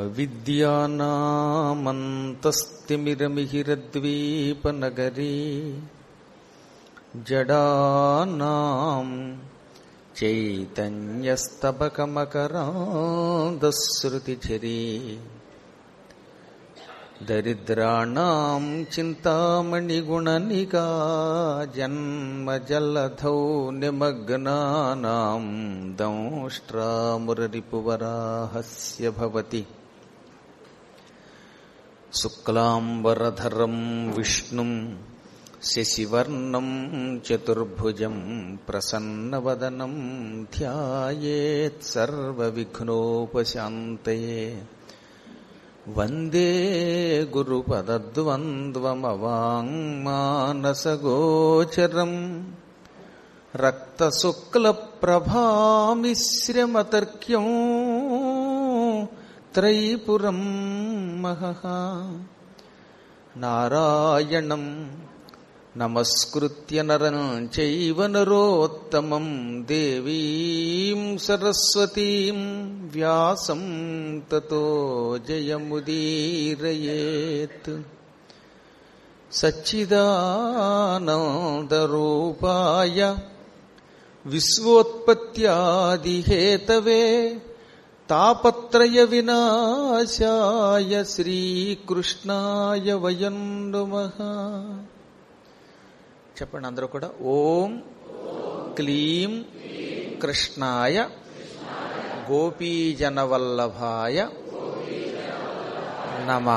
అవిద్యానామంతస్తిమిరమిహిరద్వీపనగరీ జడానాం చైతన్యస్తబకమకరాంధశ్రుతిచరీ దరిద్రాణం చింతామణిగుణనికా జన్మజలధౌ నిమగ్నానాం దంష్ట్రామురరిపువరాహస్య భవతి శుక్లాంబరధరం విష్ణుం శశివర్ణం చతుర్భుజం ప్రసన్నవదనం ధ్యాయేత్సర్వవిఘ్నోపశాంతయే వందే గురుపదద్వంద్వమవాङ्మానసగోచరం రక్తశుక్లప్రభామిశ్రమతర్క్యం త్రైపురం మహః నారాయణం నమస్కృత్య నరం చైవ నరోత్తమం దేవీం సరస్వతీం వ్యాసం తతో జయముదీరయేత్ సచ్చిదానందరూపాయ విశ్వోత్పత్యాదిహేతవే తాపత్రయ వినాశాయ శ్రీకృష్ణాయ వయం నమః చెప్పండి అందరూ కూడా ఓం క్లీం కృష్ణాయ గోపీజనవల్లభాయ నమ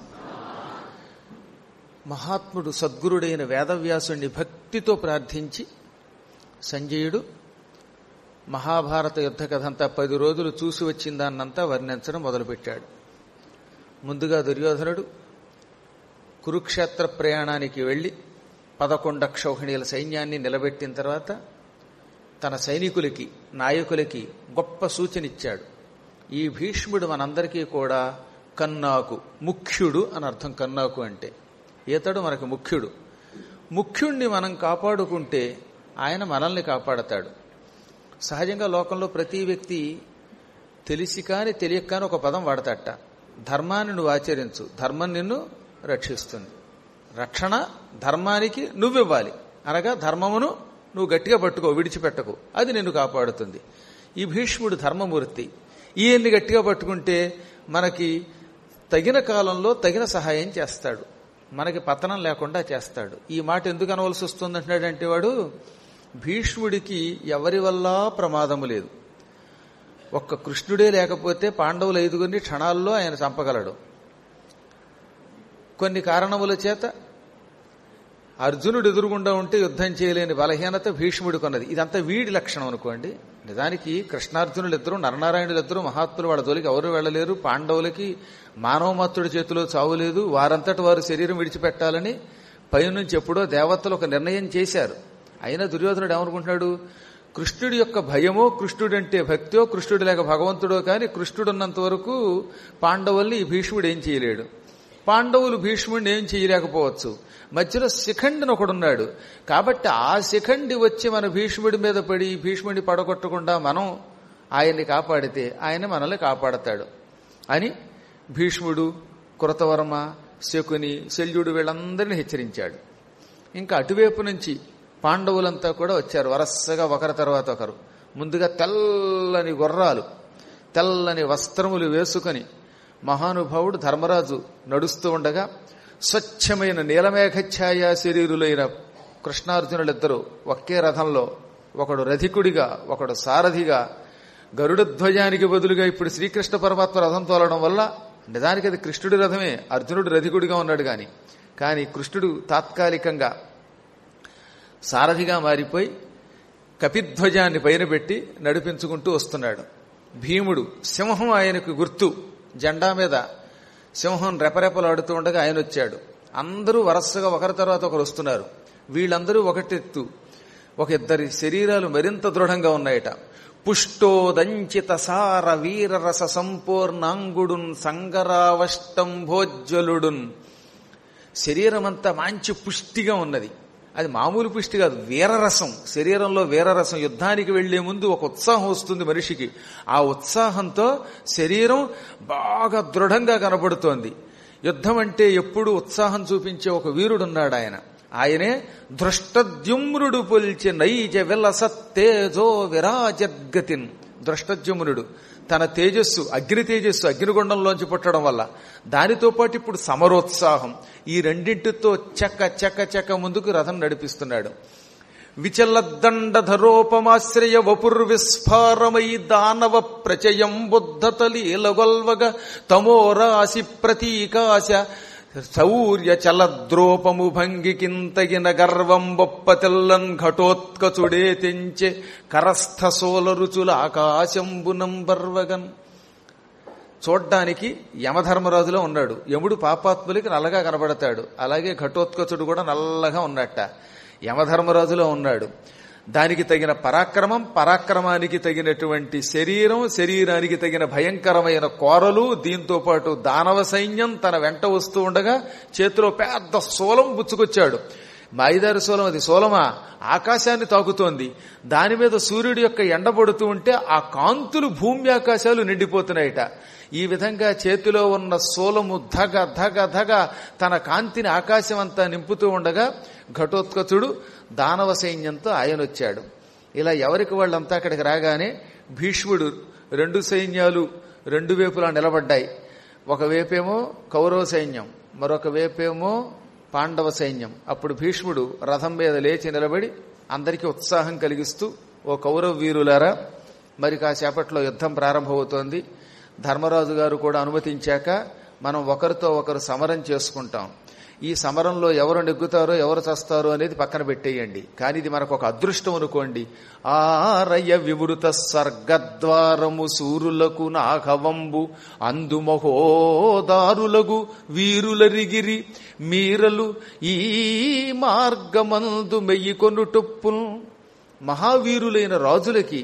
మహాత్ముడు సద్గురుడైన వేదవ్యాసుణ్ణి భక్తితో ప్రార్థించి సంజయుడు మహాభారత యుద్ధ కథంతా పది రోజులు చూసి వచ్చిందాన్నంతా వర్ణించడం మొదలుపెట్టాడు ముందుగా దుర్యోధనుడు కురుక్షేత్ర ప్రయాణానికి వెళ్లి పదకొండ క్షౌహిణీల సైన్యాన్ని నిలబెట్టిన తర్వాత తన సైనికులకి నాయకులకి గొప్ప సూచన ఇచ్చాడు ఈ భీష్ముడు మనందరికీ కూడా కన్నాకు ముఖ్యుడు అని అర్థం కన్నాకు అంటే ఈతడు మనకు ముఖ్యుడు ముఖ్యుణ్ణి మనం కాపాడుకుంటే ఆయన మనల్ని కాపాడతాడు సహజంగా లోకంలో ప్రతి వ్యక్తి తెలిసి కాని తెలియక కాని ఒక పదం వాడతాట ధర్మాన్ని నువ్వు ఆచరించు ధర్మం నిన్ను రక్షిస్తుంది రక్షణ ధర్మానికి నువ్వివ్వాలి అనగా ధర్మమును నువ్వు గట్టిగా పట్టుకో విడిచిపెట్టకు అది నిన్ను కాపాడుతుంది ఈ భీష్ముడు ధర్మమూర్తి ఈయన్ని గట్టిగా పట్టుకుంటే మనకి తగిన కాలంలో తగిన సహాయం చేస్తాడు మనకి పతనం లేకుండా చేస్తాడు ఈ మాట ఎందుకు అనవలసి వస్తుంది అంటున్నాడంటే వాడు భీష్ముడికి ఎవరి వల్ల ప్రమాదము లేదు ఒక్క కృష్ణుడే లేకపోతే పాండవులు ఐదుగురిని క్షణాల్లో ఆయన చంపగలడు కొన్ని కారణముల చేత అర్జునుడు ఎదురుగుండా ఉంటే యుద్ధం చేయలేని బలహీనత భీష్ముడు కొన్నది ఇదంతా వీడి లక్షణం అనుకోండి నిజానికి కృష్ణార్జునులు ఇద్దరు నరనారాయణులు ఇద్దరు మహాత్ములు వాళ్ళ జోలికి ఎవరు వెళ్ళలేరు పాండవులకి మానవమాత్రుడి చేతిలో చావులేదు వారంతటి వారు శరీరం విడిచిపెట్టాలని పైనుంచి ఎప్పుడో దేవతలు ఒక నిర్ణయం చేశారు అయినా దుర్యోధనుడు ఏమనుకుంటున్నాడు కృష్ణుడి యొక్క భయమో కృష్ణుడంటే భక్తో కృష్ణుడు లేక భగవంతుడో కానీ కృష్ణుడు ఉన్నంత వరకు పాండవుల్ని ఈ భీష్ముడు ఏం చేయలేడు పాండవులు భీష్ముడిని ఏం చేయలేకపోవచ్చు మధ్యలో శిఖండిని ఒకడున్నాడు కాబట్టి ఆ శిఖండి వచ్చి మన భీష్ముడి మీద పడి భీష్ముడిని పడగొట్టకుండా మనం ఆయన్ని కాపాడితే ఆయన మనల్ని కాపాడతాడు అని భీష్ముడు కృతవర్మ శకుని శల్యుడు వీళ్ళందరినీ హెచ్చరించాడు ఇంకా అటువైపు నుంచి పాండవులంతా కూడా వచ్చారు వరసగా ఒకరి తర్వాత ఒకరు ముందుగా తెల్లని గుర్రాలు తెల్లని వస్త్రములు వేసుకొని మహానుభావుడు ధర్మరాజు నడుస్తూ ఉండగా స్వచ్ఛమైన నీలమేఘఛాయ శరీరులైన కృష్ణార్జునులిద్దరూ ఒకే రథంలో ఒకడు రథికుడిగా ఒకడు సారథిగా గరుడ ధ్వజానికి బదులుగా ఇప్పుడు శ్రీకృష్ణ పరమాత్మ రథం తోలడం వల్ల నిజానికి అది కృష్ణుడి రథమే అర్జునుడు రథికుడిగా ఉన్నాడు గాని కానీ కృష్ణుడు తాత్కాలికంగా సారథిగా మారిపోయి కపిధ్వజాన్ని పైన పెట్టి నడిపించుకుంటూ వస్తున్నాడు భీముడు సింహం ఆయనకు గుర్తు జెండా మీద సింహం రెపరెపలాడుతూ ఉండగా ఆయన వచ్చాడు అందరూ వరసగా ఒకరి తర్వాత ఒకరు వస్తున్నారు వీళ్ళందరూ ఒకటెత్తు ఒక ఇద్దరి శరీరాలు మరింత దృఢంగా ఉన్నాయట పుష్టోదంచిత సార వీరరస సంపూర్ణాంగుడున్ సంగరావష్టంభోజ్వలుడున్ శరీరమంతా మంచి పుష్టిగా ఉన్నది అది మామూలు పుష్టి కాదు వీరరసం శరీరంలో వీరరసం యుద్ధానికి వెళ్లే ముందు ఒక ఉత్సాహం వస్తుంది మనిషికి ఆ ఉత్సాహంతో శరీరం బాగా దృఢంగా కనబడుతోంది యుద్ధం అంటే ఎప్పుడు ఉత్సాహం చూపించే ఒక వీరుడున్నాడు ఆయన ఆయనే దృష్టద్యుమ్రుడు పొల్చి నైజ విలసత్తేజో విరాజద్గతిన్ దృష్టద్యుమ్నుడు తన తేజస్సు అగ్ని తేజస్సు అగ్నిగుండంలోంచి పుట్టడం వల్ల దానితో పాటు ఇప్పుడు సమరోత్సాహం ఈ రెండింటితో చెక్క చెక్క చెక్క ముందుకు రథం నడిపిస్తున్నాడు విచలదండధరోపమాశ్రయ వపుర్విస్ఫారమై దానవ ప్రచయం బుద్ధతలీలగొల్వగ తమోరాశి ప్రతీకాశ శౌర్య చలద్రోపము భంగికింతగిన గర్వం బొప్ప తెల్లన్ ఘటోత్కచుడే తెంచె కరస్థ సోల రుచుల ఆకాశంబునంబర్వగన్ చూడ్డానికి యమధర్మరాజులో ఉన్నాడు యముడు పాపాత్ములకి నల్లగా కనబడతాడు అలాగే ఘటోత్కచుడు కూడా నల్లగా ఉన్నట్ట యమధర్మరాజులో ఉన్నాడు దానికి తగిన పరాక్రమం పరాక్రమానికి తగినటువంటి శరీరం శరీరానికి తగిన భయంకరమైన కోరలు దీంతో పాటు దానవ సైన్యం తన వెంట వస్తూ ఉండగా చేతిలో పెద్ద సోలం పుచ్చుకొచ్చాడు మాయిదారి సోలం అది సోలమా ఆకాశాన్ని తాకుతోంది దాని మీద సూర్యుడి యొక్క ఎండబడుతూ ఉంటే ఆ కాంతులు భూమి ఆకాశాలు నిండిపోతున్నాయిట ఈ విధంగా చేతిలో ఉన్న సోలము ధగ ధగ ధగ తన కాంతిని ఆకాశం అంతా నింపుతూ ఉండగా ఘటోత్కచుడు దానవ సైన్యంతో ఆయన వచ్చాడు ఇలా ఎవరికి వాళ్ళంతా అక్కడికి రాగానే భీష్ముడు రెండు సైన్యాలు రెండు వైపులా నిలబడ్డాయి ఒక వైపేమో కౌరవ సైన్యం మరొక వైపేమో పాండవ సైన్యం అప్పుడు భీష్ముడు రథం మీద లేచి నిలబడి అందరికీ ఉత్సాహం కలిగిస్తూ ఓ కౌరవ వీరులారా మరి కాసేపట్లో యుద్ధం ప్రారంభమవుతోంది ధర్మరాజు గారు కూడా అనుమతించాక మనం ఒకరితో ఒకరు సమరం చేసుకుంటాం ఈ సమరంలో ఎవరు నెగ్గుతారో ఎవరు చస్తారో అనేది పక్కన పెట్టేయండి కానీ ఇది మనకు ఒక అదృష్టం అనుకోండి ఆరయ వివృత స్వర్గద్వారము సూరులకు నాఘవంబు అందుమహోదారులగు వీరులరిగిరి మీరలు ఈ మార్గమందు మెయ్యి కొనుటొప్పును మహావీరులైన రాజులకి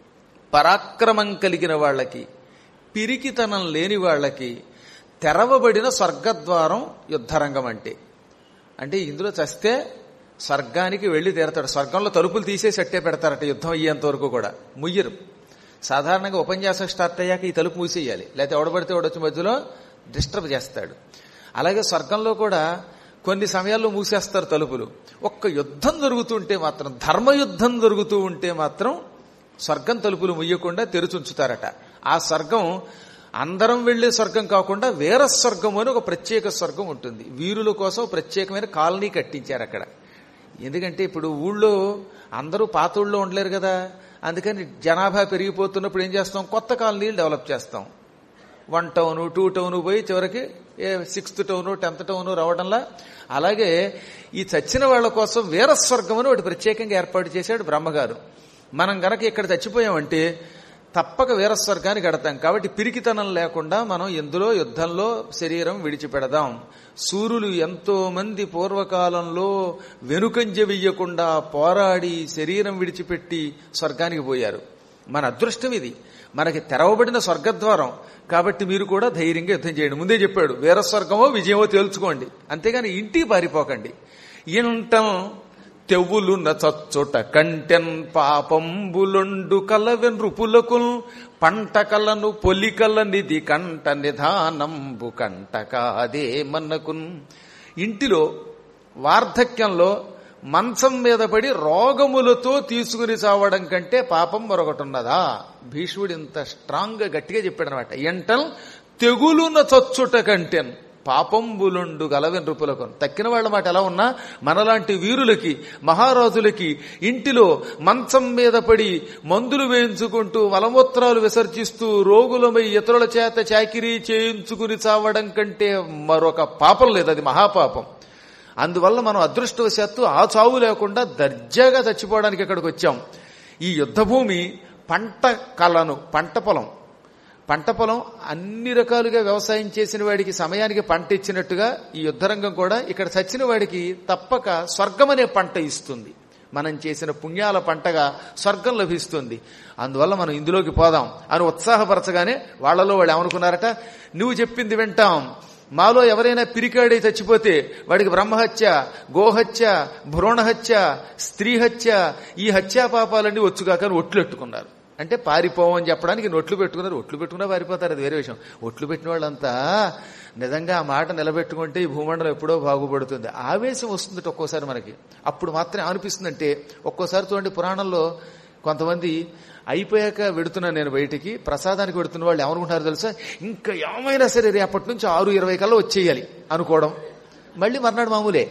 పరాక్రమం కలిగిన వాళ్ళకి పిరికితనం లేని వాళ్ళకి తెరవబడిన స్వర్గద్వారం యుద్ధరంగం అంటే అంటే ఇందులో చస్తే స్వర్గానికి వెళ్లి తీరతాడు స్వర్గంలో తలుపులు తీసేసి అట్టే పెడతారట యుద్ధం అయ్యేంత వరకు కూడా ముయ్యరు సాధారణంగా ఉపన్యాసం స్టార్ట్ అయ్యాక ఈ తలుపు మూసేయాలి లేకపోతే ఎవడబడితే ఎవడొచ్చి మధ్యలో డిస్టర్బ్ చేస్తాడు అలాగే స్వర్గంలో కూడా కొన్ని సమయాల్లో మూసేస్తారు తలుపులు ఒక్క యుద్ధం జరుగుతుంటే మాత్రం ధర్మయుద్ధం జరుగుతూ ఉంటే మాత్రం స్వర్గం తలుపులు ముయ్యకుండా తెరుచుంచుతారట ఆ స్వర్గం అందరం వెళ్లే స్వర్గం కాకుండా వేర స్వర్గం అని ఒక ప్రత్యేక స్వర్గం ఉంటుంది వీరుల కోసం ప్రత్యేకమైన కాలనీ కట్టించారు అక్కడ ఎందుకంటే ఇప్పుడు ఊళ్ళో అందరూ పాత ఊళ్ళో ఉండలేరు కదా అందుకని జనాభా పెరిగిపోతున్నప్పుడు ఏం చేస్తాం కొత్త కాలనీలు డెవలప్ చేస్తాం వన్ టౌన్ టూ టౌన్ పోయి చివరికి ఏ సిక్స్త్ టౌన్ టెన్త్ టౌన్ రావడంలా అలాగే ఈ చచ్చిన వాళ్ళ కోసం వీరస్వర్గం అని ఒకటి ప్రత్యేకంగా ఏర్పాటు చేశాడు బ్రహ్మగారు మనం గనక ఇక్కడ చచ్చిపోయామంటే తప్పక వీరస్వర్గానికి గడతాం కాబట్టి పిరికితనం లేకుండా మనం ఎందులో యుద్ధంలో శరీరం విడిచిపెడదాం సూర్యులు ఎంతో మంది పూర్వకాలంలో వెనుకంజ వెయ్యకుండా పోరాడి శరీరం విడిచిపెట్టి స్వర్గానికి పోయారు మన అదృష్టం ఇది మనకి తెరవబడిన స్వర్గద్వారం కాబట్టి మీరు కూడా ధైర్యంగా యుద్ధం చేయండి ముందే చెప్పాడు వీరస్వర్గమో విజయమో తేల్చుకోండి అంతేగాని ఇంటికి పారిపోకండి ఇంటం తెవ్వులు నచొచ్చుట కంటెన్ పాపంబులొండు కలవెన్ రుపులకుల్ పంట కలను పొలికల నిధి కంట నిధానంబు కంట కాదే మన్నకున్ ఇంటిలో వార్ధక్యంలో మంచం మీద పడి రోగములతో తీసుకుని చావడం కంటే పాపం మరొకటి ఉన్నదా భీష్ముడు ఇంత స్ట్రాంగ్ గా గట్టిగా చెప్పాడు అనమాట ఎంటల్ తెగులున చచ్చుట కంటెన్ పాపంబులుండు గలవెన్ రూపులకు తక్కిన వాళ్ళ మాట ఎలా ఉన్నా మనలాంటి వీరులకి మహారాజులకి ఇంటిలో మంచం మీద పడి మందులు వేయించుకుంటూ మలమూత్రాలు విసర్జిస్తూ రోగులమై ఇతరుల చేత చాకిరీ చేయించుకుని చావడం కంటే మరొక పాపం లేదు అది మహాపాపం అందువల్ల మనం అదృష్టవశాత్తు ఆ చావు లేకుండా దర్జాగా చచ్చిపోవడానికి ఇక్కడికి వచ్చాం ఈ యుద్ధభూమి పంట కలను పంట పొలం పంట పొలం అన్ని రకాలుగా వ్యవసాయం చేసిన వాడికి సమయానికి పంట ఇచ్చినట్టుగా ఈ యుద్ధరంగం కూడా ఇక్కడ చచ్చిన వాడికి తప్పక స్వర్గం అనే పంట ఇస్తుంది మనం చేసిన పుణ్యాల పంటగా స్వర్గం లభిస్తుంది అందువల్ల మనం ఇందులోకి పోదాం అని ఉత్సాహపరచగానే వాళ్ళలో వాళ్ళు ఏమనుకున్నారట నువ్వు చెప్పింది వింటాం మాలో ఎవరైనా పిరికాడి చచ్చిపోతే వాడికి బ్రహ్మహత్య గోహత్య భ్రూణహత్య స్త్రీ హత్య ఈ హత్యా పాపాలన్నీ వచ్చుగాక అని ఒట్లెట్టుకున్నారు అంటే పారిపోవని చెప్పడానికి నొట్లు పెట్టుకున్నారు ఒట్లు పెట్టుకున్నా పారిపోతారు అది వేరే విషయం ఒట్లు పెట్టిన వాళ్ళంతా నిజంగా ఆ మాట నిలబెట్టుకుంటే ఈ భూమండలం ఎప్పుడో బాగుపడుతుంది ఆవేశం వస్తుంది ఒక్కోసారి మనకి అప్పుడు మాత్రం అనిపిస్తుందంటే ఒక్కోసారి చూడండి పురాణంలో కొంతమంది అయిపోయాక వెడుతున్నాను నేను బయటికి ప్రసాదానికి వెడుతున్న వాళ్ళు ఏమనుకుంటారు తెలుసా ఇంకా ఏమైనా సరే రేపటి నుంచి ఆరు ఇరవై కల్లా వచ్చేయాలి అనుకోవడం మళ్ళీ మర్నాడు మామూలే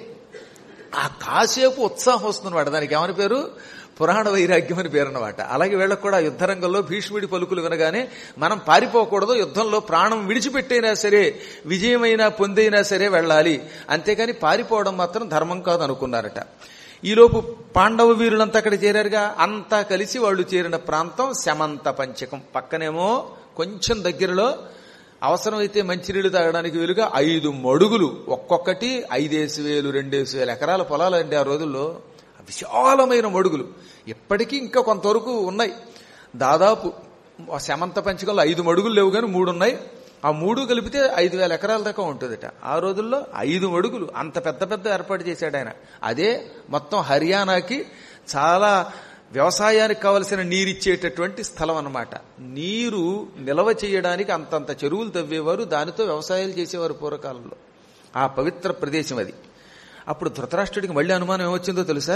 ఆ కాసేపు ఉత్సాహం వస్తుంది వాడు దానికి ఏమని పేరు పురాణ వైరాగ్యం అని పేరు అన్నమాట అలాగే వీళ్ళకు కూడా యుద్ధరంగంలో భీష్ముడి పలుకులు వినగానే మనం పారిపోకూడదు యుద్ధంలో ప్రాణం విడిచిపెట్టైనా సరే విజయమైనా పొందైనా సరే వెళ్ళాలి అంతేకాని పారిపోవడం మాత్రం ధర్మం కాదు అనుకున్నారట ఈలోపు పాండవ వీరులంతా అక్కడ చేరారుగా అంతా కలిసి వాళ్ళు చేరిన ప్రాంతం శమంత పంచకం పక్కనేమో కొంచెం దగ్గరలో అవసరమైతే మంచినీళ్లు తాగడానికి వీలుగా ఐదు మడుగులు ఒక్కొక్కటి ఐదేసి వేలు రెండేసి వేల ఎకరాల పొలాలు అండి ఆ రోజుల్లో విశాలమైన మడుగులు ఇప్పటికీ ఇంకా కొంతవరకు ఉన్నాయి దాదాపు శమంత పంచకంలో ఐదు మడుగులు లేవు కానీ మూడు ఉన్నాయి ఆ మూడు కలిపితే ఐదు వేల ఎకరాల దాకా ఉంటుందట ఆ రోజుల్లో ఐదు మడుగులు అంత పెద్ద పెద్ద ఏర్పాటు చేశాడు ఆయన అదే మొత్తం హర్యానాకి చాలా వ్యవసాయానికి కావలసిన నీరిచ్చేటటువంటి స్థలం అన్నమాట నీరు నిల్వ చేయడానికి అంతంత చెరువులు తవ్వేవారు దానితో వ్యవసాయాలు చేసేవారు పూర్వకాలంలో ఆ పవిత్ర ప్రదేశం అది అప్పుడు ధృతరాష్ట్రుడికి మళ్ళీ అనుమానం ఏమొచ్చిందో తెలుసా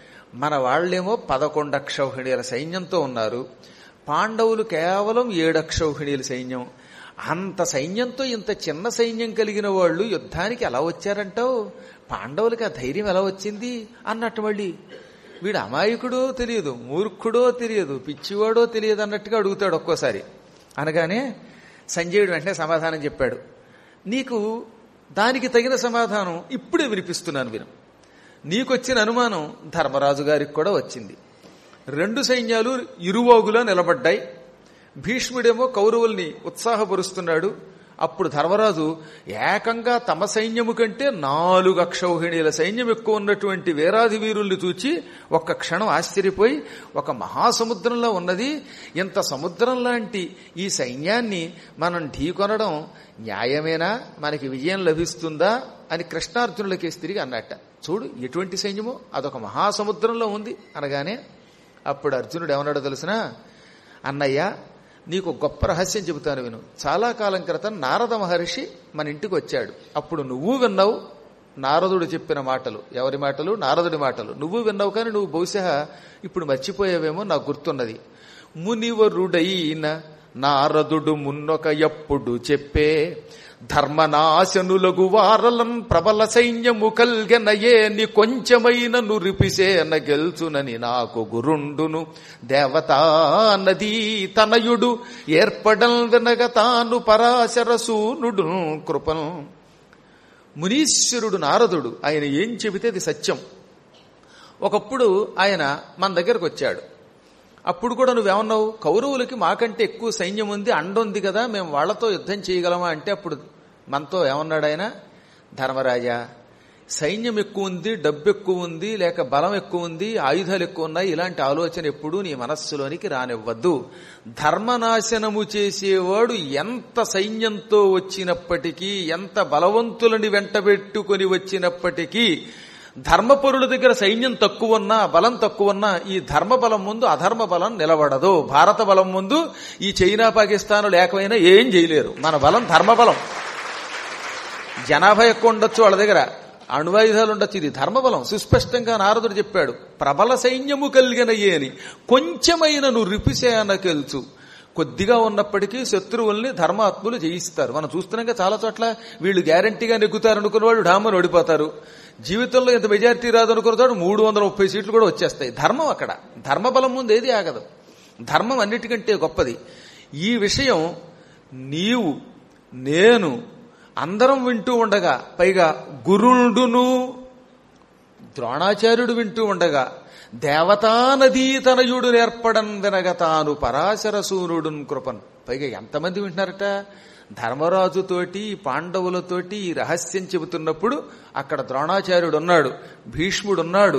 మన వాళ్ళేమో పదకొండు అక్షౌహిణీల సైన్యంతో ఉన్నారు పాండవులు కేవలం ఏడు అక్షౌహిణీల సైన్యం అంత సైన్యంతో ఇంత చిన్న సైన్యం కలిగిన వాళ్ళు యుద్ధానికి ఎలా వచ్చారంటావు పాండవులకి ఆ ధైర్యం ఎలా వచ్చింది అన్నట్టు మళ్ళీ వీడు అమాయకుడో తెలియదు మూర్ఖుడో తెలియదు పిచ్చివాడో తెలియదు అన్నట్టుగా అడుగుతాడు ఒక్కోసారి అనగానే సంజయుడు వెంటనే సమాధానం చెప్పాడు నీకు దానికి తగిన సమాధానం ఇప్పుడే వినిపిస్తున్నాను విను నీకొచ్చిన అనుమానం ధర్మరాజు గారికి కూడా వచ్చింది రెండు సైన్యాలు ఇరువాగులా నిలబడ్డాయి భీష్ముడేమో కౌరవుల్ని ఉత్సాహపరుస్తున్నాడు అప్పుడు ధర్మరాజు ఏకంగా తమ సైన్యము కంటే నాలుగు అక్షౌహిణీల సైన్యం ఎక్కువ ఉన్నటువంటి వీరాధి వీరుల్ని చూచి ఒక్క క్షణం ఆశ్చర్యపోయి ఒక మహాసముద్రంలో ఉన్నది ఇంత సముద్రం లాంటి ఈ సైన్యాన్ని మనం ఢీకొనడం న్యాయమేనా మనకి విజయం లభిస్తుందా అని కృష్ణార్జునులకేసి తిరిగి అన్నట్ట చూడు ఎటువంటి సైన్యమో అదొక మహాసముద్రంలో ఉంది అనగానే అప్పుడు అర్జునుడు ఏమన్నాడో తెలిసినా అన్నయ్య నీకు గొప్ప రహస్యం చెబుతాను విను చాలా కాలం క్రితం నారద మహర్షి మన ఇంటికి వచ్చాడు అప్పుడు నువ్వు విన్నావు నారదుడు చెప్పిన మాటలు ఎవరి మాటలు నారదుడి మాటలు నువ్వు విన్నావు కానీ నువ్వు బహుశా ఇప్పుడు మర్చిపోయావేమో నాకు గుర్తున్నది మునివరుడైన నారదుడు మున్నొక ఎప్పుడు చెప్పే ధర్మనాశనులగు వారలన్ ప్రబల సైన్యము కల్గెనయేని కొంచెమైన నురిపిసేన గెల్చునని నాకు గురుండును దేవతా నదీ తనయుడు ఏర్పడల్ వినగ తాను పరాశరసూనుడు కృపను మునీశ్వరుడు నారదుడు ఆయన ఏం చెబితే అది సత్యం ఒకప్పుడు ఆయన మన దగ్గరకు వచ్చాడు అప్పుడు కూడా నువ్వేమన్నావు కౌరవులకి మాకంటే ఎక్కువ సైన్యం ఉంది అండుంది కదా మేము వాళ్లతో యుద్ధం చేయగలమా అంటే అప్పుడు మనతో ఏమన్నాడు ఆయన ధర్మరాజా సైన్యం ఎక్కువ ఉంది డబ్బు ఎక్కువ ఉంది లేక బలం ఎక్కువ ఉంది ఆయుధాలు ఎక్కువ ఉన్నాయి ఇలాంటి ఆలోచన ఎప్పుడూ నీ మనస్సులోనికి రానివ్వద్దు ధర్మనాశనము చేసేవాడు ఎంత సైన్యంతో వచ్చినప్పటికీ ఎంత బలవంతులని వెంటబెట్టుకొని వచ్చినప్పటికీ ధర్మపరుల దగ్గర సైన్యం తక్కువ ఉన్నా బలం తక్కువ ఉన్నా ఈ ధర్మ బలం ముందు అధర్మ బలం నిలబడదు భారత బలం ముందు ఈ చైనా పాకిస్తాన్ లేకపోయినా ఏం చేయలేరు మన బలం ధర్మ బలం జనాభా ఎక్కువ ఉండొచ్చు వాళ్ళ దగ్గర అణువాయుధాలు ఉండొచ్చు ఇది ధర్మబలం సుస్పష్టంగా నారదుడు చెప్పాడు ప్రబల సైన్యము కలిగినయే అని కొంచెమైన నువ్వు రిపిసేనకెల్చు కొద్దిగా ఉన్నప్పటికీ శత్రువుల్ని ధర్మాత్ములు జయిస్తారు మనం చూస్తున్నాం చాలా చోట్ల వీళ్ళు గ్యారంటీగా నెగ్గుతారు అనుకున్న వాళ్ళు డామని ఓడిపోతారు జీవితంలో ఇంత మెజారిటీ రాదనుకున్నతాడు మూడు వందల ముప్పై సీట్లు కూడా వచ్చేస్తాయి ధర్మం అక్కడ ధర్మబలం ముందు ఏది ఆగదు ధర్మం అన్నిటికంటే గొప్పది ఈ విషయం నీవు నేను అందరం వింటూ ఉండగా పైగా గురుడును ద్రోణాచార్యుడు వింటూ ఉండగా దేవతానదీ తనయుడు నేర్పడం వినగ తాను పరాశర సూర్యుడున్ కృపన్ పైగా ఎంతమంది వింటున్నారట ధర్మరాజుతోటి పాండవులతోటి ఈ రహస్యం చెబుతున్నప్పుడు అక్కడ ద్రోణాచార్యుడు ఉన్నాడు భీష్ముడు ఉన్నాడు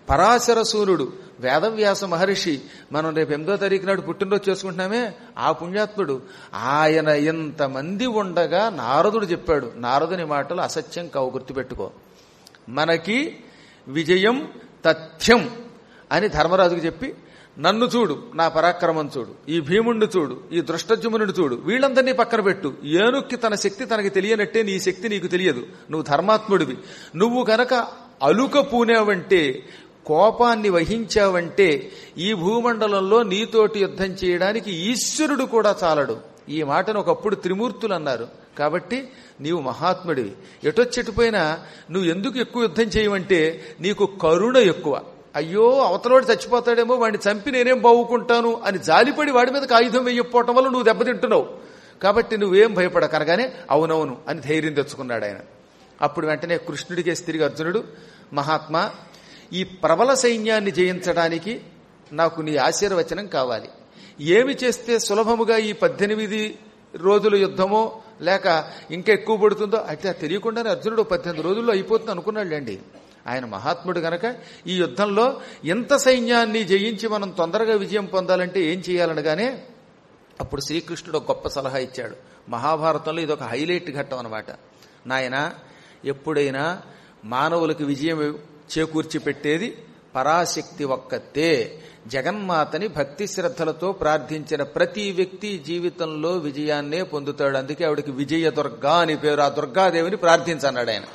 పరాశర సూర్యుడు వేదవ్యాస మహర్షి మనం రేపు ఎనిమిదో తారీఖు నాడు పుట్టినరోజు చేసుకుంటున్నామే ఆ పుణ్యాత్ముడు ఆయన ఎంతమంది ఉండగా నారదుడు చెప్పాడు నారదుని మాటలు అసత్యం కావు గుర్తుపెట్టుకో మనకి విజయం తథ్యం అని ధర్మరాజుకు చెప్పి నన్ను చూడు నా పరాక్రమం చూడు ఈ భీముణ్ణి చూడు ఈ దృష్టజుమునుని చూడు వీళ్ళందరినీ పక్కన పెట్టు ఏనుక్కి తన శక్తి తనకి తెలియనట్టే నీ శక్తి నీకు తెలియదు నువ్వు ధర్మాత్ముడివి నువ్వు గనక అలుక పూనేవంటే కోపాన్ని వహించావంటే ఈ భూమండలంలో నీతోటి యుద్ధం చేయడానికి ఈశ్వరుడు కూడా చాలడు ఈ మాటను ఒకప్పుడు త్రిమూర్తులు అన్నారు కాబట్టి నీవు మహాత్ముడివి ఎటొచ్చెట్టుపోయినా నువ్వు ఎందుకు ఎక్కువ యుద్ధం చేయమంటే నీకు కరుణ ఎక్కువ అయ్యో అవతలవాడు చచ్చిపోతాడేమో వాడిని చంపి నేనేం బావుకుంటాను అని జాలిపడి వాడి మీదకి ఆయుధం వేయకపోవటం వల్ల నువ్వు దెబ్బతింటున్నావు కాబట్టి నువ్వేం భయపడ కనగానే అవునవును అని ధైర్యం తెచ్చుకున్నాడు ఆయన అప్పుడు వెంటనే కృష్ణుడికే తిరిగి అర్జునుడు మహాత్మా ఈ ప్రబల సైన్యాన్ని జయించడానికి నాకు నీ ఆశీర్వచనం కావాలి ఏమి చేస్తే సులభముగా ఈ పద్దెనిమిది రోజుల యుద్ధమో లేక ఇంకా ఎక్కువ పడుతుందో అయితే తెలియకుండానే అర్జునుడు పద్దెనిమిది రోజుల్లో అయిపోతుంది అనుకున్నాడులేండి ఆయన మహాత్ముడు గనక ఈ యుద్ధంలో ఎంత సైన్యాన్ని జయించి మనం తొందరగా విజయం పొందాలంటే ఏం చేయాలనగానే అప్పుడు శ్రీకృష్ణుడు ఒక గొప్ప సలహా ఇచ్చాడు మహాభారతంలో ఇది ఒక హైలైట్ ఘట్టం అనమాట నాయన ఎప్పుడైనా మానవులకు విజయం చేకూర్చి పెట్టేది పరాశక్తి ఒక్కతే జగన్మాతని భక్తి శ్రద్ధలతో ప్రార్థించిన ప్రతి వ్యక్తి జీవితంలో విజయాన్నే పొందుతాడు అందుకే ఆవిడకి విజయ దుర్గా అని పేరు ఆ దుర్గాదేవిని ప్రార్థించన్నాడు ఆయన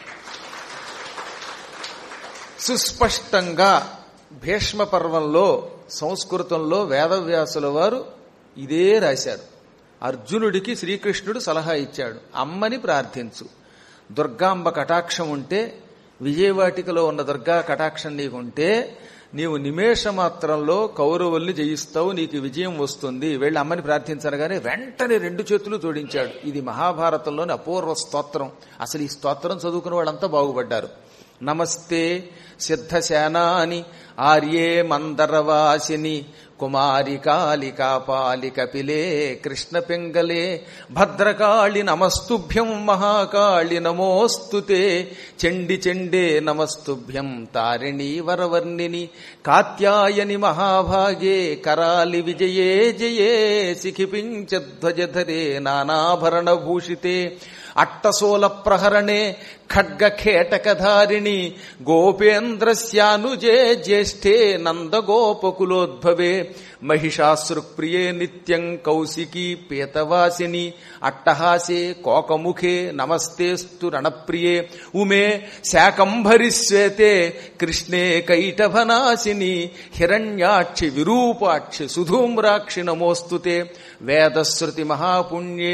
సుస్పష్టంగా భీష్మ పర్వంలో సంస్కృతంలో వేదవ్యాసుల వారు ఇదే రాశారు అర్జునుడికి శ్రీకృష్ణుడు సలహా ఇచ్చాడు అమ్మని ప్రార్థించు దుర్గాంబ కటాక్షం ఉంటే విజయవాటికలో ఉన్న దుర్గా కటాక్షం నీకుంటే నీవు నిమేష మాత్రంలో కౌరవుల్ని జయిస్తావు నీకు విజయం వస్తుంది వెళ్ళి అమ్మని ప్రార్థించనగానే వెంటనే రెండు చేతులు జోడించాడు ఇది మహాభారతంలోని అపూర్వ స్తోత్రం అసలు ఈ స్తోత్రం చదువుకున్న వాళ్ళంతా బాగుపడ్డారు నమస్తే సిద్ధశానాని ఆర్యే మందరవాసిని కుమారి కాళికా పాలి కపిలే కృష్ణ పింగళే భద్రకాళి నమస్తుభ్యం మహాకాళి నమోస్తుతే చండి చండే నమస్తుభ్యం తారిణీ వరవర్ణిని కాత్యాయని మహాభాగే కరాలి విజయే జయే శిఖిపించధ్వజధరే నానాభరణ భూషితే అట్టసోల ప్రహరణే ఖడ్గఖేటకధారిణి గోపేంద్రస్యానుజే జ్యేష్ఠే నందగోపకులోద్భవే మహిషాశ్రుప్రియే నిత్యం కౌశికీ పీతవాసిని అట్టహాసే కోకముఖే నమస్తేస్తు రణప్రియే ఉమే శాకంభరి శ్వేతే కృష్ణే కైటభనాశిని హిరణ్యాక్షి విరూపాక్షి సుధూమ్రాక్షి నమోస్తుతే వేదశ్రుతి మహాపుణ్యే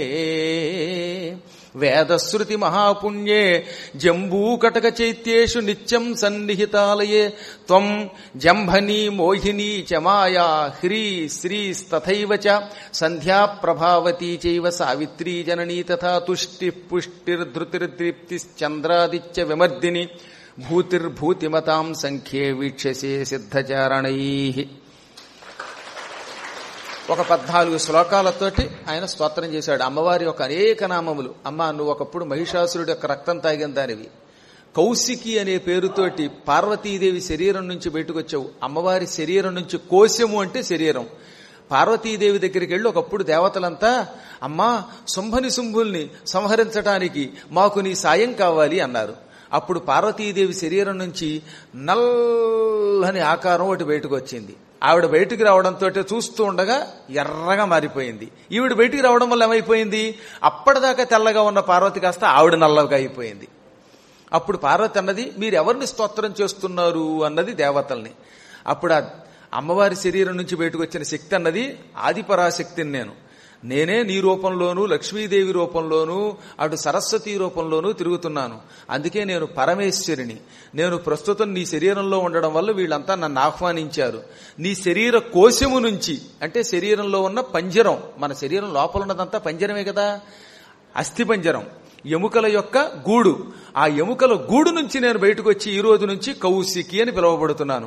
వేదశ్రుతి మహాపుణ్యే జంబూకటక చైత్యేషు నిత్యం సన్నిహితాలయే త్వం జంభనీ మోహినీ చ మాయా హ్రీ శ్రీస్తథైవ చ సంధ్యా ప్రభావతీ చైవ సావిత్రీ జననీ తథా తుష్టి పుష్టిర్ధృతిర్దీప్తిశ్చంద్రాదిత్య విమర్దిని భూతిర్భూతిమతాం సంఖ్యే వీక్షసే సిద్ధచారణై ఒక పద్నాలుగు శ్లోకాలతోటి ఆయన స్తోత్రం చేశాడు అమ్మవారి యొక్క అనేక నామములు అమ్మ నువ్వు ఒకప్పుడు మహిషాసురుడి యొక్క రక్తం తాగిన దానివి కౌశికి అనే పేరుతోటి పార్వతీదేవి శరీరం నుంచి బయటకు వచ్చావు అమ్మవారి శరీరం నుంచి కోశము అంటే శరీరం పార్వతీదేవి దగ్గరికి వెళ్ళి ఒకప్పుడు దేవతలంతా అమ్మా శుంభని శుంభుల్ని సంహరించటానికి మాకు నీ సాయం కావాలి అన్నారు అప్పుడు పార్వతీదేవి శరీరం నుంచి నల్లని ఆకారం ఒకటి బయటకు వచ్చింది ఆవిడ బయటికి రావడంతో చూస్తూ ఉండగా ఎర్రగా మారిపోయింది ఈవిడ బయటికి రావడం వల్ల ఏమైపోయింది అప్పటిదాకా తెల్లగా ఉన్న పార్వతి కాస్త ఆవిడ నల్లగా అయిపోయింది అప్పుడు పార్వతి అన్నది మీరు ఎవరిని స్తోత్రం చేస్తున్నారు అన్నది దేవతల్ని అప్పుడు ఆ అమ్మవారి శరీరం నుంచి బయటకు వచ్చిన శక్తి అన్నది ఆదిపరాశక్తిని నేను నేనే నీ రూపంలోనూ లక్ష్మీదేవి రూపంలోనూ అటు సరస్వతి రూపంలోనూ తిరుగుతున్నాను అందుకే నేను పరమేశ్వరిని నేను ప్రస్తుతం నీ శరీరంలో ఉండడం వల్ల వీళ్ళంతా నన్ను ఆహ్వానించారు నీ శరీర కోశము నుంచి అంటే శరీరంలో ఉన్న పంజరం మన శరీరం లోపల ఉన్నదంతా పంజరమే కదా అస్థిపంజరం ఎముకల యొక్క గూడు ఆ ఎముకల గూడు నుంచి నేను బయటకు వచ్చి ఈ రోజు నుంచి కౌశికి అని పిలువబడుతున్నాను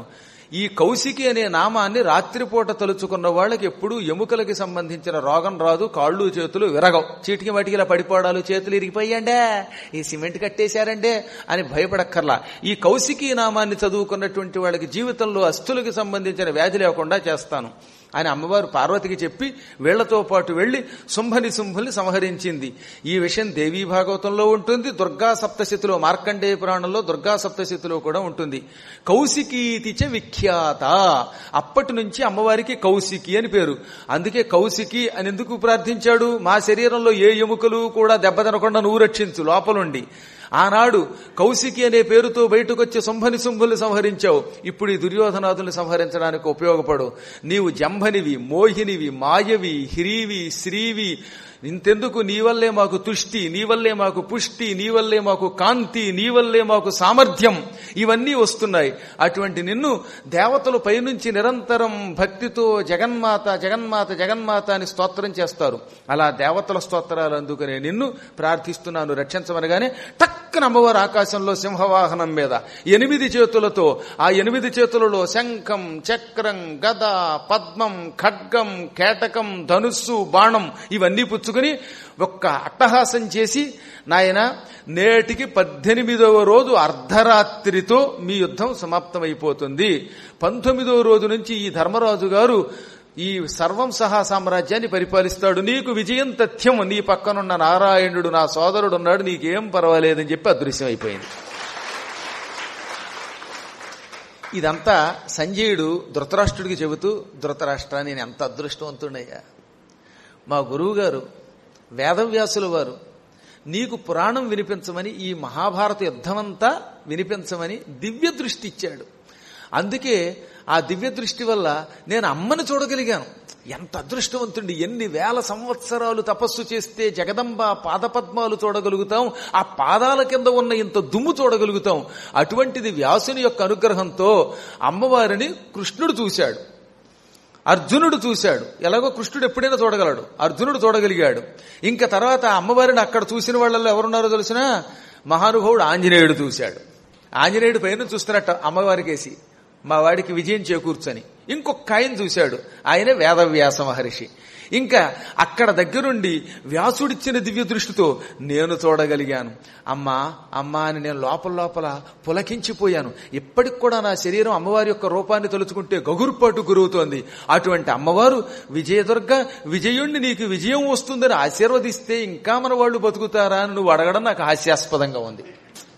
ఈ కౌశికి అనే నామాన్ని రాత్రిపూట తలుచుకున్న వాళ్ళకి ఎప్పుడూ ఎముకలకి సంబంధించిన రోగం రాదు కాళ్ళు చేతులు విరగవు చీటికి మటికి ఇలా పడిపోవడాలు చేతులు ఇరిగిపోయాండే ఈ సిమెంట్ కట్టేశారండే అని భయపడక్కర్లా ఈ కౌశికి నామాన్ని చదువుకున్నటువంటి వాళ్ళకి జీవితంలో అస్థులకి సంబంధించిన వ్యాధి లేకుండా చేస్తాను అని అమ్మవారు పార్వతికి చెప్పి వీళ్లతో పాటు వెళ్లి శుంభని శుంభుల్ని సంహరించింది ఈ విషయం దేవీ భాగవతంలో ఉంటుంది దుర్గా సప్తశతిలో మార్కండేయ పురాణంలో దుర్గా సప్తశతిలో కూడా ఉంటుంది కౌశికీతి చ విఖ్యాత అప్పటి నుంచి అమ్మవారికి కౌశికి అని పేరు అందుకే కౌశికి అని ఎందుకు ప్రార్థించాడు మా శరీరంలో ఏ ఎముకలు కూడా దెబ్బతినకుండా నువ్వు రక్షించు లోపలుండి ఆనాడు కౌశికి అనే పేరుతో బయటకొచ్చి శుంభని శుంభుల్ని సంహరించావు ఇప్పుడు ఈ దుర్యోధనాదుల్ని సంహరించడానికి ఉపయోగపడు నీవు జంభనివి మోహినివి మాయవి హ్రీవి శ్రీవి ఇంతెందుకు నీ వల్లే మాకు తుష్టి నీ వల్లే మాకు పుష్టి నీ వల్లే మాకు కాంతి నీ వల్లే మాకు సామర్థ్యం ఇవన్నీ వస్తున్నాయి అటువంటి నిన్ను దేవతలు పైనుంచి నిరంతరం భక్తితో జగన్మాత జగన్మాత జగన్మాత అని స్తోత్రం చేస్తారు అలా దేవతల స్తోత్రాలు అందుకునే నిన్ను ప్రార్థిస్తున్నాను రక్షించమనగానే టక్కన అమ్మవారు ఆకాశంలో సింహవాహనం మీద ఎనిమిది చేతులతో ఆ ఎనిమిది చేతులలో శంఖం చక్రం గద పద్మం ఖడ్గం కేటకం ధనుస్సు బాణం ఇవన్నీ పుచ్చుకుని ఒక్క అట్టహాసం చేసి నాయన నేటికి పద్దెనిమిదవ రోజు అర్ధరాత్రితో మీ యుద్ధం సమాప్తమైపోతుంది పంతొమ్మిదవ రోజు నుంచి ఈ ధర్మరాజు గారు ఈ సర్వం సహా సామ్రాజ్యాన్ని పరిపాలిస్తాడు నీకు విజయం తథ్యం నీ పక్కనున్న నారాయణుడు నా సోదరుడు ఉన్నాడు నీకేం పర్వాలేదని చెప్పి అదృశ్యం అయిపోయింది ఇదంతా సంజయుడు ధృతరాష్ట్రుడికి చెబుతూ ధృతరాష్ట్ర నేను ఎంత అదృష్టవంతుడయ్యా మా గురువు గారు వేదవ్యాసుల వారు నీకు పురాణం వినిపించమని ఈ మహాభారత యుద్ధమంతా వినిపించమని దివ్య దృష్టి ఇచ్చాడు అందుకే ఆ దివ్య దృష్టి వల్ల నేను అమ్మని చూడగలిగాను ఎంత అదృష్టవంతుడి ఎన్ని వేల సంవత్సరాలు తపస్సు చేస్తే జగదంబ పాదపద్మాలు చూడగలుగుతాం ఆ పాదాల కింద ఉన్న ఇంత దుమ్ము చూడగలుగుతాం అటువంటిది వ్యాసుని యొక్క అనుగ్రహంతో అమ్మవారిని కృష్ణుడు చూశాడు అర్జునుడు చూశాడు ఎలాగో కృష్ణుడు ఎప్పుడైనా చూడగలడు అర్జునుడు చూడగలిగాడు ఇంకా తర్వాత అమ్మవారిని అక్కడ చూసిన వాళ్ళల్లో ఎవరున్నారో తెలిసిన మహానుభావుడు ఆంజనేయుడు చూశాడు ఆంజనేయుడు పైన చూస్తున్నట్ట అమ్మవారికేసి మా వాడికి విజయం చేకూర్చని ఇంకొక ఆయన చూశాడు ఆయనే వేదవ్యాస మహర్షి ఇంకా అక్కడ దగ్గరుండి వ్యాసుడిచ్చిన దివ్య దృష్టితో నేను చూడగలిగాను అమ్మా అమ్మా అని నేను లోపల లోపల పులకించిపోయాను ఇప్పటికి కూడా నా శరీరం అమ్మవారి యొక్క రూపాన్ని తలుచుకుంటే గగురుపాటు గురవుతోంది అటువంటి అమ్మవారు విజయదుర్గ విజయుణ్ణి నీకు విజయం వస్తుందని ఆశీర్వదిస్తే ఇంకా మన వాళ్ళు బతుకుతారా అని నువ్వు అడగడం నాకు హాస్యాస్పదంగా ఉంది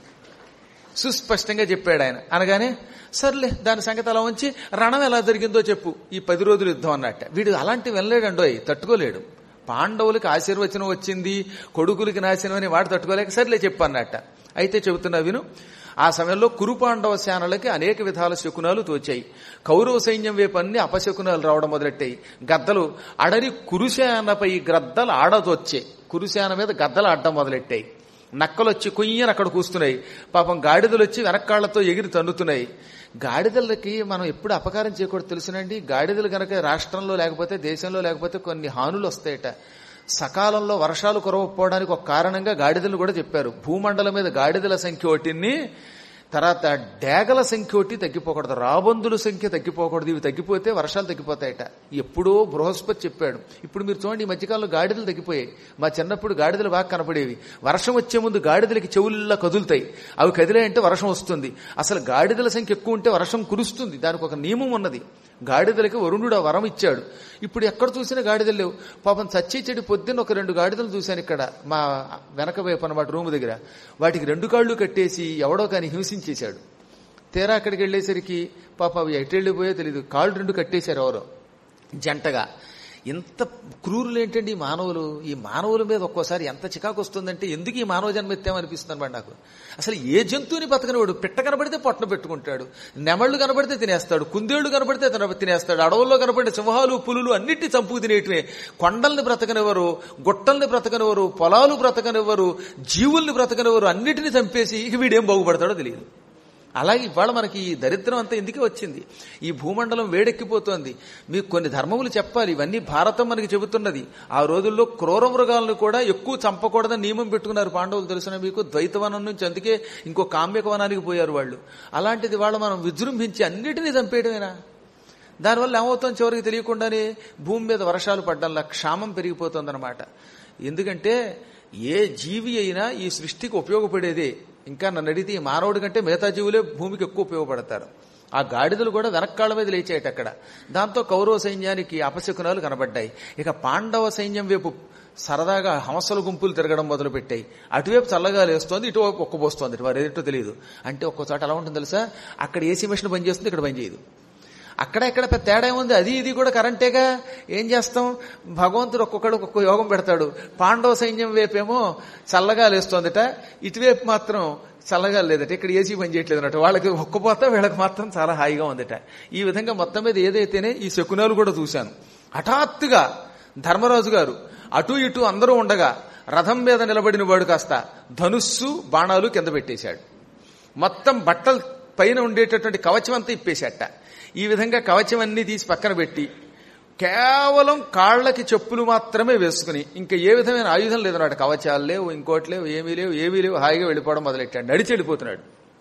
సుస్పష్టంగా చెప్పాడు ఆయన అనగానే సర్లే దాని సంగతి అలా ఉంచి రణం ఎలా జరిగిందో చెప్పు ఈ పది రోజులు యుద్ధం అన్నట్ట వీడు అలాంటి వెళ్ళలేడండోయ్ తట్టుకోలేడు పాండవులకి ఆశీర్వచనం వచ్చింది కొడుకులకి నాశనం అని వాడు తట్టుకోలేక సర్లే చెప్పు అన్నట్ట అయితే చెబుతున్నా విను ఆ సమయంలో కురు పాండవ సేనలకి అనేక విధాల శకునాలు తోచాయి కౌరవ సైన్యం వేపన్ని అపశకునాలు రావడం మొదలెట్టాయి గద్దలు అడరి కురుసేనపై గ్రద్దలు ఆడదొచ్చాయి కురుసేన మీద గద్దలు ఆడడం మొదలెట్టాయి నక్కలు వచ్చి కొయ్యని అక్కడ కూస్తున్నాయి పాపం గాడిదలు వచ్చి వెనక్కాళ్లతో ఎగిరి తన్నుతున్నాయి గాడిదలకి మనం ఎప్పుడు అపకారం చేయకూడదు తెలుసునండి గాడిదలు కనుక రాష్ట్రంలో లేకపోతే దేశంలో లేకపోతే కొన్ని హానులు వస్తాయట సకాలంలో వర్షాలు కురవకపోవడానికి ఒక కారణంగా గాడిదలు కూడా చెప్పారు భూమండలం మీద గాడిదల సంఖ్య ఒకటిని తర్వాత డేగల సంఖ్య ఒకటి తగ్గిపోకూడదు రాబందుల సంఖ్య తగ్గిపోకూడదు ఇవి తగ్గిపోతే వర్షాలు తగ్గిపోతాయట ఎప్పుడో బృహస్పతి చెప్పాడు ఇప్పుడు మీరు చూడండి ఈ మధ్యకాలంలో గాడిదలు తగ్గిపోయాయి మా చిన్నప్పుడు గాడిదలు బాగా కనపడేవి వర్షం వచ్చే ముందు గాడిదలకి చెవుల్లా కదులుతాయి అవి కదిలాయంటే వర్షం వస్తుంది అసలు గాడిదల సంఖ్య ఎక్కువ ఉంటే వర్షం కురుస్తుంది దానికి ఒక నియమం ఉన్నది గాడిదలకి వరుణుడు ఆ వరం ఇచ్చాడు ఇప్పుడు ఎక్కడ చూసినా గాడిదలు లేవు పాపం చచ్చి చెడి పొద్దున్న ఒక రెండు గాడిదలు చూశాను ఇక్కడ మా వెనక వైపు అనమాట రూమ్ దగ్గర వాటికి రెండు కాళ్ళు కట్టేసి ఎవడో కానీ హింసించేశాడు తీరా అక్కడికి వెళ్ళేసరికి పాప అవి ఎటు వెళ్ళిపోయో తెలియదు కాళ్ళు రెండు కట్టేశారు ఎవరో జంటగా ఇంత క్రూరులు ఏంటండి ఈ మానవులు ఈ మానవుల మీద ఒక్కోసారి ఎంత చికాకు వస్తుందంటే ఎందుకు ఈ మానవ జన్మ ఎత్తామనిపిస్తుంది అనమాట నాకు అసలు ఏ జంతువుని బతకనివాడు పిట్ట కనబడితే పొట్టన పెట్టుకుంటాడు నెమళ్ళు కనబడితే తినేస్తాడు కుందేళ్లు కనబడితే తిన తినేస్తాడు అడవుల్లో కనబడే సింహాలు పులులు అన్నిటి చంపుకు తినేయటమే కొండల్ని బ్రతకనివ్వరు గుట్టల్ని బ్రతకనివ్వరు పొలాలు బ్రతకనివ్వరు జీవుల్ని బ్రతకనివ్వరు అన్నిటిని చంపేసి ఇక వీడేం బాగుపడతాడో తెలియదు అలాగే ఇవాళ మనకి ఈ దరిద్రం అంతా ఎందుకే వచ్చింది ఈ భూమండలం వేడెక్కిపోతోంది మీకు కొన్ని ధర్మములు చెప్పాలి ఇవన్నీ భారతం మనకి చెబుతున్నది ఆ రోజుల్లో క్రూర మృగాలను కూడా ఎక్కువ చంపకూడదని నియమం పెట్టుకున్నారు పాండవులు తెలిసిన మీకు ద్వైతవనం నుంచి అందుకే ఇంకో కామ్యక వనానికి పోయారు వాళ్ళు అలాంటిది వాళ్ళు మనం విజృంభించి అన్నిటినీ చంపేయడమేనా దానివల్ల ఏమవుతుంది చివరికి తెలియకుండానే భూమి మీద వర్షాలు పడ్డంలా క్షామం పెరిగిపోతుందన్నమాట ఎందుకంటే ఏ జీవి అయినా ఈ సృష్టికి ఉపయోగపడేదే ఇంకా నన్ను అడిగితే ఈ మానవుడి కంటే మిగతా జీవులే భూమికి ఎక్కువ ఉపయోగపడతారు ఆ గాడిదలు కూడా వెనక్కాళ్ళ మీద లేచాయట అక్కడ దాంతో కౌరవ సైన్యానికి అపశకునాలు కనబడ్డాయి ఇక పాండవ సైన్యం వైపు సరదాగా హంసల గుంపులు తిరగడం మొదలుపెట్టాయి అటువైపు చల్లగా లేస్తోంది ఇటు ఒక్కబోస్తోంది వారు ఏదో తెలియదు అంటే ఒక్కో చోట ఎలా ఉంటుంది తెలుసా అక్కడ ఏసీ మిషన్ పనిచేస్తుంది ఇక్కడ పనిచేయదు అక్కడ ఇక్కడ పెద్ద తేడా ఏముంది అది ఇది కూడా కరెంటేగా ఏం చేస్తాం భగవంతుడు ఒక్కొక్కడు ఒక్కొక్క యోగం పెడతాడు పాండవ సైన్యం వైపేమో చల్లగా లేస్తోందట ఇటువైపు మాత్రం చల్లగా లేదట ఇక్కడ ఏసీ పని చేయట్లేదు అన్నట్టు వాళ్ళకి ఒక్కపోతే వీళ్ళకి మాత్రం చాలా హాయిగా ఉందట ఈ విధంగా మొత్తం మీద ఏదైతేనే ఈ శకునాలు కూడా చూశాను హఠాత్తుగా ధర్మరాజు గారు అటు ఇటు అందరూ ఉండగా రథం మీద నిలబడిన వాడు కాస్త ధనుస్సు బాణాలు కింద పెట్టేశాడు మొత్తం బట్టలు పైన ఉండేటటువంటి కవచం అంతా ఇప్పేశాట ఈ విధంగా కవచం అన్ని తీసి పక్కన పెట్టి కేవలం కాళ్ళకి చెప్పులు మాత్రమే వేసుకుని ఇంకా ఏ విధమైన ఆయుధం లేదన్నమాట కవచాలు లేవు ఇంకోటి లేవు ఏమీ లేవు ఏమీ లేవు హాయిగా వెళ్ళిపోవడం మొదలెట్టాడు నడిచి వెళ్ళిపోతున్నాడు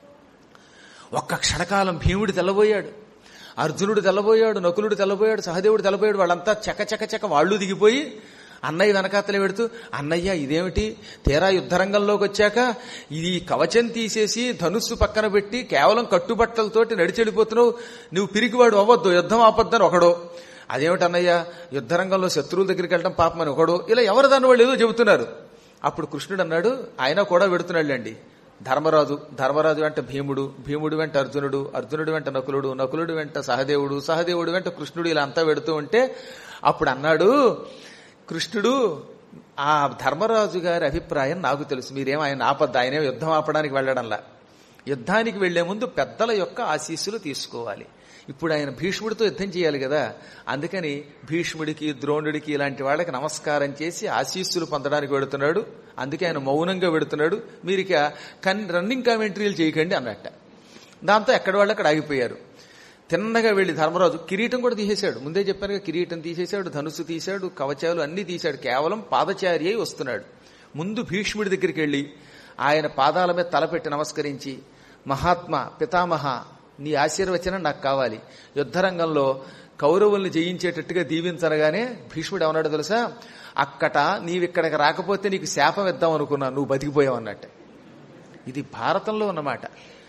ఒక్క క్షణకాలం భీముడు తెల్లబోయాడు అర్జునుడు తెల్లబోయాడు నకులుడు తెల్లబోయాడు సహదేవుడు తెల్లబోయాడు వాళ్ళంతా చక చక చక వాళ్ళు దిగిపోయి అన్నయ్య వెనకాతలే పెడుతూ అన్నయ్య ఇదేమిటి తీరా యుద్ధరంగంలోకి వచ్చాక ఇది కవచం తీసేసి ధనుస్సు పక్కన పెట్టి కేవలం కట్టుబట్టలతోటి నడిచెడిపోతున్నావు నువ్వు పిరికివాడు అవ్వద్దు యుద్ధం ఆపొద్దని ఒకడో అదేమిటన్నయ్య యుద్ధరంగంలో శత్రువుల దగ్గరికి వెళ్ళడం పాపమని ఒకడు ఇలా ఎవరు దాని వాళ్ళు ఏదో చెబుతున్నారు అప్పుడు కృష్ణుడు అన్నాడు ఆయన కూడా పెడుతున్నాడులేండి ధర్మరాజు ధర్మరాజు వెంట భీముడు భీముడు వెంట అర్జునుడు అర్జునుడు వెంట నకులుడు నకులుడు వెంట సహదేవుడు సహదేవుడు వెంట కృష్ణుడు ఇలా అంతా పెడుతూ ఉంటే అప్పుడు అన్నాడు కృష్ణుడు ఆ ధర్మరాజు గారి అభిప్రాయం నాకు తెలుసు మీరేం ఆయన ఆపద్దు ఆయనే యుద్ధం ఆపడానికి వెళ్ళడంలా యుద్ధానికి వెళ్లే ముందు పెద్దల యొక్క ఆశీస్సులు తీసుకోవాలి ఇప్పుడు ఆయన భీష్ముడితో యుద్ధం చేయాలి కదా అందుకని భీష్ముడికి ద్రోణుడికి ఇలాంటి వాళ్ళకి నమస్కారం చేసి ఆశీస్సులు పొందడానికి వెడుతున్నాడు అందుకే ఆయన మౌనంగా వెడుతున్నాడు మీరు ఇక కన్ రన్నింగ్ కామెంటరీలు చేయకండి అన్నట్ట దాంతో ఎక్కడి వాళ్ళు అక్కడ ఆగిపోయారు తిన్నగా వెళ్లి ధర్మరాజు కిరీటం కూడా తీసేశాడు ముందే చెప్పానుగా కిరీటం తీసేశాడు ధనుసు తీశాడు కవచాలు అన్ని తీశాడు కేవలం పాదచారి అయి వస్తున్నాడు ముందు భీష్ముడి దగ్గరికి వెళ్లి ఆయన పాదాల మీద తలపెట్టి నమస్కరించి మహాత్మా పితామహ నీ ఆశీర్వచనం నాకు కావాలి యుద్ధరంగంలో కౌరవుల్ని జయించేటట్టుగా దీవించనగానే భీష్ముడు ఏమన్నాడు తెలుసా అక్కట నీవిక్కడికి రాకపోతే నీకు శాపం ఇద్దాం అనుకున్నా నువ్వు బతికిపోయావు అన్నట్టు ఇది భారతంలో ఉన్నమాట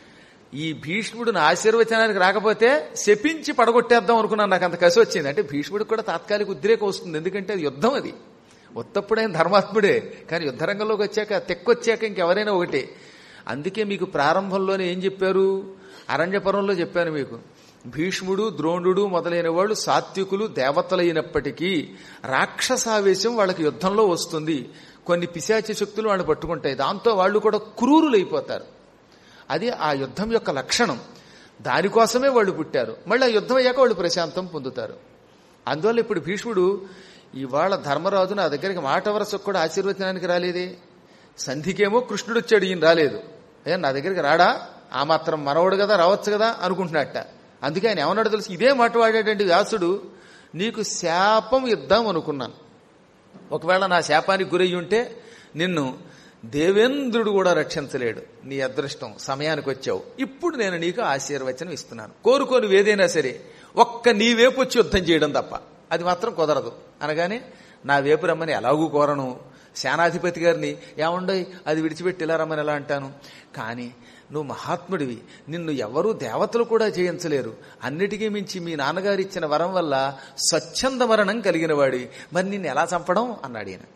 ఈ భీష్ముడు నా ఆశీర్వచనానికి రాకపోతే శపించి పడగొట్టేద్దాం అనుకున్నాను నాకు అంత కసి వచ్చింది అంటే భీష్ముడికి కూడా తాత్కాలిక ఉద్రేకం వస్తుంది ఎందుకంటే అది యుద్ధం అది ఉత్తప్పుడైన ధర్మాత్ముడే కానీ యుద్ధరంగంలోకి వచ్చాక తెక్కొచ్చాక ఇంకెవరైనా ఒకటే అందుకే మీకు ప్రారంభంలోనే ఏం చెప్పారు అరణ్యపురంలో చెప్పాను మీకు భీష్ముడు ద్రోణుడు మొదలైన వాళ్ళు సాత్వికులు దేవతలైనప్పటికీ రాక్షసావేశం వాళ్ళకి యుద్ధంలో వస్తుంది కొన్ని పిశాచి శక్తులు వాళ్ళు పట్టుకుంటాయి దాంతో వాళ్ళు కూడా క్రూరులైపోతారు అది ఆ యుద్ధం యొక్క లక్షణం దానికోసమే వాళ్ళు పుట్టారు మళ్ళీ ఆ యుద్ధం అయ్యాక వాళ్ళు ప్రశాంతం పొందుతారు అందువల్ల ఇప్పుడు భీష్ముడు ఇవాళ ధర్మరాజు నా దగ్గరికి మాట వరసకు కూడా ఆశీర్వచనానికి రాలేదే సంధికేమో కృష్ణుడు వచ్చాడు ఈయన రాలేదు ఏ నా దగ్గరికి రాడా ఆ మాత్రం మనవడు కదా రావచ్చు కదా అనుకుంటున్నట్ట అందుకే ఆయన ఏమన్నాడు తెలుసు ఇదే మాట వాడేటండి వ్యాసుడు నీకు శాపం ఇద్దాం అనుకున్నాను ఒకవేళ నా శాపానికి గురయ్యి ఉంటే నిన్ను దేవేంద్రుడు కూడా రక్షించలేడు నీ అదృష్టం సమయానికి వచ్చావు ఇప్పుడు నేను నీకు ఆశీర్వచనం ఇస్తున్నాను కోరుకోని ఏదైనా సరే ఒక్క నీ వేపు వచ్చి యుద్ధం చేయడం తప్ప అది మాత్రం కుదరదు అనగానే నా వేపు రమ్మని ఎలాగూ కోరను సేనాధిపతి గారిని ఏముండయి అది విడిచిపెట్టి ఇలా రమ్మని ఎలా అంటాను కానీ నువ్వు మహాత్ముడివి నిన్ను ఎవరూ దేవతలు కూడా జయించలేరు అన్నిటికీ మించి మీ నాన్నగారు ఇచ్చిన వరం వల్ల స్వచ్ఛంద మరణం కలిగిన వాడి మరి నిన్ను ఎలా చంపడం అన్నాడు ఈయన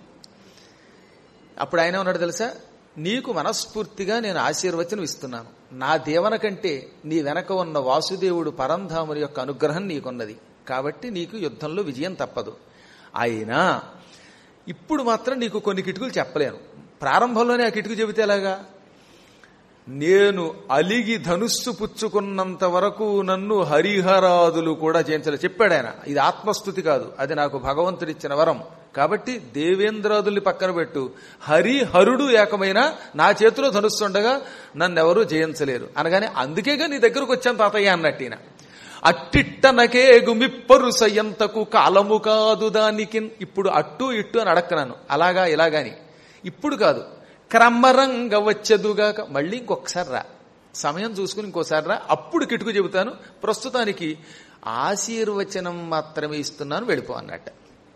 అప్పుడు ఆయన ఉన్నాడు తెలుసా నీకు మనస్ఫూర్తిగా నేను ఆశీర్వచనం ఇస్తున్నాను నా దేవన కంటే నీ వెనక ఉన్న వాసుదేవుడు పరంధాముని యొక్క అనుగ్రహం నీకున్నది కాబట్టి నీకు యుద్ధంలో విజయం తప్పదు అయినా ఇప్పుడు మాత్రం నీకు కొన్ని కిటుకులు చెప్పలేను ప్రారంభంలోనే ఆ కిటుకు చెబితే ఎలాగా నేను అలిగి ధనుస్సు పుచ్చుకున్నంత వరకు నన్ను హరిహరాదులు కూడా చేయించలేదు చెప్పాడు ఆయన ఇది ఆత్మస్థుతి కాదు అది నాకు భగవంతుడిచ్చిన వరం కాబట్టి దేవేంద్రాదుల్ని పక్కన పెట్టు హరి హరుడు ఏకమైన నా చేతిలో ధనుస్సు ఉండగా నన్నెవరూ జయించలేరు అనగానే అందుకేగా నీ దగ్గరకు వచ్చాను తాతయ్య అన్నట్టిన అట్టిట్టనకే గుమిప్పరు సయంతకు కాలము కాదు దానికి ఇప్పుడు అట్టు ఇట్టు అని అడక్కనాను అలాగా ఇలాగాని ఇప్పుడు కాదు క్రమరంగా వచ్చేదుగాక మళ్ళీ ఇంకొకసారి రా సమయం చూసుకుని ఇంకోసారి రా అప్పుడు కిటుకు చెబుతాను ప్రస్తుతానికి ఆశీర్వచనం మాత్రమే ఇస్తున్నాను వెళ్ళిపో అన్నట్టు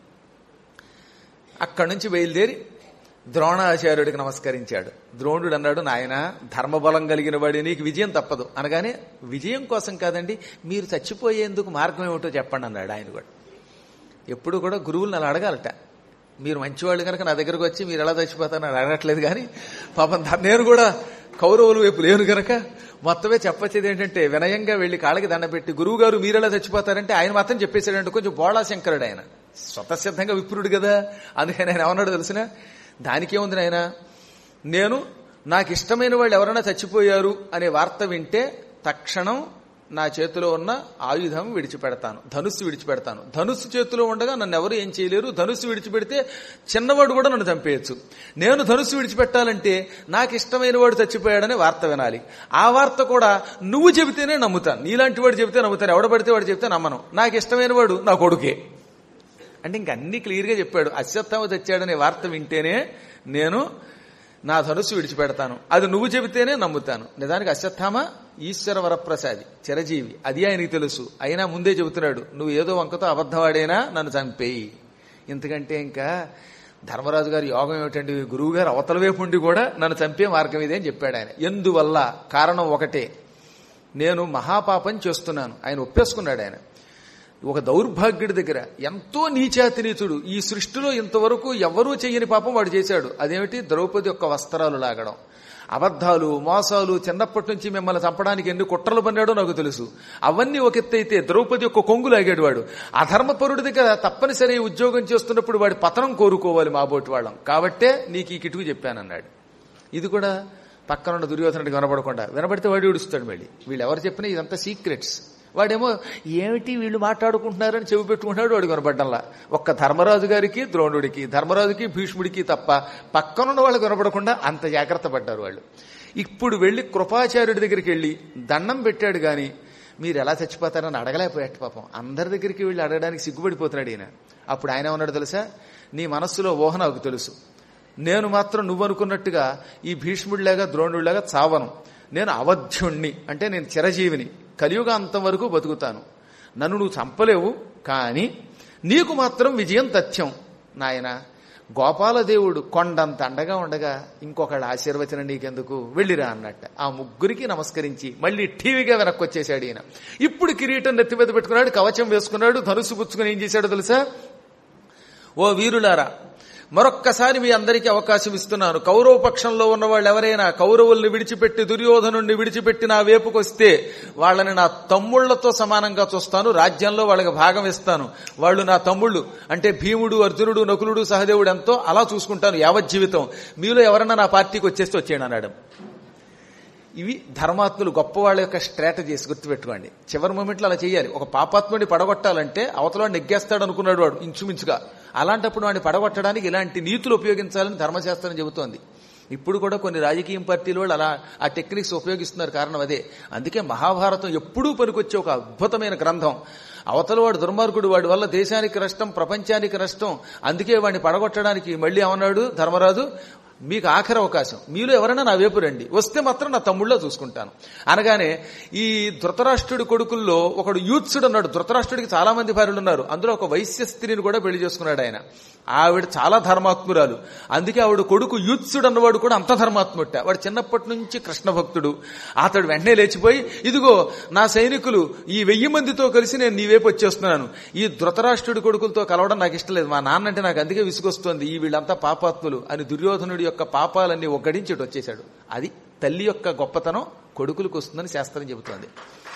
అక్కడి నుంచి బయలుదేరి ద్రోణాచార్యుడికి నమస్కరించాడు ద్రోణుడు అన్నాడు నాయన ధర్మబలం కలిగిన వాడి నీకు విజయం తప్పదు అనగానే విజయం కోసం కాదండి మీరు చచ్చిపోయేందుకు మార్గం ఏమిటో చెప్పండి అన్నాడు ఆయన కూడా ఎప్పుడు కూడా గురువులను అలా అడగాలట మీరు మంచివాళ్ళు కనుక నా దగ్గరకు వచ్చి మీరు ఎలా చచ్చిపోతారని అడగట్లేదు కానీ పాపం దా- నేను కూడా కౌరవులు వైపు లేను గనక మొత్తమే చెప్పొచ్చేది ఏంటంటే వినయంగా వెళ్లి కాళ్ళకి దండ పెట్టి గురువు గారు మీరు ఎలా చచ్చిపోతారంటే ఆయన మాత్రం చెప్పేశాడంటే కొంచెం బోళా శంకరుడు ఆయన స్వతసిద్ధంగా విప్రుడు కదా అందుకని ఆయన ఏమన్నాడు తెలిసిన దానికేముంది ఆయన నేను నాకు ఇష్టమైన వాళ్ళు ఎవరైనా చచ్చిపోయారు అనే వార్త వింటే తక్షణం నా చేతిలో ఉన్న ఆయుధం విడిచిపెడతాను ధనుస్సు విడిచిపెడతాను ధనుస్సు చేతిలో ఉండగా నన్ను ఎవరు ఏం చేయలేరు ధనుస్సు విడిచిపెడితే చిన్నవాడు కూడా నన్ను చంపేయచ్చు నేను ధనుస్సు విడిచిపెట్టాలంటే నాకు ఇష్టమైన వాడు చచ్చిపోయాడని వార్త వినాలి ఆ వార్త కూడా నువ్వు చెబితేనే నమ్ముతాను నీలాంటి వాడు చెబితే నమ్ముతాను ఎవడ పడితే వాడు చెబితే నమ్మను నాకు ఇష్టమైన వాడు నా కొడుకే అంటే ఇంక అన్ని క్లియర్గా చెప్పాడు అశ్వత్థామ తెచ్చాడనే వార్త వింటేనే నేను నా ధనుస్సు విడిచిపెడతాను అది నువ్వు చెబితేనే నమ్ముతాను నిజానికి అశ్వత్థామ ఈశ్వర వరప్రసాది చిరజీవి అది ఆయనకి తెలుసు అయినా ముందే చెబుతున్నాడు నువ్వు ఏదో వంకతో అబద్ధవాడైనా నన్ను చంపేయి ఇంతకంటే ఇంకా ధర్మరాజు గారి యోగం ఏమిటండి గురువు గారు అవతల వైపు ఉండి కూడా నన్ను చంపే మార్గం ఇదే అని చెప్పాడు ఆయన ఎందువల్ల కారణం ఒకటే నేను మహాపాపం చేస్తున్నాను ఆయన ఒప్పేసుకున్నాడు ఆయన ఒక దౌర్భాగ్యుడి దగ్గర ఎంతో నీచాతి నీచుడు ఈ సృష్టిలో ఇంతవరకు ఎవరూ చెయ్యని పాపం వాడు చేశాడు అదేమిటి ద్రౌపది యొక్క వస్త్రాలు లాగడం అబద్ధాలు మోసాలు చిన్నప్పటి నుంచి మిమ్మల్ని చంపడానికి ఎన్ని కుట్రలు పన్నాడో నాకు తెలుసు అవన్నీ ఒక ఎత్తు అయితే ద్రౌపది యొక్క కొంగు లాగాడు వాడు అధర్మపరుడి దగ్గర తప్పనిసరి ఉద్యోగం చేస్తున్నప్పుడు వాడి పతనం కోరుకోవాలి మా బోటి వాళ్ళం కాబట్టే నీకు ఈ కిటుకు చెప్పానన్నాడు ఇది కూడా పక్కనున్న దుర్యోధనుడికి వినపడకుండా వినపడితే వాడు ఏడుస్తాడు మళ్ళీ వీళ్ళు ఎవరు చెప్పినా ఇదంతా సీక్రెట్స్ వాడేమో ఏమిటి వీళ్ళు మాట్లాడుకుంటున్నారని చెవి పెట్టుకుంటున్నాడు వాడు కనపడ్డంలా ఒక్క ధర్మరాజు గారికి ద్రోణుడికి ధర్మరాజుకి భీష్ముడికి తప్ప పక్కనున్న వాళ్ళకి కనపడకుండా అంత జాగ్రత్త పడ్డారు వాళ్ళు ఇప్పుడు వెళ్ళి కృపాచార్యుడి దగ్గరికి వెళ్ళి దండం పెట్టాడు గాని మీరు ఎలా చచ్చిపోతారని అడగలేకపోయాడు పాపం అందరి దగ్గరికి వెళ్ళి అడగడానికి సిగ్గుపడిపోతున్నాడు ఈయన అప్పుడు ఆయన ఉన్నాడు తెలుసా నీ మనస్సులో ఊహ నాకు తెలుసు నేను మాత్రం నువ్వు అనుకున్నట్టుగా ఈ భీష్ముడిలాగా ద్రోణుడిలాగా చావను నేను అవధ్యుణ్ణి అంటే నేను చిరజీవిని కలియుగ అంతం వరకు బతుకుతాను నన్ను నువ్వు చంపలేవు కానీ నీకు మాత్రం విజయం తథ్యం నాయన గోపాలదేవుడు కొండంత అండగా ఉండగా ఇంకొకళ్ళ ఆశీర్వచనం నీకెందుకు వెళ్ళిరా అన్నట్ట ఆ ముగ్గురికి నమస్కరించి మళ్ళీ టీవీగా వెనక్కి వచ్చేసాడు ఈయన ఇప్పుడు కిరీటం నెత్తి మీద పెట్టుకున్నాడు కవచం వేసుకున్నాడు ధనుసు పుచ్చుకుని ఏం చేశాడో తెలుసా ఓ వీరులారా మరొక్కసారి మీ అందరికీ అవకాశం ఇస్తున్నాను కౌరవ పక్షంలో ఉన్న వాళ్ళు ఎవరైనా కౌరవుల్ని విడిచిపెట్టి దుర్యోధనుణ్ణి విడిచిపెట్టి నా వేపుకొస్తే వాళ్ళని నా తమ్ముళ్లతో సమానంగా చూస్తాను రాజ్యంలో వాళ్ళకి భాగం ఇస్తాను వాళ్ళు నా తమ్ముళ్ళు అంటే భీముడు అర్జునుడు నకులుడు సహదేవుడు ఎంతో అలా చూసుకుంటాను యావజ్జీవితం మీలో ఎవరైనా నా పార్టీకి వచ్చేస్తే వచ్చేయండి అన్నాడు ఇవి ధర్మాత్ములు గొప్ప వాళ్ళ యొక్క స్ట్రాటజీస్ గుర్తుపెట్టుకోండి చివరి మూమెంట్లో అలా చేయాలి ఒక పాపాత్ముడిని పడగొట్టాలంటే అవతల నెగ్గేస్తాడు అనుకున్నాడు వాడు ఇంచుమించుగా అలాంటప్పుడు వాడిని పడగొట్టడానికి ఇలాంటి నీతులు ఉపయోగించాలని ధర్మశాస్త్రం చెబుతోంది ఇప్పుడు కూడా కొన్ని రాజకీయ పార్టీల వాళ్ళు అలా ఆ టెక్నిక్స్ ఉపయోగిస్తున్నారు కారణం అదే అందుకే మహాభారతం ఎప్పుడూ పనికొచ్చే ఒక అద్భుతమైన గ్రంథం అవతల వాడు దుర్మార్గుడు వాడి వల్ల దేశానికి నష్టం ప్రపంచానికి నష్టం అందుకే వాడిని పడగొట్టడానికి మళ్ళీ ఏమన్నాడు ధర్మరాజు మీకు ఆఖరి అవకాశం మీలో ఎవరైనా నా వైపు రండి వస్తే మాత్రం నా తమ్ముళ్ళో చూసుకుంటాను అనగానే ఈ ధృతరాష్ట్రుడి కొడుకుల్లో ఒకడు యూత్సుడు అన్నాడు ధృతరాష్ట్రుడికి చాలా మంది భార్యలు ఉన్నారు అందులో ఒక వైశ్య స్త్రీని కూడా పెళ్లి చేసుకున్నాడు ఆయన ఆవిడ చాలా ధర్మాత్మురాలు అందుకే ఆవిడ కొడుకు యూత్సుడు అన్నవాడు కూడా అంత ధర్మాత్ముట్ట వాడు చిన్నప్పటి నుంచి కృష్ణ భక్తుడు అతడు వెంటనే లేచిపోయి ఇదిగో నా సైనికులు ఈ వెయ్యి మందితో కలిసి నేను నీ వైపు వచ్చేస్తున్నాను ఈ ధృతరాష్ట్రుడి కొడుకులతో కలవడం నాకు ఇష్టం లేదు మా నాన్న అంటే నాకు అందుకే విసుగొస్తోంది ఈ వీళ్ళంతా పాపాత్ములు అని దుర్యోధనుడి యొక్క పాపాలన్నీ ఒక్కడించి ఇటు వచ్చేశాడు అది తల్లి యొక్క గొప్పతనం కొడుకులకు వస్తుందని శాస్త్రం చెబుతోంది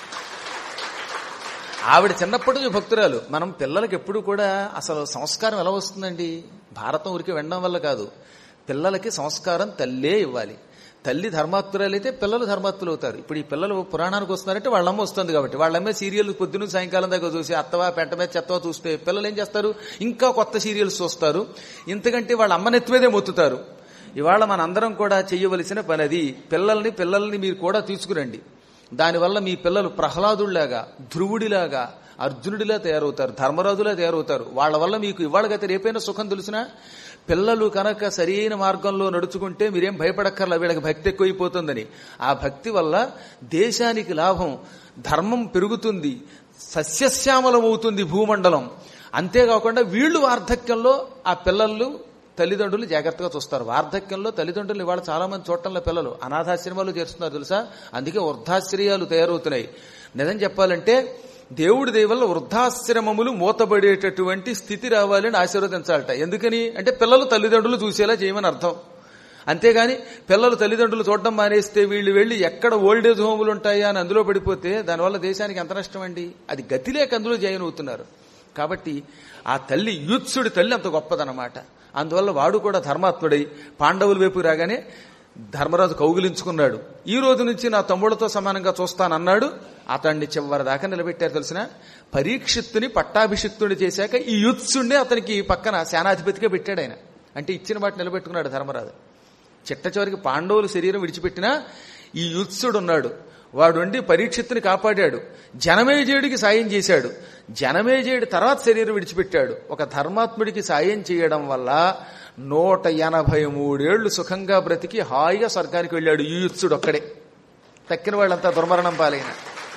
ఆవిడ చిన్నప్పటి నుంచి భక్తురాలు మనం పిల్లలకి ఎప్పుడు కూడా అసలు సంస్కారం ఎలా వస్తుందండి భారతం ఊరికి వినడం వల్ల కాదు పిల్లలకి సంస్కారం తల్లే ఇవ్వాలి తల్లి ధర్మాత్తురాలైతే పిల్లలు ధర్మాత్తులు అవుతారు ఇప్పుడు ఈ పిల్లలు పురాణానికి వస్తున్నారంటే వాళ్ళమ్మ వస్తుంది కాబట్టి వాళ్ళమ్మే సీరియల్ పొద్దున్న సాయంకాలం దాకా చూసి అత్తవా పెంట మీద చెత్తవా చూస్తే పిల్లలు ఏం చేస్తారు ఇంకా కొత్త సీరియల్స్ చూస్తారు ఇంతకంటే వాళ్ళ అమ్మ నెత్తిమీదే మొత్తుతారు ఇవాళ మనందరం కూడా చెయ్యవలసిన పని అది పిల్లల్ని పిల్లల్ని మీరు కూడా తీసుకురండి దానివల్ల మీ పిల్లలు ప్రహ్లాదుడిలాగా ధ్రువుడిలాగా అర్జునుడిలా తయారవుతారు ధర్మరాజులా తయారవుతారు వాళ్ళ వల్ల మీకు ఇవాళ గత రేపైనా సుఖం తెలిసినా పిల్లలు కనుక సరైన మార్గంలో నడుచుకుంటే మీరేం భయపడక్కర్లా వీళ్ళకి భక్తి ఎక్కువైపోతుందని ఆ భక్తి వల్ల దేశానికి లాభం ధర్మం పెరుగుతుంది సస్యశ్యామలమవుతుంది భూమండలం అంతేకాకుండా వీళ్ళు వార్ధక్యంలో ఆ పిల్లలు తల్లిదండ్రులు జాగ్రత్తగా చూస్తారు వార్ధక్యంలో తల్లిదండ్రులు ఇవాళ చాలా మంది చూడటంలో పిల్లలు అనాథాశ్రమాలు చేస్తున్నారు తెలుసా అందుకే వృద్ధాశ్రయాలు తయారవుతున్నాయి నిజం చెప్పాలంటే దేవుడి దయ వల్ల వృద్ధాశ్రమములు మూతబడేటటువంటి స్థితి రావాలని ఆశీర్వదించాలట ఎందుకని అంటే పిల్లలు తల్లిదండ్రులు చూసేలా చేయమని అర్థం అంతేగాని పిల్లలు తల్లిదండ్రులు చూడడం మానేస్తే వీళ్ళు వెళ్ళి ఎక్కడ ఓల్డేజ్ హోములు ఉంటాయా అని అందులో పడిపోతే దానివల్ల దేశానికి ఎంత నష్టం అండి అది గతి లేక అందులో జాయిన్ అవుతున్నారు కాబట్టి ఆ తల్లి యూత్సుడి తల్లి అంత గొప్పదన్నమాట అందువల్ల వాడు కూడా ధర్మాత్ముడై పాండవుల వైపు రాగానే ధర్మరాజు కౌగిలించుకున్నాడు ఈ రోజు నుంచి నా తమ్ముడితో సమానంగా చూస్తానన్నాడు అతన్ని చివరి దాకా నిలబెట్టారు తెలిసిన పరీక్షిత్తుని పట్టాభిషిక్తుని చేశాక ఈ యుత్సుండే అతనికి పక్కన సేనాధిపతిగా పెట్టాడు ఆయన అంటే ఇచ్చిన మాట నిలబెట్టుకున్నాడు ధర్మరాజు చిట్ట చివరికి పాండవుల శరీరం విడిచిపెట్టినా ఈ యుత్సుడు ఉన్నాడు వాడుండి పరీక్షిత్తుని కాపాడాడు జనమేజయుడికి సాయం చేశాడు జనమేజయుడి తర్వాత శరీరం విడిచిపెట్టాడు ఒక ధర్మాత్ముడికి సాయం చేయడం వల్ల నూట ఎనభై మూడేళ్లు సుఖంగా బ్రతికి హాయిగా స్వర్గానికి వెళ్ళాడు ఈ యుత్సుడు ఒక్కడే తక్కిన వాళ్ళంతా దుర్మరణం పాలైన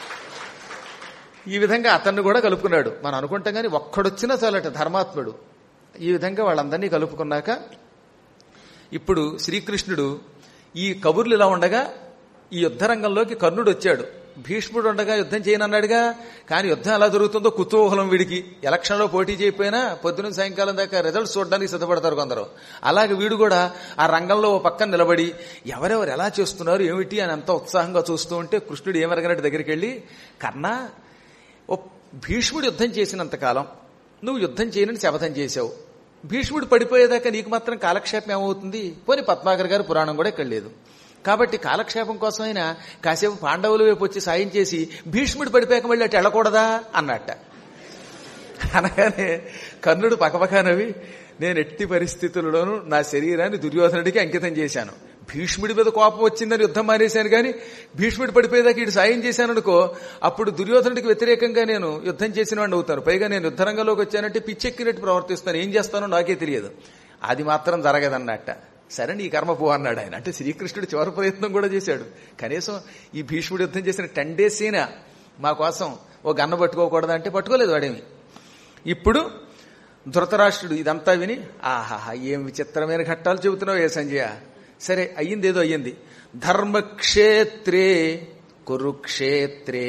ఈ విధంగా అతన్ని కూడా కలుపుకున్నాడు మనం అనుకుంటాం కానీ ఒక్కడొచ్చినా చాలట ధర్మాత్ముడు ఈ విధంగా వాళ్ళందరినీ కలుపుకున్నాక ఇప్పుడు శ్రీకృష్ణుడు ఈ కబుర్లు ఇలా ఉండగా ఈ యుద్ధరంగంలోకి కర్ణుడు వచ్చాడు భీష్ముడు ఉండగా యుద్ధం చేయనన్నాడుగా కానీ యుద్ధం ఎలా జరుగుతుందో కుతూహలం వీడికి ఎలక్షన్లో పోటీ చేయకపోయినా పొద్దున సాయంకాలం దాకా రిజల్ట్స్ చూడడానికి సిద్ధపడతారు కొందరు అలాగే వీడు కూడా ఆ రంగంలో ఓ పక్కన నిలబడి ఎవరెవరు ఎలా చేస్తున్నారు ఏమిటి అని అంత ఉత్సాహంగా చూస్తూ ఉంటే కృష్ణుడు ఏమరగనట్టు దగ్గరికి వెళ్ళి కర్ణ ఓ భీష్ముడు యుద్ధం చేసినంతకాలం నువ్వు యుద్ధం చేయనని శపథం చేశావు భీష్ముడు పడిపోయేదాకా నీకు మాత్రం కాలక్షేపం ఏమవుతుంది పోనీ పద్మాకర్ గారు పురాణం కూడా ఇక్కడ లేదు కాబట్టి కాలక్షేపం కోసమైనా కాసేపు పాండవుల వైపు వచ్చి సాయం చేసి భీష్ముడు పడిపోయాక మళ్ళీ అటు వెళ్ళకూడదా అన్నట్ట అనగానే కర్ణుడు పకపకానవి నేను ఎట్టి పరిస్థితుల్లోనూ నా శరీరాన్ని దుర్యోధనుడికి అంకితం చేశాను భీష్ముడి మీద కోపం వచ్చిందని యుద్ధం మానేశాను కానీ భీష్ముడి పడిపోయేదాకా ఇటు సాయం చేశాననుకో అప్పుడు దుర్యోధనుడికి వ్యతిరేకంగా నేను యుద్ధం చేసిన వాడిని అవుతాను పైగా నేను యుద్ధరంగంలోకి వచ్చానంటే పిచ్చెక్కినట్టు ప్రవర్తిస్తాను ఏం చేస్తానో నాకే తెలియదు అది మాత్రం జరగదన్నట్ట సరే నీ కర్మ పో అన్నాడు ఆయన అంటే శ్రీకృష్ణుడు చివరి ప్రయత్నం కూడా చేశాడు కనీసం ఈ భీష్ముడు యుద్ధం చేసిన టెన్ డేస్ అయినా మా కోసం ఓ గన్న పట్టుకోకూడదు అంటే పట్టుకోలేదు వాడేమి ఇప్పుడు ధృతరాష్ట్రుడు ఇదంతా విని ఆహాహా ఏం విచిత్రమైన ఘట్టాలు చెబుతున్నావు ఏ సంజయ సరే అయ్యింది ఏదో అయ్యింది ధర్మక్షేత్రే కురుక్షేత్రే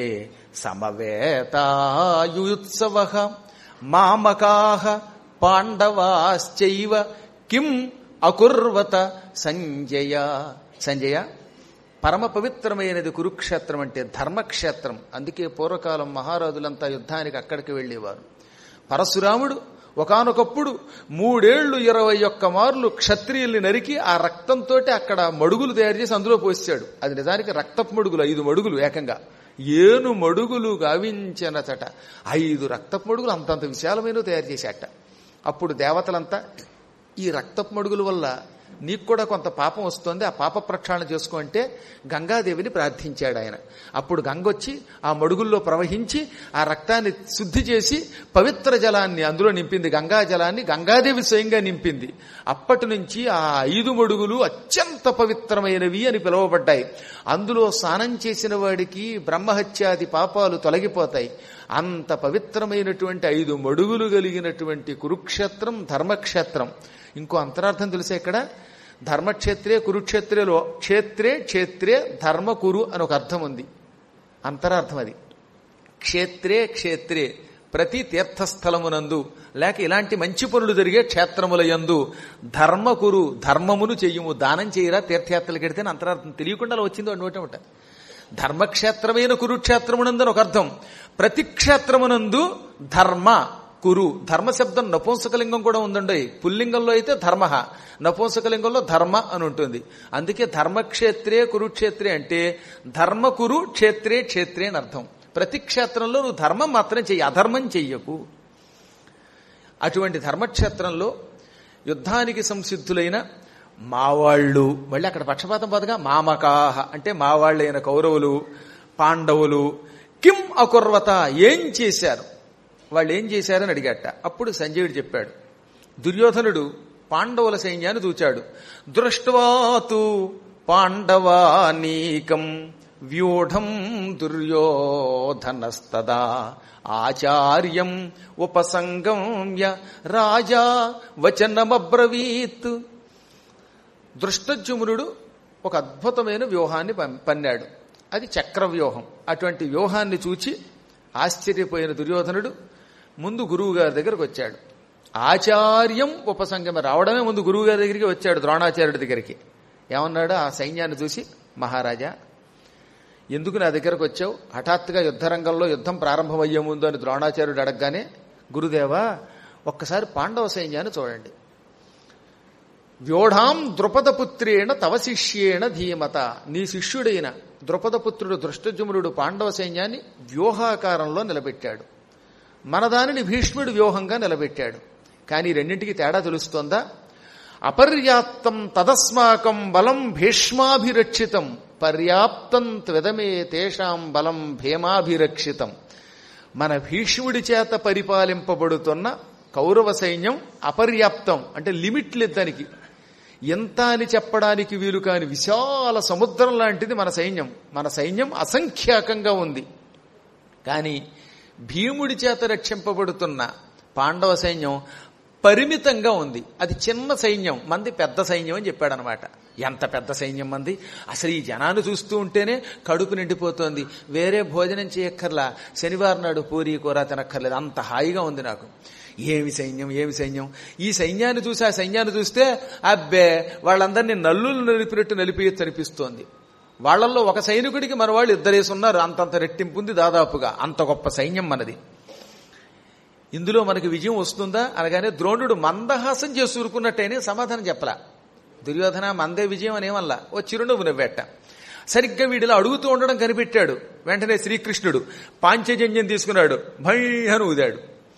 సమవేతాయుత్సవ మామకాహ పాండవాశ్చైవ కిం అకుర్వత సంజయ సంజయ పరమ పవిత్రమైనది కురుక్షేత్రం అంటే ధర్మక్షేత్రం అందుకే పూర్వకాలం మహారాజులంతా యుద్ధానికి అక్కడికి వెళ్లేవారు పరశురాముడు ఒకనొకప్పుడు మూడేళ్లు ఇరవై ఒక్క మార్లు క్షత్రియుల్ని నరికి ఆ రక్తంతో అక్కడ మడుగులు తయారు చేసి అందులో పోసాడు అది నిజానికి రక్తపు మడుగులు ఐదు మడుగులు ఏకంగా ఏను మడుగులు గావించినచట ఐదు రక్తపు మడుగులు అంతంత విశాలమైన తయారు చేశాట అప్పుడు దేవతలంతా ఈ రక్తపు మడుగుల వల్ల నీకు కూడా కొంత పాపం వస్తుంది ఆ పాప ప్రక్షాళన చేసుకో అంటే గంగాదేవిని ప్రార్థించాడు ఆయన అప్పుడు గంగ వచ్చి ఆ మడుగుల్లో ప్రవహించి ఆ రక్తాన్ని శుద్ధి చేసి పవిత్ర జలాన్ని అందులో నింపింది గంగా జలాన్ని గంగాదేవి స్వయంగా నింపింది అప్పటి నుంచి ఆ ఐదు మడుగులు అత్యంత పవిత్రమైనవి అని పిలువబడ్డాయి అందులో స్నానం చేసిన వాడికి బ్రహ్మహత్యాది పాపాలు తొలగిపోతాయి అంత పవిత్రమైనటువంటి ఐదు మడుగులు కలిగినటువంటి కురుక్షేత్రం ధర్మక్షేత్రం ఇంకో అంతరార్థం తెలిసే ఇక్కడ ధర్మక్షేత్రే కురుక్షేత్రేలో క్షేత్రే క్షేత్రే ధర్మ కురు అని ఒక అర్థం ఉంది అంతరార్థం అది క్షేత్రే క్షేత్రే ప్రతి తీర్థస్థలమునందు లేక ఇలాంటి మంచి పనులు జరిగే క్షేత్రముల యందు ధర్మకురు ధర్మమును చెయ్యము దానం చేయరా తీర్థయాత్రలు కడితే అంతరార్థం తెలియకుండా అలా వచ్చిందో అన్నమాట ఒకట ధర్మక్షేత్రమైన కురుక్షేత్రమునందని ఒక అర్థం ప్రతి క్షేత్రమునందు ధర్మ కురు ధర్మ శబ్దం నపుంసకలింగం కూడా ఉందండి పుల్లింగంలో అయితే ధర్మ నపుంసకలింగంలో ధర్మ అని ఉంటుంది అందుకే ధర్మక్షేత్రే కురుక్షేత్రే అంటే ధర్మ కురు క్షేత్రే క్షేత్రే అని అర్థం ప్రతి క్షేత్రంలో నువ్వు ధర్మం మాత్రం చెయ్యి అధర్మం చెయ్యకు అటువంటి ధర్మక్షేత్రంలో యుద్ధానికి సంసిద్ధులైన మావాళ్ళు మళ్ళీ అక్కడ పక్షపాతం పదగా మామకాహ అంటే మావాళ్ళైన కౌరవులు పాండవులు కిం అకుర్వత ఏం చేశారు వాళ్ళు ఏం చేశారని అడిగాట అప్పుడు సంజయుడు చెప్పాడు దుర్యోధనుడు పాండవుల సైన్యాన్ని దూచాడు దృష్ట్వాతు పాండవానీకం వ్యూఢం దుర్యోధనస్తదా ఆచార్యం ఉపసంగమ్య రాజా వచనమబ్రవీత్ దృష్టజుమ్నుడు ఒక అద్భుతమైన వ్యూహాన్ని పన్- పన్నాడు అది చక్రవ్యూహం అటువంటి వ్యూహాన్ని చూచి ఆశ్చర్యపోయిన దుర్యోధనుడు ముందు గురువు గారి దగ్గరకు వచ్చాడు ఆచార్యం ఉపసంగమ రావడమే ముందు గురువు గారి దగ్గరికి వచ్చాడు ద్రోణాచార్యుడి దగ్గరికి ఏమన్నాడు ఆ సైన్యాన్ని చూసి మహారాజా ఎందుకు నా దగ్గరకు వచ్చావు హఠాత్తుగా యుద్ధరంగంలో యుద్ధం ప్రారంభమయ్యే ముందు అని ద్రోణాచార్యుడు అడగగానే గురుదేవా ఒక్కసారి పాండవ సైన్యాన్ని చూడండి వ్యూఢాం ద్రుపదపుత్రేణ తవ శిష్యేణ ధీమత నీ శిష్యుడైన ద్రుపదపుత్రుడు దృష్టజుమ్నుడు పాండవ సైన్యాన్ని వ్యూహాకారంలో నిలబెట్టాడు మన దానిని భీష్ముడు వ్యూహంగా నిలబెట్టాడు కానీ ఈ రెండింటికి తేడా తెలుస్తోందా అపర్యాప్తం తదస్మాకం బలం భీష్మాభిరక్షితం పర్యాప్తం త్వదమే తేషాం బలం భీమాభిరక్షితం మన భీష్ముడి చేత పరిపాలింపబడుతున్న కౌరవ సైన్యం అపర్యాప్తం అంటే లిమిట్ లేదు దానికి ఎంత అని చెప్పడానికి వీలు కాని విశాల సముద్రం లాంటిది మన సైన్యం మన సైన్యం అసంఖ్యాకంగా ఉంది కానీ భీముడి చేత రక్షింపబడుతున్న పాండవ సైన్యం పరిమితంగా ఉంది అది చిన్న సైన్యం మంది పెద్ద సైన్యం అని చెప్పాడనమాట ఎంత పెద్ద సైన్యం మంది అసలు ఈ జనాన్ని చూస్తూ ఉంటేనే కడుపు నిండిపోతోంది వేరే భోజనం చేయక్కర్లా శనివారం నాడు పూరి కూర తినక్కర్లేదు అంత హాయిగా ఉంది నాకు ఏమి సైన్యం ఏమి సైన్యం ఈ సైన్యాన్ని చూసి ఆ సైన్యాన్ని చూస్తే అబ్బే వాళ్ళందరినీ నల్లులు నలిపినట్టు నలిపియచ్చు అనిపిస్తోంది వాళ్ళల్లో ఒక సైనికుడికి మన వాళ్ళు ఇద్దరేసి ఉన్నారు అంతంత రెట్టింపు ఉంది దాదాపుగా అంత గొప్ప సైన్యం మనది ఇందులో మనకి విజయం వస్తుందా అనగానే ద్రోణుడు మందహాసం చేసి ఊరుకున్నట్టయినే సమాధానం చెప్పలా దుర్యోధన మందే విజయం అనేమల్లా ఓ చిరునవ్వు నవ్వేట సరిగ్గా వీడిలో అడుగుతూ ఉండడం కనిపెట్టాడు వెంటనే శ్రీకృష్ణుడు పాంచజన్యం తీసుకున్నాడు భై అని ఊదాడు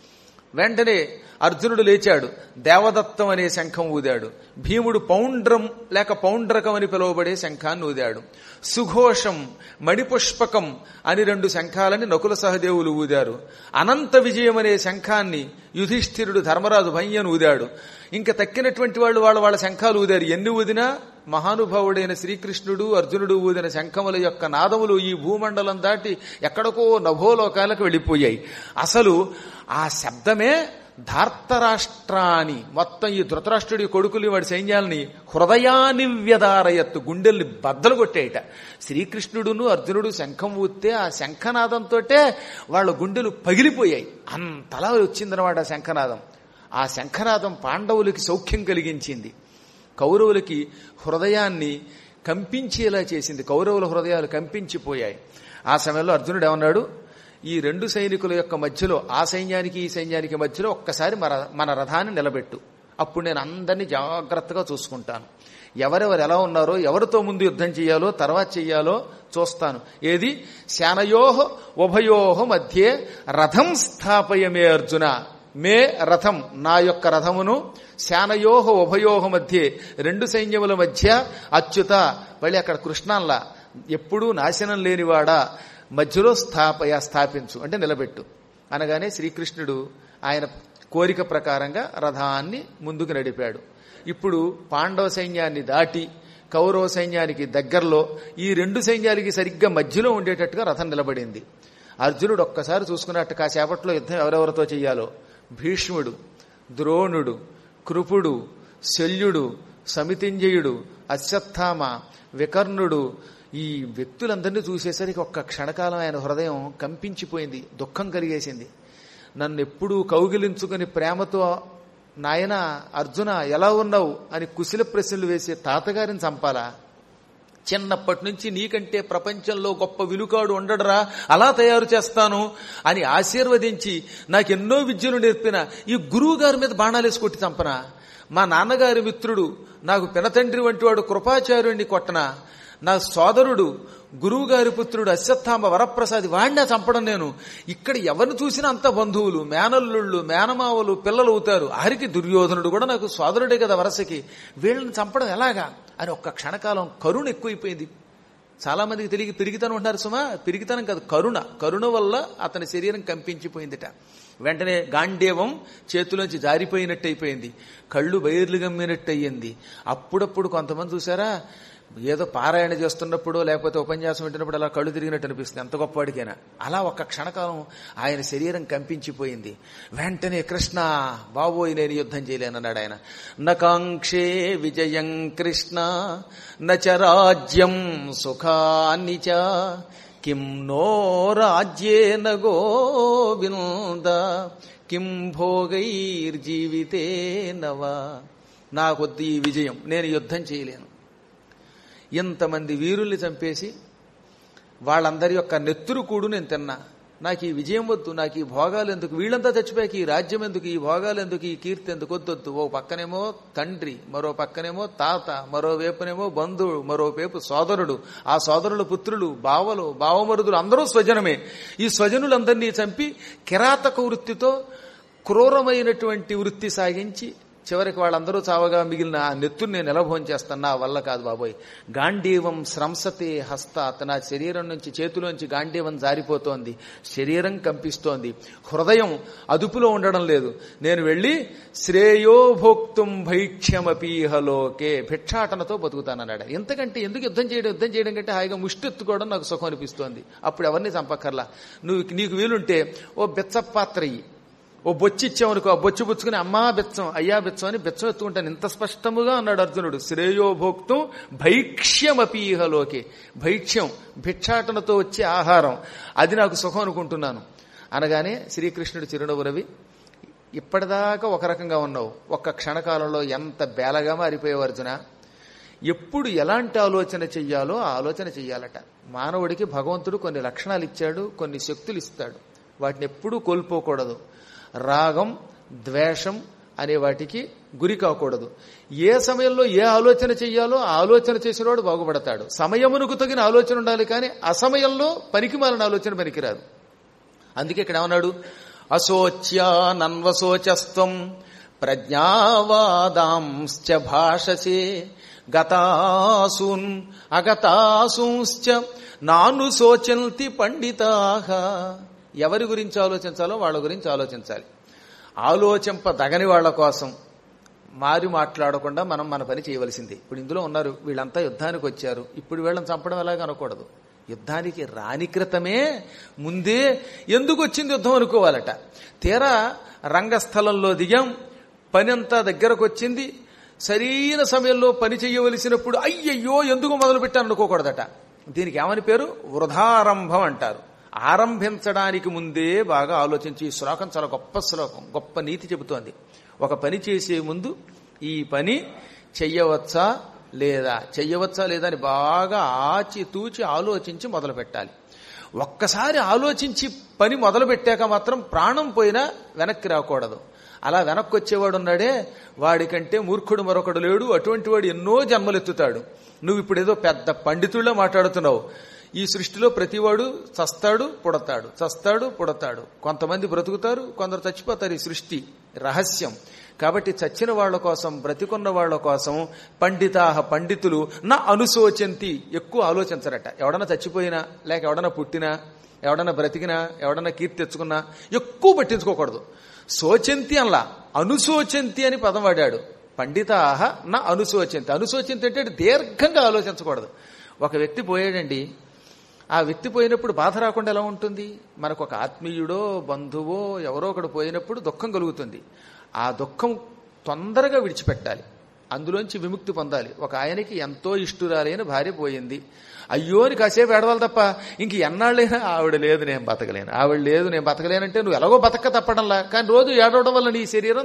వెంటనే అర్జునుడు లేచాడు దేవదత్తం అనే శంఖం ఊదాడు భీముడు పౌండ్రం లేక పౌండ్రకం అని పిలువబడే శంఖాన్ని ఊదాడు సుఘోషం మణిపుష్పకం అని రెండు శంఖాలని నకుల సహదేవులు ఊదారు అనంత విజయం అనే శంఖాన్ని యుధిష్ఠిరుడు ధర్మరాజు భయ్యను ఊదాడు ఇంకా తక్కినటువంటి వాళ్ళు వాళ్ళ వాళ్ళ శంఖాలు ఊదారు ఎన్ని ఊదినా మహానుభావుడైన శ్రీకృష్ణుడు అర్జునుడు ఊదిన శంఖముల యొక్క నాదములు ఈ భూమండలం దాటి ఎక్కడికో నభోలోకాలకు వెళ్ళిపోయాయి అసలు ఆ శబ్దమే ధార్తరాష్ట్రాని మొత్తం ఈ ధృతరాష్ట్రుడి కొడుకులు వాడి సైన్యాలని హృదయాన్ని వ్యదారయత్తు గుండెల్ని బద్దలు కొట్టేయట శ్రీకృష్ణుడును అర్జునుడు శంఖం ఊస్తే ఆ శంఖనాదంతో వాళ్ళ గుండెలు పగిలిపోయాయి అంతలా వచ్చిందనమాట ఆ శంఖనాదం ఆ శంఖనాదం పాండవులకి సౌఖ్యం కలిగించింది కౌరవులకి హృదయాన్ని కంపించేలా చేసింది కౌరవుల హృదయాలు కంపించిపోయాయి ఆ సమయంలో అర్జునుడు ఏమన్నాడు ఈ రెండు సైనికుల యొక్క మధ్యలో ఆ సైన్యానికి ఈ సైన్యానికి మధ్యలో ఒక్కసారి మన మన రథాన్ని నిలబెట్టు అప్పుడు నేను అందరినీ జాగ్రత్తగా చూసుకుంటాను ఎవరెవరు ఎలా ఉన్నారో ఎవరితో ముందు యుద్ధం చేయాలో తర్వాత చెయ్యాలో చూస్తాను ఏది శానయోహ ఉభయోహ మధ్యే రథం స్థాపయమే అర్జున మే రథం నా యొక్క రథమును శానయోహ ఉభయోహ మధ్య రెండు సైన్యముల మధ్య అచ్యుత మళ్ళీ అక్కడ కృష్ణంలా ఎప్పుడూ నాశనం లేనివాడా మధ్యలో స్థాపయ స్థాపించు అంటే నిలబెట్టు అనగానే శ్రీకృష్ణుడు ఆయన కోరిక ప్రకారంగా రథాన్ని ముందుకు నడిపాడు ఇప్పుడు పాండవ సైన్యాన్ని దాటి కౌరవ సైన్యానికి దగ్గరలో ఈ రెండు సైన్యాలకి సరిగ్గా మధ్యలో ఉండేటట్టుగా రథం నిలబడింది అర్జునుడు ఒక్కసారి చూసుకున్నట్టు కాసేపట్లో యుద్ధం ఎవరెవరితో చెయ్యాలో భీష్ముడు ద్రోణుడు కృపుడు శల్యుడు సమితింజయుడు అశ్వత్థామ వికర్ణుడు ఈ వ్యక్తులందరినీ చూసేసరికి ఒక్క క్షణకాలం ఆయన హృదయం కంపించిపోయింది దుఃఖం కలిగేసింది నన్ను ఎప్పుడూ కౌగిలించుకుని ప్రేమతో నాయన అర్జున ఎలా ఉన్నావు అని కుశల ప్రశ్నలు వేసే తాతగారిని చంపాలా చిన్నప్పటి నుంచి నీకంటే ప్రపంచంలో గొప్ప విలుకాడు ఉండడరా అలా తయారు చేస్తాను అని ఆశీర్వదించి నాకెన్నో విద్యలు నేర్పిన ఈ గురువు గారి మీద బాణాలేసి కొట్టి చంపన మా నాన్నగారి మిత్రుడు నాకు పినతండ్రి వంటి వాడు కృపాచార్యుడిని కొట్టన నా సోదరుడు గురువు గారి పుత్రుడు అశ్వత్థామ వరప్రసాది వాడినే చంపడం నేను ఇక్కడ ఎవరిని చూసినా అంత బంధువులు మేనల్లుళ్ళు మేనమావలు పిల్లలు అవుతారు ఆరికి దుర్యోధనుడు కూడా నాకు సోదరుడే కదా వరసకి వీళ్ళని చంపడం ఎలాగా అని ఒక్క క్షణకాలం కరుణ ఎక్కువైపోయింది చాలా మందికి తిరిగి పిరిగితనం ఉంటారు సుమా పిరిగితనం కాదు కరుణ కరుణ వల్ల అతని శరీరం కంపించిపోయిందిట వెంటనే గాండేవం చేతిలోంచి జారిపోయినట్టు అయిపోయింది కళ్ళు బయర్లు గమ్మినట్టు అయ్యింది అప్పుడప్పుడు కొంతమంది చూసారా ఏదో పారాయణ చేస్తున్నప్పుడు లేకపోతే ఉపన్యాసం వింటున్నప్పుడు అలా కళ్ళు తిరిగినట్టు అనిపిస్తుంది ఎంత గొప్పవాడికైనా అలా ఒక్క క్షణకాలం ఆయన శరీరం కంపించిపోయింది వెంటనే కృష్ణ బాబోయ్ నేను యుద్ధం చేయలేనన్నాడు ఆయన నకాంక్షే విజయం కృష్ణ నచ రాజ్యం సుఖాన్ని చ కిం నో రాజ్యేన గోవింద కిం భోగైర్జీవితే నవ నాకొద్దు ఈ విజయం నేను యుద్ధం చేయలేను ఇంతమంది వీరుల్ని చంపేసి వాళ్ళందరి యొక్క నెత్తురు కూడు నేను తిన్నా నాకు ఈ విజయం వద్దు నాకు ఈ భోగాలు ఎందుకు వీళ్ళంతా చచ్చిపోయాక ఈ రాజ్యం ఎందుకు ఈ భోగాలు ఎందుకు ఈ కీర్తి ఎందుకు వద్దొద్దు ఓ పక్కనేమో తండ్రి మరో పక్కనేమో తాత మరో వేపునేమో బంధువు మరో వేపు సోదరుడు ఆ సోదరుల పుత్రులు బావలు బావమరుదులు అందరూ స్వజనమే ఈ స్వజనులందరినీ చంపి కిరాతక వృత్తితో క్రూరమైనటువంటి వృత్తి సాగించి చివరికి వాళ్ళందరూ చావగా మిగిలిన ఆ నెత్తుని నేను ఎలా భోంచేస్తాను నా వల్ల కాదు బాబోయ్ గాంధీవం స్రంసతే హస్తాత్ నా శరీరం నుంచి చేతిలోంచి గాంధీవం జారిపోతోంది శరీరం కంపిస్తోంది హృదయం అదుపులో ఉండడం లేదు నేను వెళ్ళి శ్రేయో భోక్తుం భైక్ష్యమపీహలోకే భిక్షాటనతో బతుకుతానన్నాడు ఎంతకంటే ఎందుకు యుద్ధం చేయడం యుద్ధం చేయడం కంటే హాయిగా ముష్టెత్తుకోవడం నాకు సుఖం అనిపిస్తోంది అప్పుడు ఎవరిని చంపక్కర్లా నువ్వు నీకు వీలుంటే ఓ బెచ్చపాత్ర ఇయ్యి ఓ బొచ్చి ఇచ్చామనుకో ఆ బొచ్చి పుచ్చుకుని అమ్మా బెచ్చం అయ్యా బెచ్చం అని బెచ్చం ఎత్తుకుంటాను ఇంత స్పష్టముగా అన్నాడు అర్జునుడు శ్రేయోభోక్తం భైక్ష్యమపీహలోకి భైక్ష్యం భిక్షాటనతో వచ్చే ఆహారం అది నాకు సుఖం అనుకుంటున్నాను అనగానే శ్రీకృష్ణుడు చిరునవ్వు రవి ఇప్పటిదాకా ఒక రకంగా ఉన్నావు ఒక్క క్షణకాలంలో ఎంత బేలగా మారిపోయావు అర్జున ఎప్పుడు ఎలాంటి ఆలోచన చెయ్యాలో ఆ ఆలోచన చెయ్యాలట మానవుడికి భగవంతుడు కొన్ని లక్షణాలు ఇచ్చాడు కొన్ని శక్తులు ఇస్తాడు వాటిని ఎప్పుడూ కోల్పోకూడదు రాగం ద్వేషం అనే వాటికి గురి కాకూడదు ఏ సమయంలో ఏ ఆలోచన చెయ్యాలో ఆ ఆలోచన చేసినవాడు బాగుపడతాడు సమయమునకు తగిన ఆలోచన ఉండాలి కానీ అసమయంలో పనికి మాలిన ఆలోచన పనికిరాదు అందుకే ఇక్కడ ఏమన్నాడు అశోచ్యానన్వశోచస్వం ప్రజ్ఞావాదాంశ్చ భాషసే గతాసూన్ అగతాసూంశ్చ నాను శోచంతి పండితాహ ఎవరి గురించి ఆలోచించాలో వాళ్ళ గురించి ఆలోచించాలి ఆలోచింపదగని వాళ్ళ కోసం మారి మాట్లాడకుండా మనం మన పని చేయవలసింది ఇప్పుడు ఇందులో ఉన్నారు వీళ్ళంతా యుద్ధానికి వచ్చారు ఇప్పుడు వీళ్ళని చంపడం ఎలాగ అనకూడదు యుద్ధానికి రాని క్రితమే ముందే ఎందుకు వచ్చింది యుద్ధం అనుకోవాలట తీరా రంగస్థలంలో దిగాం పని అంతా దగ్గరకు వచ్చింది సరైన సమయంలో పని చేయవలసినప్పుడు అయ్యయ్యో ఎందుకు మొదలు పెట్టాను అనుకోకూడదట దీనికి ఏమని పేరు వృధారంభం అంటారు ఆరంభించడానికి ముందే బాగా ఆలోచించి ఈ శ్లోకం చాలా గొప్ప శ్లోకం గొప్ప నీతి చెబుతోంది ఒక పని చేసే ముందు ఈ పని చెయ్యవచ్చా లేదా చెయ్యవచ్చా లేదా అని బాగా ఆచి తూచి ఆలోచించి మొదలు పెట్టాలి ఒక్కసారి ఆలోచించి పని మొదలు పెట్టాక మాత్రం ప్రాణం పోయినా వెనక్కి రాకూడదు అలా వెనక్కి వచ్చేవాడు ఉన్నాడే వాడికంటే మూర్ఖుడు మరొకడు లేడు అటువంటి వాడు ఎన్నో జన్మలెత్తుతాడు నువ్వు ఇప్పుడు ఏదో పెద్ద పండితుల్లో మాట్లాడుతున్నావు ఈ సృష్టిలో ప్రతివాడు చస్తాడు పుడతాడు చస్తాడు పుడతాడు కొంతమంది బ్రతుకుతారు కొందరు చచ్చిపోతారు ఈ సృష్టి రహస్యం కాబట్టి చచ్చిన వాళ్ళ కోసం బ్రతికున్న వాళ్ళ కోసం పండితాహ పండితులు నా అనుశోచంతి ఎక్కువ ఆలోచించరట ఎవడన్నా చచ్చిపోయినా లేక ఎవడన్నా పుట్టినా ఎవడన్నా బ్రతికినా ఎవడన్నా కీర్తి తెచ్చుకున్నా ఎక్కువ పట్టించుకోకూడదు శోచంతి అలా అనుశోచంతి అని పదం వాడాడు పండితాహ నా అనుశోచంతి అనుశోచంతి అంటే దీర్ఘంగా ఆలోచించకూడదు ఒక వ్యక్తి పోయాడండి ఆ వ్యక్తి పోయినప్పుడు బాధ రాకుండా ఎలా ఉంటుంది మనకు ఒక ఆత్మీయుడో బంధువో ఎవరో ఒకడు పోయినప్పుడు దుఃఖం కలుగుతుంది ఆ దుఃఖం తొందరగా విడిచిపెట్టాలి అందులోంచి విముక్తి పొందాలి ఒక ఆయనకి ఎంతో ఇష్టురాలైన భార్య పోయింది అయ్యో అని కాసేపు ఏడవాలి తప్ప ఇంక ఎన్నాళ్ళైనా ఆవిడ లేదు నేను బతకలేను ఆవిడ లేదు నేను బతకలేనంటే నువ్వు ఎలాగో బతక తప్పడంలా కానీ రోజు ఏడవడం వల్ల నీ శరీరం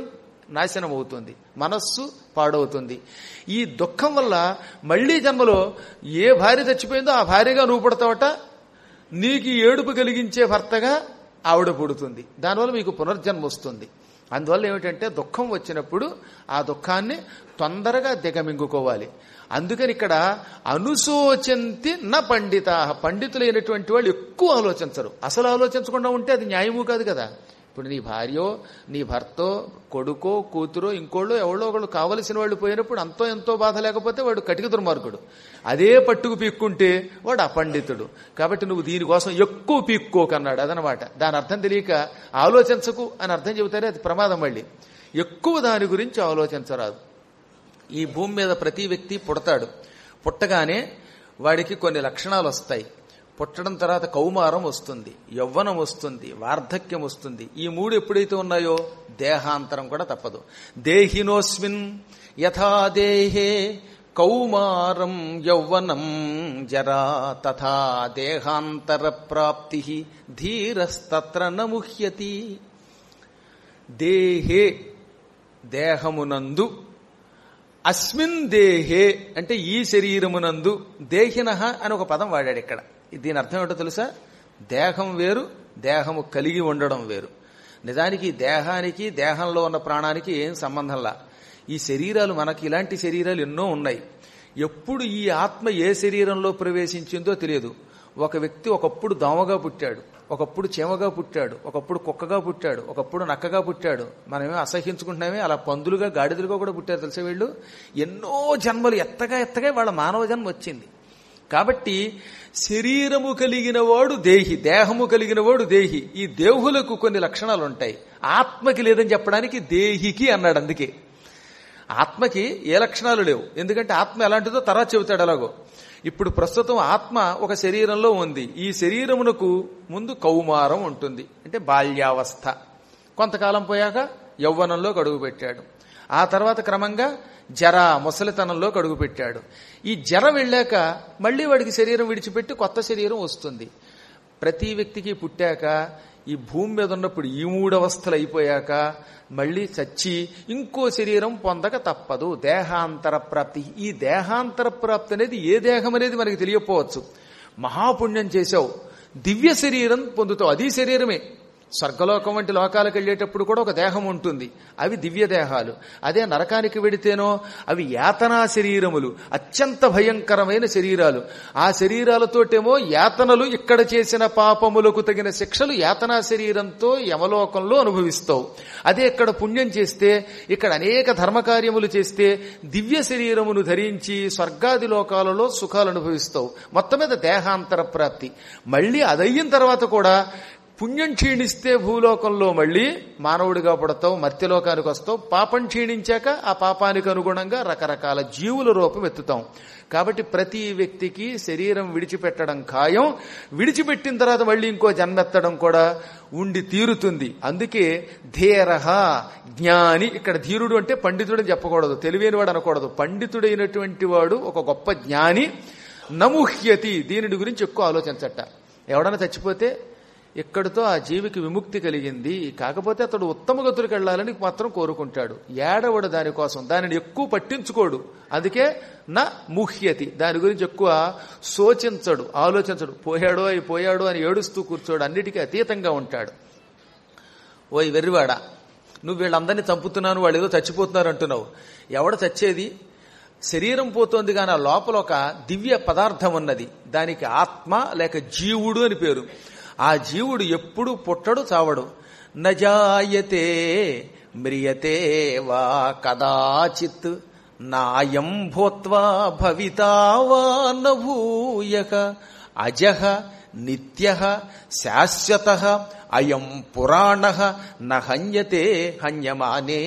నాశనం అవుతుంది మనస్సు పాడవుతుంది ఈ దుఃఖం వల్ల మళ్లీ జన్మలో ఏ భార్య చచ్చిపోయిందో ఆ భార్యగా నువ్వు పుడతావట నీకు ఈ ఏడుపు కలిగించే భర్తగా ఆవిడ పుడుతుంది దానివల్ల మీకు పునర్జన్మ వస్తుంది అందువల్ల ఏమిటంటే దుఃఖం వచ్చినప్పుడు ఆ దుఃఖాన్ని తొందరగా దిగమింగుకోవాలి అందుకని ఇక్కడ అనుశోచంతి న పండిత పండితులైనటువంటి వాళ్ళు ఎక్కువ ఆలోచించరు అసలు ఆలోచించకుండా ఉంటే అది న్యాయము కాదు కదా ఇప్పుడు నీ భార్యో నీ భర్తో కొడుకో కూతురో ఇంకోళ్ళు ఎవరో ఒకళ్ళు కావలసిన వాళ్ళు పోయినప్పుడు అంతో ఎంతో బాధ లేకపోతే వాడు కటిక దుర్మార్గుడు అదే పట్టుకు పీక్కుంటే వాడు అపండితుడు కాబట్టి నువ్వు దీనికోసం ఎక్కువ పీక్కోకన్నాడు అదనమాట దాని అర్థం తెలియక ఆలోచించకు అని అర్థం చెబుతారే అది ప్రమాదం మళ్ళీ ఎక్కువ దాని గురించి ఆలోచించరాదు ఈ భూమి మీద ప్రతి వ్యక్తి పుడతాడు పుట్టగానే వాడికి కొన్ని లక్షణాలు వస్తాయి పుట్టడం తర్వాత కౌమారం వస్తుంది యవ్వనం వస్తుంది వార్ధక్యం వస్తుంది ఈ మూడు ఎప్పుడైతే ఉన్నాయో దేహాంతరం కూడా తప్పదు దేహినోస్మిన్ యథా దేహే కౌమారం యౌవనం జరా తథా దేహాంతర ప్రాప్తి ధీరస్తత్ర నముహ్యతి దేహే దేహమునందు అస్మిన్ దేహే అంటే ఈ శరీరమునందు దేహిన అని ఒక పదం వాడాడు ఇక్కడ దీని అర్థం ఏంటో తెలుసా దేహం వేరు దేహము కలిగి ఉండడం వేరు నిజానికి ఈ దేహానికి దేహంలో ఉన్న ప్రాణానికి ఏం సంబంధంలా ఈ శరీరాలు మనకి ఇలాంటి శరీరాలు ఎన్నో ఉన్నాయి ఎప్పుడు ఈ ఆత్మ ఏ శరీరంలో ప్రవేశించిందో తెలియదు ఒక వ్యక్తి ఒకప్పుడు దోమగా పుట్టాడు ఒకప్పుడు చీమగా పుట్టాడు ఒకప్పుడు కుక్కగా పుట్టాడు ఒకప్పుడు నక్కగా పుట్టాడు మనమేమో అసహించుకుంటున్నామే అలా పందులుగా గాడిదలుగా కూడా పుట్టారు తెలిసే వీళ్ళు ఎన్నో జన్మలు ఎత్తగా ఎత్తగా వాళ్ళ మానవ జన్మ వచ్చింది కాబట్టి శరీరము కలిగిన వాడు దేహి దేహము కలిగిన వాడు దేహి ఈ దేహులకు కొన్ని లక్షణాలు ఉంటాయి ఆత్మకి లేదని చెప్పడానికి దేహికి అన్నాడు అందుకే ఆత్మకి ఏ లక్షణాలు లేవు ఎందుకంటే ఆత్మ ఎలాంటిదో తర్వాత చెబుతాడు అలాగో ఇప్పుడు ప్రస్తుతం ఆత్మ ఒక శరీరంలో ఉంది ఈ శరీరమునకు ముందు కౌమారం ఉంటుంది అంటే బాల్యావస్థ కొంతకాలం పోయాక యౌవనంలో అడుగు పెట్టాడు ఆ తర్వాత క్రమంగా జర ముసలితనంలో అడుగు పెట్టాడు ఈ జర వెళ్ళాక మళ్ళీ వాడికి శరీరం విడిచిపెట్టి కొత్త శరీరం వస్తుంది ప్రతి వ్యక్తికి పుట్టాక ఈ భూమి మీద ఉన్నప్పుడు ఈ మూడు అవస్థలు అయిపోయాక మళ్ళీ చచ్చి ఇంకో శరీరం పొందక తప్పదు దేహాంతర ప్రాప్తి ఈ దేహాంతర ప్రాప్తి అనేది ఏ దేహం అనేది మనకి తెలియకపోవచ్చు మహాపుణ్యం చేశావు దివ్య శరీరం పొందుతావు అది శరీరమే స్వర్గలోకం వంటి లోకాలకు వెళ్ళేటప్పుడు కూడా ఒక దేహం ఉంటుంది అవి దివ్య దేహాలు అదే నరకానికి వెడితేనో అవి యాతనా శరీరములు అత్యంత భయంకరమైన శరీరాలు ఆ శరీరాలతోటేమో యాతనలు ఇక్కడ చేసిన పాపములకు తగిన శిక్షలు యాతనా శరీరంతో యమలోకంలో అనుభవిస్తావు అదే ఇక్కడ పుణ్యం చేస్తే ఇక్కడ అనేక ధర్మకార్యములు చేస్తే దివ్య శరీరమును ధరించి స్వర్గాది లోకాలలో సుఖాలు అనుభవిస్తావు మొత్తం మీద దేహాంతర ప్రాప్తి మళ్ళీ అదయ్యిన తర్వాత కూడా పుణ్యం క్షీణిస్తే భూలోకంలో మళ్ళీ మానవుడిగా పుడతావు మత్స్యలోకానికి వస్తావు పాపం క్షీణించాక ఆ పాపానికి అనుగుణంగా రకరకాల జీవుల రూపం ఎత్తుతాం కాబట్టి ప్రతి వ్యక్తికి శరీరం విడిచిపెట్టడం ఖాయం విడిచిపెట్టిన తర్వాత మళ్ళీ ఇంకో జన్మెత్తడం కూడా ఉండి తీరుతుంది అందుకే ధీరహ జ్ఞాని ఇక్కడ ధీరుడు అంటే పండితుడు చెప్పకూడదు తెలివైనవాడు అనకూడదు పండితుడైనటువంటి వాడు ఒక గొప్ప జ్ఞాని నముహ్యతి దీనిని గురించి ఎక్కువ ఆలోచించట ఎవడన్నా చచ్చిపోతే ఇక్కడితో ఆ జీవికి విముక్తి కలిగింది కాకపోతే అతడు ఉత్తమ గతులకు వెళ్ళాలని మాత్రం కోరుకుంటాడు ఏడవడు దానికోసం దానిని ఎక్కువ పట్టించుకోడు అందుకే నా ముహ్యతి దాని గురించి ఎక్కువ శోచించడు ఆలోచించడు పోయాడో అయి పోయాడో అని ఏడుస్తూ కూర్చోడు అన్నిటికీ అతీతంగా ఉంటాడు ఓయ్ వెర్రివాడా నువ్వు వీళ్ళందరినీ చంపుతున్నాను వాళ్ళు ఏదో చచ్చిపోతున్నారు అంటున్నావు ఎవడ చచ్చేది శరీరం పోతోంది కానీ ఆ లోపల ఒక దివ్య పదార్థం ఉన్నది దానికి ఆత్మ లేక జీవుడు అని పేరు ఆ జీవుడు ఎప్పుడు పుట్టడు చావడు నజాయతే మ్రియతే వా కదాచిత్ నాయం భూత్వా భవితా వా నభూయక అజహ నిత్య శాశ్వత అయం పురాణ నహన్యతే హన్యమానే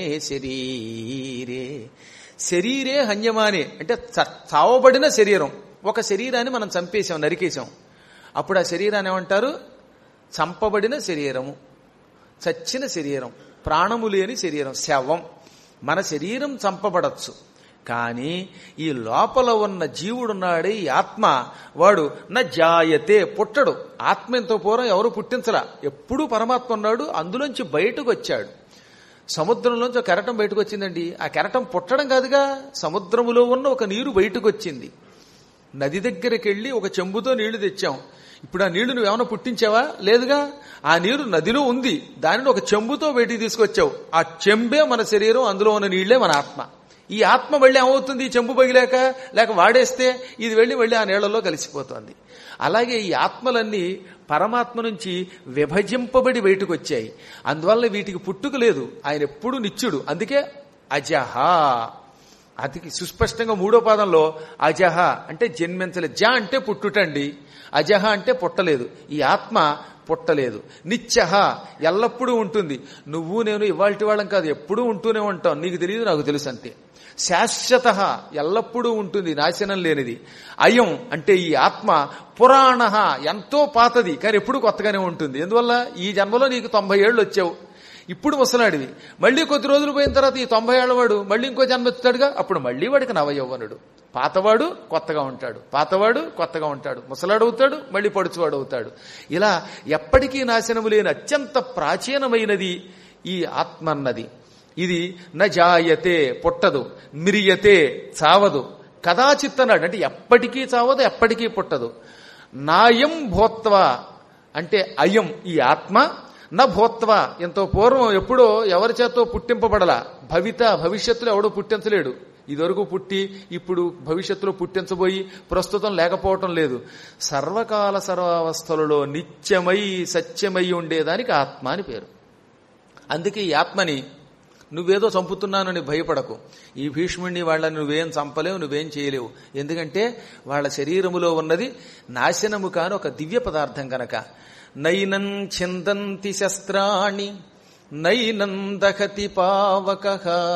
శరీరే శరీరే హన్యమానే అంటే చావబడిన శరీరం ఒక శరీరాన్ని మనం చంపేశాం నరికేశాం అప్పుడు ఆ శరీరాన్ని ఏమంటారు చంపబడిన శరీరము చచ్చిన శరీరం ప్రాణము లేని శరీరం శవం మన శరీరం చంపబడచ్చు కానీ ఈ లోపల ఉన్న జీవుడున్నాడే ఈ ఆత్మ వాడు నా జాయతే పుట్టడు ఆత్మ ఎంతో పూర్వం ఎవరు పుట్టించలా ఎప్పుడూ పరమాత్మ ఉన్నాడు అందులోంచి బయటకు వచ్చాడు సముద్రంలోంచి ఒక కెరటం బయటకు వచ్చిందండి ఆ కెరటం పుట్టడం కాదుగా సముద్రములో ఉన్న ఒక నీరు బయటకు వచ్చింది నది దగ్గరికి వెళ్ళి ఒక చెంబుతో నీళ్లు తెచ్చాం ఇప్పుడు ఆ నీళ్లు నువ్వేమైనా పుట్టించావా లేదుగా ఆ నీరు నదిలో ఉంది దానిని ఒక చెంబుతో బయటికి తీసుకొచ్చావు ఆ చెంబే మన శరీరం అందులో ఉన్న నీళ్లే మన ఆత్మ ఈ ఆత్మ మళ్ళీ ఏమవుతుంది ఈ చెంబు పగిలాక లేక వాడేస్తే ఇది వెళ్ళి వెళ్ళి ఆ నీళ్లలో కలిసిపోతుంది అలాగే ఈ ఆత్మలన్నీ పరమాత్మ నుంచి విభజింపబడి బయటకు వచ్చాయి అందువల్ల వీటికి పుట్టుక లేదు ఆయన ఎప్పుడు నిత్యుడు అందుకే అజహ అతికి సుస్పష్టంగా మూడో పాదంలో అజహ అంటే జన్మించలేదు జ అంటే పుట్టుటండి అజహ అంటే పుట్టలేదు ఈ ఆత్మ పుట్టలేదు నిత్యహ ఎల్లప్పుడూ ఉంటుంది నువ్వు నేను ఇవాళ వాళ్ళం కాదు ఎప్పుడూ ఉంటూనే ఉంటాం నీకు తెలియదు నాకు తెలుసు అంతే శాశ్వత ఎల్లప్పుడూ ఉంటుంది నాశనం లేనిది అయం అంటే ఈ ఆత్మ పురాణ ఎంతో పాతది కానీ ఎప్పుడు కొత్తగానే ఉంటుంది ఎందువల్ల ఈ జన్మలో నీకు తొంభై ఏళ్ళు వచ్చావు ఇప్పుడు ముసలాడివి మళ్ళీ కొద్ది రోజులు పోయిన తర్వాత ఈ తొంభై ఏళ్ళవాడు మళ్ళీ ఇంకో జన్మ ఎత్తుతాడుగా అప్పుడు మళ్ళీ వాడికి నవయౌవనుడు పాతవాడు కొత్తగా ఉంటాడు పాతవాడు కొత్తగా ఉంటాడు ముసలాడు అవుతాడు మళ్ళీ పడుచువాడు అవుతాడు ఇలా ఎప్పటికీ నాశనము లేని అత్యంత ప్రాచీనమైనది ఈ ఆత్మ అన్నది ఇది నజాయతే పుట్టదు మిరియతే చావదు కదాచిత్ అన్నాడు అంటే ఎప్పటికీ చావదు ఎప్పటికీ పుట్టదు నాయం భోత్వ అంటే అయం ఈ ఆత్మ నా భూత్వ ఎంతో పూర్వం ఎప్పుడో ఎవరి చేతో పుట్టింపబడలా భవిత భవిష్యత్తులో ఎవడో పుట్టించలేడు ఇదివరకు పుట్టి ఇప్పుడు భవిష్యత్తులో పుట్టించబోయి ప్రస్తుతం లేకపోవటం లేదు సర్వకాల సర్వావస్థలలో నిత్యమై సత్యమై ఉండేదానికి ఆత్మ అని పేరు అందుకే ఈ ఆత్మని నువ్వేదో చంపుతున్నానని భయపడకు ఈ భీష్ముడిని వాళ్ళని నువ్వేం చంపలేవు నువ్వేం చేయలేవు ఎందుకంటే వాళ్ళ శరీరములో ఉన్నది నాశనము కాని ఒక దివ్య పదార్థం కనుక నైనం చిందంతి శస్త్రాణి నైనం దహతి పావక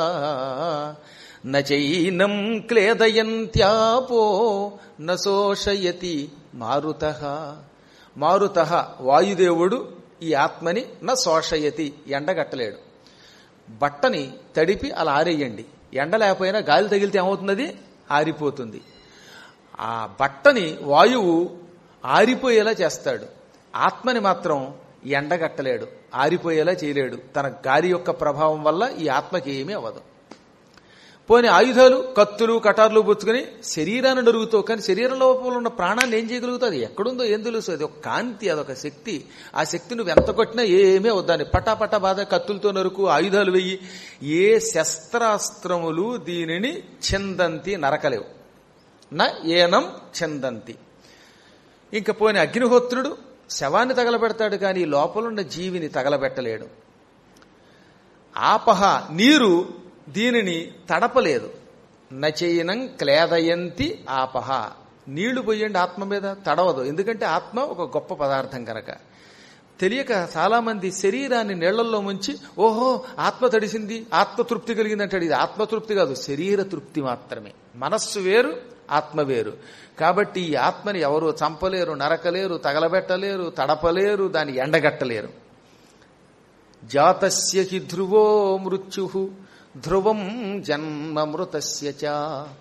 నైనం క్లేదయంత్యాపో నశోషయతి మారుత మారుత వాయుదేవుడు ఈ ఆత్మని న శోషయతి ఎండగట్టలేడు బట్టని తడిపి అలా ఆరేయండి ఎండ లేకపోయినా గాలి తగిలితే ఏమవుతున్నది ఆరిపోతుంది ఆ బట్టని వాయువు ఆరిపోయేలా చేస్తాడు ఆత్మని మాత్రం ఎండగట్టలేడు ఆరిపోయేలా చేయలేడు తన గాలి యొక్క ప్రభావం వల్ల ఈ ఆత్మకి ఏమీ అవ్వదు పోని ఆయుధాలు కత్తులు కటార్లు పుచ్చుకొని శరీరాన్ని నరుగుతావు కానీ శరీరం లోపల ఉన్న ప్రాణాన్ని ఏం చేయగలుగుతుంది ఎక్కడుందో ఏం తెలుసు అది ఒక కాంతి అదొక శక్తి ఆ శక్తి నువ్వు ఎంత కొట్టినా ఏమీ వద్దాని పటాపటా బాధ కత్తులతో నరుకు ఆయుధాలు వెయ్యి ఏ శస్త్రాస్త్రములు దీనిని చిందంతి నరకలేవు నా ఏనం చిందంతి ఇంక పోని అగ్నిహోత్రుడు శవాన్ని తగలబెడతాడు కానీ లోపలున్న జీవిని తగలబెట్టలేడు ఆపహ నీరు దీనిని తడపలేదు నచైనం క్లేదయంతి ఆపహ నీళ్లు పోయండి ఆత్మ మీద తడవదు ఎందుకంటే ఆత్మ ఒక గొప్ప పదార్థం కనుక తెలియక చాలా మంది శరీరాన్ని నీళ్లలో ముంచి ఓహో ఆత్మ తడిసింది ఆత్మ తృప్తి కలిగింది అంటాడు ఇది ఆత్మతృప్తి కాదు శరీర తృప్తి మాత్రమే మనస్సు వేరు ఆత్మ వేరు కాబట్టి ఈ ఆత్మని ఎవరు చంపలేరు నరకలేరు తగలబెట్టలేరు తడపలేరు దాన్ని ఎండగట్టలేరు జాతస్య హి ధ్రువో మృత్యు ధ్రువం జన్మమృతస్య చ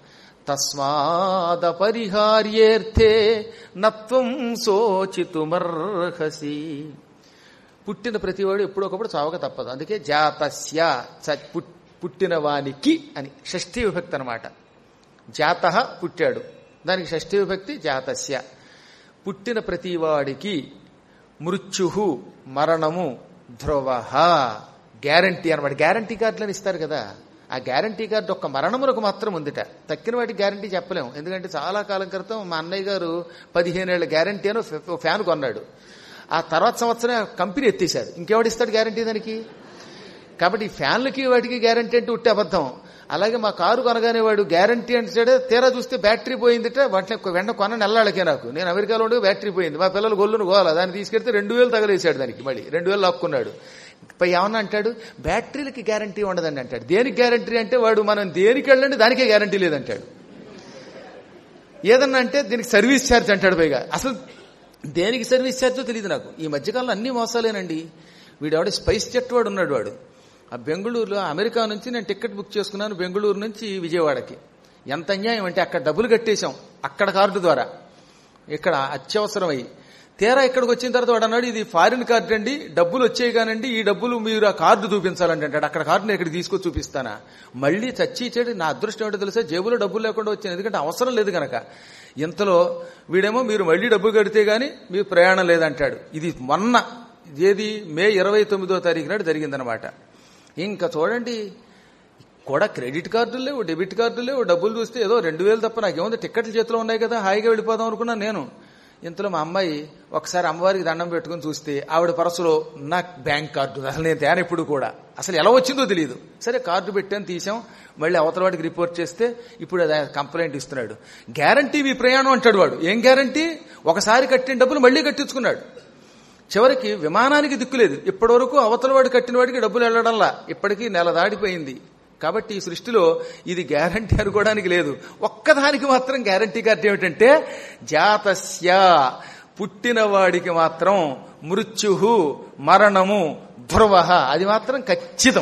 తస్మాదపరిహార్యేర్థే నత్వం శోచితుమర్హసి పుట్టిన ప్రతివాడు ఎప్పుడొకప్పుడు చావక తప్పదు అందుకే జాతస్య చ- పుట్- పుట్టిన వానికి అని షష్ఠీ విభక్తి అనమాట జాత పుట్టాడు దానికి షష్ఠీ విభక్తి జాతస్య పుట్టిన ప్రతివాడికి మృత్యు మరణము ధ్రువ గ్యారంటీ అనమాట గ్యారంటీ కార్డులను ఇస్తారు కదా ఆ గ్యారంటీ కార్డు ఒక్క మరణములకు మాత్రం ఉందిట తక్కిన వాటికి గ్యారంటీ చెప్పలేము ఎందుకంటే చాలా కాలం క్రితం మా అన్నయ్య గారు పదిహేనేళ్ల గ్యారంటీ అని ఒక ఫ్యాన్ కొన్నాడు ఆ తర్వాత సంవత్సరం ఆ కంపెనీ ఎత్తేసాడు ఇంకెవడిస్తాడు గ్యారంటీ దానికి కాబట్టి ఈ ఫ్యాన్లకి వాటికి గ్యారంటీ అంటే ఉట్టే అబద్ధం అలాగే మా కారు కొనగానే వాడు గ్యారంటీ అంటే తీరా చూస్తే బ్యాటరీ పోయిందిట వాటిని వెంట కొన నెల్లాళ్ళకే నాకు నేను అమెరికాలో ఉండగా బ్యాటరీ పోయింది మా పిల్లలు గొల్లును గోల దాన్ని తీసుకెళ్తే రెండు వేలు తగలేసాడు దానికి మళ్ళీ రెండు వేలు లాక్కున్నాడు పై ఏమన్నా అంటాడు బ్యాటరీలకి గ్యారంటీ ఉండదండి అంటాడు దేనికి గ్యారంటీ అంటే వాడు మనం దేనికి వెళ్ళండి దానికే గ్యారంటీ లేదంటాడు ఏదన్నా అంటే దీనికి సర్వీస్ ఛార్జ్ అంటాడు పైగా అసలు దేనికి సర్వీస్ ఛార్జో తెలియదు నాకు ఈ మధ్యకాలంలో అన్ని మోసాలేనండి వీడు ఎవడ స్పైస్ జెట్ వాడు ఉన్నాడు వాడు ఆ బెంగళూరులో అమెరికా నుంచి నేను టికెట్ బుక్ చేసుకున్నాను బెంగళూరు నుంచి విజయవాడకి ఎంత అన్యాయం అంటే అక్కడ డబ్బులు కట్టేశాం అక్కడ కార్డు ద్వారా ఇక్కడ అత్యవసరమై తీరా ఇక్కడికి వచ్చిన తర్వాత వాడు అన్నాడు ఇది ఫారిన్ కార్డు అండి డబ్బులు వచ్చాయి కానండి ఈ డబ్బులు మీరు ఆ కార్డు చూపించాలండి అంటాడు అక్కడ కార్డు నేను ఇక్కడ తీసుకొచ్చి చూపిస్తానా మళ్ళీ చచ్చి ఇచ్చాడు నా అదృష్టం ఏంటో తెలుసా జేబులో డబ్బులు లేకుండా వచ్చాను ఎందుకంటే అవసరం లేదు గనక ఇంతలో వీడేమో మీరు మళ్ళీ డబ్బు కడితే గాని మీ ప్రయాణం లేదంటాడు ఇది మొన్న ఏది మే ఇరవై తొమ్మిదో తారీఖు నాడు జరిగిందనమాట ఇంకా చూడండి కూడా క్రెడిట్ కార్డులు లేవు డెబిట్ కార్డులు లేవు డబ్బులు చూస్తే ఏదో రెండు వేలు తప్ప నాకేముంది టిక్కెట్లు చేతిలో ఉన్నాయి కదా హాయిగా వెళ్ళిపోదాం అనుకున్నాను నేను ఇంతలో మా అమ్మాయి ఒకసారి అమ్మవారికి దండం పెట్టుకుని చూస్తే ఆవిడ పరసులో నా బ్యాంక్ కార్డు అసలు నేను తేను ఇప్పుడు కూడా అసలు ఎలా వచ్చిందో తెలియదు సరే కార్డు పెట్టాను తీసాం మళ్ళీ అవతల వాడికి రిపోర్ట్ చేస్తే ఇప్పుడు అది కంప్లైంట్ ఇస్తున్నాడు గ్యారంటీ మీ ప్రయాణం అంటాడు వాడు ఏం గ్యారంటీ ఒకసారి కట్టిన డబ్బులు మళ్ళీ కట్టించుకున్నాడు చివరికి విమానానికి దిక్కులేదు ఇప్పటి వరకు అవతల వాడు కట్టిన వాడికి డబ్బులు వెళ్ళడంలా ఇప్పటికీ నెల దాటిపోయింది కాబట్టి ఈ సృష్టిలో ఇది గ్యారంటీ అనుకోవడానికి లేదు ఒక్కదానికి మాత్రం గ్యారంటీ కార్డు ఏమిటంటే జాతస్య పుట్టిన వాడికి మాత్రం మృత్యు మరణము ధ్రువ అది మాత్రం ఖచ్చితం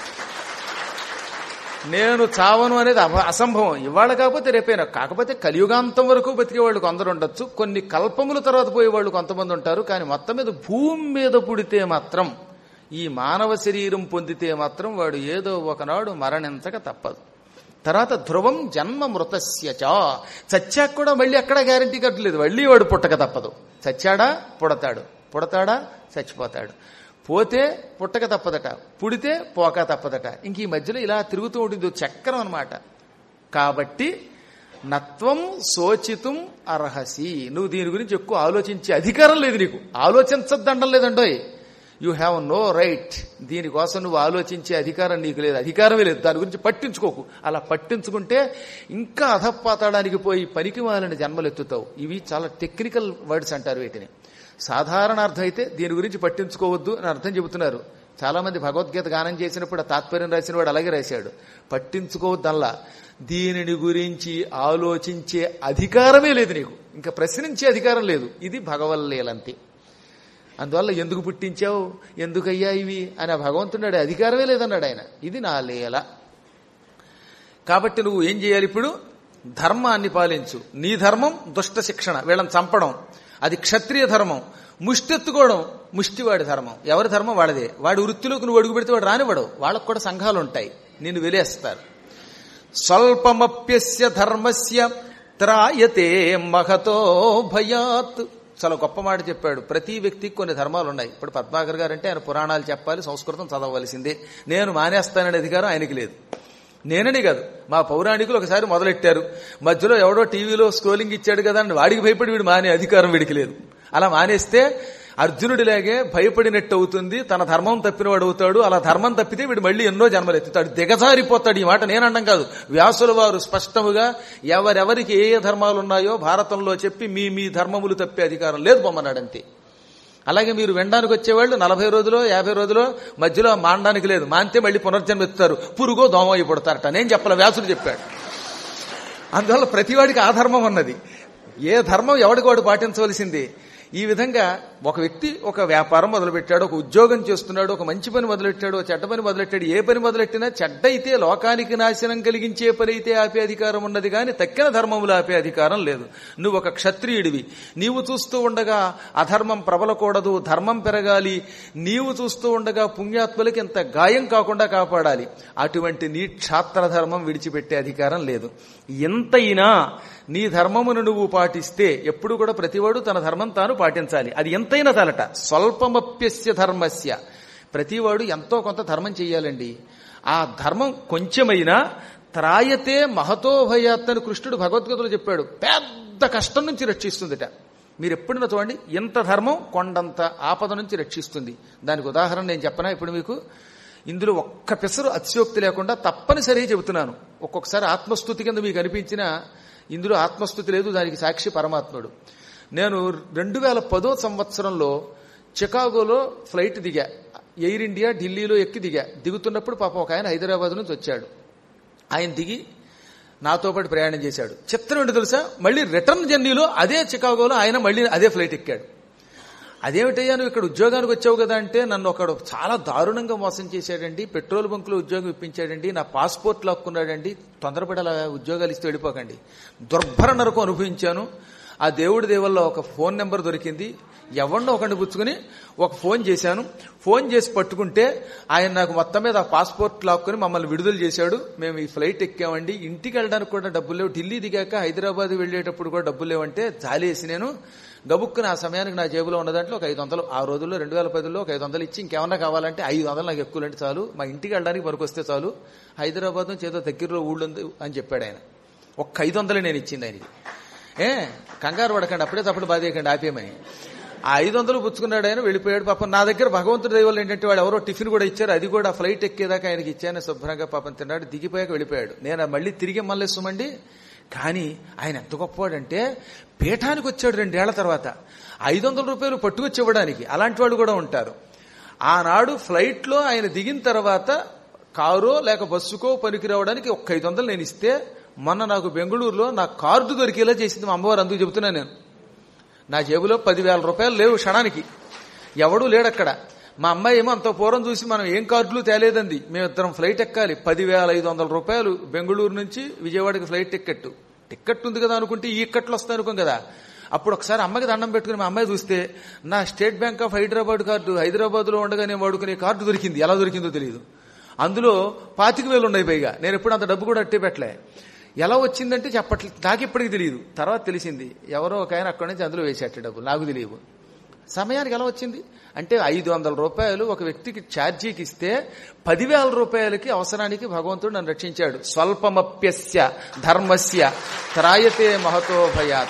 నేను చావను అనేది అభ- అసంభవం ఇవాళ కాకపోతే రేపైనా కాకపోతే కలియుగాంతం వరకు బతికే వాళ్ళు కొందరు ఉండొచ్చు కొన్ని కల్పముల తర్వాత పోయే వాళ్ళు కొంతమంది ఉంటారు కానీ మొత్తం మీద భూమి మీద పుడితే మాత్రం ఈ మానవ శరీరం పొందితే మాత్రం వాడు ఏదో ఒకనాడు మరణించక తప్పదు తర్వాత ధ్రువం జన్మ మృతస్య చ చచ్చాక కూడా మళ్ళీ ఎక్కడ గ్యారంటీ కట్టలేదు మళ్ళీ వాడు పుట్టక తప్పదు చచ్చాడా పుడతాడు పుడతాడా చచ్చిపోతాడు పోతే పుట్టక తప్పదట పుడితే పోక తప్పదట ఇంక ఈ మధ్యలో ఇలా తిరుగుతూ ఉంటుంది ఓ చక్రం అన్నమాట కాబట్టి నత్వం శోచితం అర్హసి నువ్వు దీని గురించి ఎక్కువ ఆలోచించే అధికారం లేదు నీకు ఆలోచించద్దండం లేదండోయ్ యూ హ్యావ్ నో రైట్ దీనికోసం నువ్వు ఆలోచించే అధికారం నీకు లేదు అధికారమే లేదు దాని గురించి పట్టించుకోకు అలా పట్టించుకుంటే ఇంకా అధపాతాడానికి పోయి పనికి మాలని జన్మలు ఎత్తుతావు ఇవి చాలా టెక్నికల్ వర్డ్స్ అంటారు వీటిని సాధారణ అర్థం అయితే దీని గురించి పట్టించుకోవద్దు అని అర్థం చెబుతున్నారు చాలా మంది భగవద్గీత గానం చేసినప్పుడు ఆ తాత్పర్యం రాసిన వాడు అలాగే రాశాడు పట్టించుకోవద్దల్లా దీనిని గురించి ఆలోచించే అధికారమే లేదు నీకు ఇంకా ప్రశ్నించే అధికారం లేదు ఇది భగవల్లీలంతే అందువల్ల ఎందుకు పుట్టించావు ఎందుకయ్యా ఇవి అని ఆ భగవంతుడు అధికారమే లేదన్నాడు ఆయన ఇది నా లీల కాబట్టి నువ్వు ఏం చేయాలి ఇప్పుడు ధర్మాన్ని పాలించు నీ ధర్మం దుష్ట శిక్షణ వీళ్ళని చంపడం అది క్షత్రియ ధర్మం ముష్టెత్తుకోవడం ముష్టివాడి ధర్మం ఎవరి ధర్మం వాడిదే వాడి వృత్తిలోకి నువ్వు అడుగు పెడితే వాడు రానివ్వడు వాళ్ళకు కూడా సంఘాలు ఉంటాయి నిన్ను వెలేస్తారు స్వల్పమప్యస్య ధర్మస్య త్రాయతే మహతో భయాత్ చాలా గొప్ప మాట చెప్పాడు ప్రతి వ్యక్తికి కొన్ని ధర్మాలు ఉన్నాయి ఇప్పుడు పద్మాకర్ గారు అంటే ఆయన పురాణాలు చెప్పాలి సంస్కృతం చదవవలసిందే నేను మానేస్తాననే అధికారం ఆయనకి లేదు నేనని కాదు మా పౌరాణికులు ఒకసారి మొదలెట్టారు మధ్యలో ఎవడో టీవీలో స్క్రోలింగ్ ఇచ్చాడు కదా అని వాడికి భయపడి వీడు మానే అధికారం వీడికి లేదు అలా మానేస్తే అర్జునుడిలాగే భయపడినట్టు అవుతుంది తన ధర్మం తప్పినవాడు అవుతాడు అలా ధర్మం తప్పితే వీడు మళ్ళీ ఎన్నో జన్మలు ఎత్తుతాడు దిగజారిపోతాడు ఈ మాట నేనండం కాదు వ్యాసుల వారు స్పష్టముగా ఎవరెవరికి ఏ ఏ ధర్మాలు ఉన్నాయో భారతంలో చెప్పి మీ మీ ధర్మములు తప్పే అధికారం లేదు పొమ్మన్నాడంతే అలాగే మీరు వెండానికి వచ్చేవాళ్ళు నలభై రోజులు యాభై రోజులు మధ్యలో మానడానికి లేదు మాంతే మళ్ళీ పునర్జన్మ ఎత్తుతారు పురుగో దోమ అయి పుడతారట నేను చెప్పాల వ్యాసుడు చెప్పాడు అందువల్ల ప్రతివాడికి ఆ ధర్మం ఉన్నది ఏ ధర్మం ఎవడికి వాడు పాటించవలసింది ఈ విధంగా ఒక వ్యక్తి ఒక వ్యాపారం మొదలుపెట్టాడు ఒక ఉద్యోగం చేస్తున్నాడు ఒక మంచి పని మొదలెట్టాడు ఒక చెడ్డ పని మొదలెట్టాడు ఏ పని మొదలెట్టినా చెడ్డ అయితే లోకానికి నాశనం కలిగించే పని అయితే ఆపే అధికారం ఉన్నది కానీ తక్కిన ధర్మములు ఆపే అధికారం లేదు నువ్వు ఒక క్షత్రియుడివి నీవు చూస్తూ ఉండగా అధర్మం ప్రబలకూడదు ధర్మం పెరగాలి నీవు చూస్తూ ఉండగా పుణ్యాత్ములకి ఇంత గాయం కాకుండా కాపాడాలి అటువంటి నీ క్షాత్ర ధర్మం విడిచిపెట్టే అధికారం లేదు ఎంతైనా నీ ధర్మమును నువ్వు పాటిస్తే ఎప్పుడు కూడా ప్రతివాడు తన ధర్మం తాను పాటించాలి అది ఎంతైనా చాలట స్వల్పమప్యస్య ధర్మస్య ప్రతివాడు ఎంతో కొంత ధర్మం చెయ్యాలండి ఆ ధర్మం కొంచెమైనా త్రాయతే మహతో భయాత్ అని కృష్ణుడు భగవద్గీతలో చెప్పాడు పెద్ద కష్టం నుంచి రక్షిస్తుందిట మీరు ఎప్పుడైనా చూడండి ఎంత ధర్మం కొండంత ఆపద నుంచి రక్షిస్తుంది దానికి ఉదాహరణ నేను చెప్పనా ఇప్పుడు మీకు ఇందులో ఒక్క పెసరు అతిశయోక్తి లేకుండా తప్పనిసరి చెబుతున్నాను ఒక్కొక్కసారి ఆత్మస్థుతి కింద మీకు అనిపించిన ఇందులో ఆత్మస్థుతి లేదు దానికి సాక్షి పరమాత్ముడు నేను రెండు వేల పదో సంవత్సరంలో చికాగోలో ఫ్లైట్ దిగా ఎయిర్ ఇండియా ఢిల్లీలో ఎక్కి దిగా దిగుతున్నప్పుడు పాపం ఒక ఆయన హైదరాబాద్ నుంచి వచ్చాడు ఆయన దిగి నాతో పాటు ప్రయాణం చేశాడు చిత్రం ఏంటి తెలుసా మళ్ళీ రిటర్న్ జర్నీలో అదే చికాగోలో ఆయన మళ్ళీ అదే ఫ్లైట్ ఎక్కాడు అదేమిటయ్యా నువ్వు ఇక్కడ ఉద్యోగానికి వచ్చావు కదా అంటే నన్ను ఒకడు చాలా దారుణంగా మోసం చేశాడండి పెట్రోల్ బంకులో ఉద్యోగం ఇప్పించాడండి నా పాస్పోర్ట్ లాక్కున్నాడండి తొందరపడి అలా ఉద్యోగాలు ఇస్తే వెళ్ళిపోకండి దుర్భర నరకం అనుభవించాను ఆ దేవుడి దేవుల్లో ఒక ఫోన్ నెంబర్ దొరికింది ఎవరినో ఒకరిని పుచ్చుకుని ఒక ఫోన్ చేశాను ఫోన్ చేసి పట్టుకుంటే ఆయన నాకు మొత్తం మీద ఆ పాస్పోర్ట్ లాక్కుని మమ్మల్ని విడుదల చేశాడు మేము ఈ ఫ్లైట్ ఎక్కామండి ఇంటికి వెళ్ళడానికి కూడా డబ్బులు లేవు ఢిల్లీ దిగాక హైదరాబాద్ వెళ్ళేటప్పుడు కూడా డబ్బులు లేవంటే జాలేసి నేను గబుక్కుని ఆ సమయానికి నా జేబులో ఉన్న దాంట్లో ఒక ఐదు వందలు ఆ రోజుల్లో రెండు వేల పదిలో ఒక ఐదు వందలు ఇచ్చి ఇంకేమన్నా కావాలంటే ఐదు వందలు నాకు ఎక్కువలంటే చాలు మా ఇంటికి వెళ్ళడానికి పనికొస్తే చాలు హైదరాబాద్ నుంచి ఏదో దగ్గరలో ఊళ్ళు ఉంది అని చెప్పాడు ఆయన ఒక్క ఐదు వందలు నేను ఇచ్చింది ఆయనకి ఏ కంగారు పడకండి అప్పుడే తప్పుడు బాధేయకండి ఆపేయమని ఆ ఐదు వందలు పుచ్చుకున్నాడు ఆయన వెళ్ళిపోయాడు పాపం నా దగ్గర భగవంతుడి దైవాలు ఏంటంటే వాడు ఎవరో టిఫిన్ కూడా ఇచ్చారు అది కూడా ఫ్లైట్ ఎక్కేదాకా ఆయనకి ఇచ్చాను శుభ్రంగా పాపం తిన్నాడు దిగిపోయాక వెళ్ళిపోయాడు నేను ఆ మళ్ళీ తిరిగి మళ్ళీ సుమండి కానీ ఆయన ఎంత గొప్పవాడంటే పీఠానికి వచ్చాడు రెండేళ్ల తర్వాత ఐదు వందల రూపాయలు పట్టుకొచ్చి ఇవ్వడానికి అలాంటి వాళ్ళు కూడా ఉంటారు ఆనాడు ఫ్లైట్లో ఆయన దిగిన తర్వాత కారో లేక బస్సుకో పనికి రావడానికి ఒక్క ఐదు వందలు నేను ఇస్తే మొన్న నాకు బెంగళూరులో నా కార్డు దొరికేలా చేసింది మా అమ్మవారు అందుకు చెబుతున్నా నేను నా జేబులో పదివేల రూపాయలు లేవు క్షణానికి ఎవడూ లేడక్కడ మా అమ్మాయి ఏమో అంత పూర్వం చూసి మనం ఏం కార్డులు తేలేదంది మేమిద్దరం ఫ్లైట్ ఎక్కాలి పదివేల ఐదు వందల రూపాయలు బెంగళూరు నుంచి విజయవాడకి ఫ్లైట్ టికెట్ టికెట్ ఉంది కదా అనుకుంటే ఈ ఇక్కట్లు వస్తాయి అనుకోం కదా అప్పుడు ఒకసారి అమ్మకి దండం పెట్టుకుని మా అమ్మాయి చూస్తే నా state bank of Hyderabad card Hyderabad లో ఉండగా నేను వాడుకునే కార్డు దొరికింది ఎలా దొరికిందో తెలియదు అందులో పాతిక వేలు ఉన్నాయి పైగా నేను ఎప్పుడు అంత డబ్బు కూడా అట్టే పెట్టలే ఎలా వచ్చిందంటే చెప్పట్లేదు నాకు ఇప్పటికి తెలియదు తర్వాత తెలిసింది ఎవరో ఒక ఆయన అక్కడి నుంచి అందులో వేసేట డబ్బు నాకు తెలియదు సమయానికి ఎలా వచ్చింది అంటే ఐదు వందల రూపాయలు ఒక వ్యక్తికి ఛార్జీకి ఇస్తే పదివేల రూపాయలకి అవసరానికి భగవంతుడు నన్ను రక్షించాడు స్వల్పమప్యస్య ధర్మస్య త్రాయతే మహతో భయాత్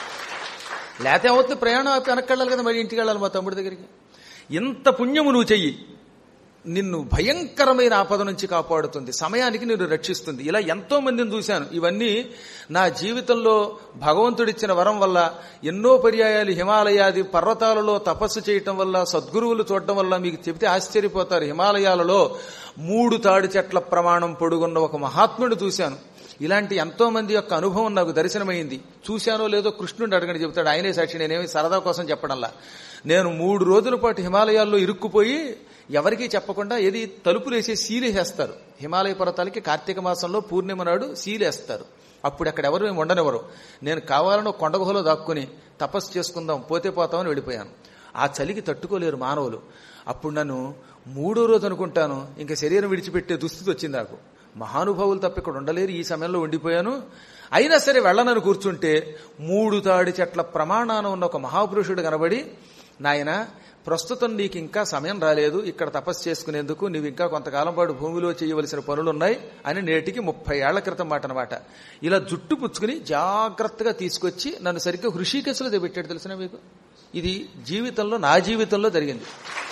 లేకపోతే అవుతుంది ప్రయాణం ఆపి వెనక్కి కదా మరి ఇంటికి వెళ్ళాలి మా తమ్ముడి దగ్గరికి ఇంత పుణ్యము నువ్వు చెయ్యి నిన్ను భయంకరమైన ఆపద నుంచి కాపాడుతుంది సమయానికి నిన్ను రక్షిస్తుంది ఇలా ఎంతో మందిని చూశాను ఇవన్నీ నా జీవితంలో భగవంతుడిచ్చిన వరం వల్ల ఎన్నో పర్యాయాలు హిమాలయాది పర్వతాలలో తపస్సు చేయటం వల్ల సద్గురువులు చూడటం వల్ల మీకు చెబితే ఆశ్చర్యపోతారు హిమాలయాలలో మూడు తాడి చెట్ల ప్రమాణం పొడుగున్న ఒక మహాత్ముడు చూశాను ఇలాంటి ఎంతో మంది యొక్క అనుభవం నాకు దర్శనమైంది చూశానో లేదో కృష్ణుడు అడగని చెబుతాడు ఆయనే సాక్షి నేనేమి సరదా కోసం చెప్పడంలా నేను మూడు రోజుల పాటు హిమాలయాల్లో ఇరుక్కుపోయి ఎవరికీ చెప్పకుండా ఏది తలుపులు వేసి సీలేసేస్తారు హిమాలయ పర్వతాలకి కార్తీక మాసంలో పూర్ణిమ నాడు సీలేస్తారు అప్పుడు అక్కడ ఎవరు ఏమి ఉండనివ్వరు నేను కావాలని కొండ గుహలో దాక్కుని తపస్సు చేసుకుందాం పోతే పోతామని వెళ్ళిపోయాను ఆ చలికి తట్టుకోలేరు మానవులు అప్పుడు నన్ను మూడో రోజు అనుకుంటాను ఇంకా శరీరం విడిచిపెట్టే దుస్థితి వచ్చింది నాకు మహానుభావులు తప్ప ఇక్కడ ఉండలేరు ఈ సమయంలో ఉండిపోయాను అయినా సరే వెళ్ళనని కూర్చుంటే మూడు తాడి చెట్ల ప్రమాణాన ఉన్న ఒక మహాపురుషుడు కనబడి నాయన ప్రస్తుతం నీకు ఇంకా సమయం రాలేదు ఇక్కడ తపస్సు చేసుకునేందుకు నీవు ఇంకా కొంతకాలం పాటు భూమిలో చేయవలసిన పనులున్నాయి అని నేటికి ముప్పై ఏళ్ల క్రితం మాట అనమాట ఇలా జుట్టు పుచ్చుకుని జాగ్రత్తగా తీసుకొచ్చి నన్ను సరిగ్గా హృషికేశులో దిగబెట్టాడు తెలిసిన మీకు ఇది జీవితంలో నా జీవితంలో జరిగింది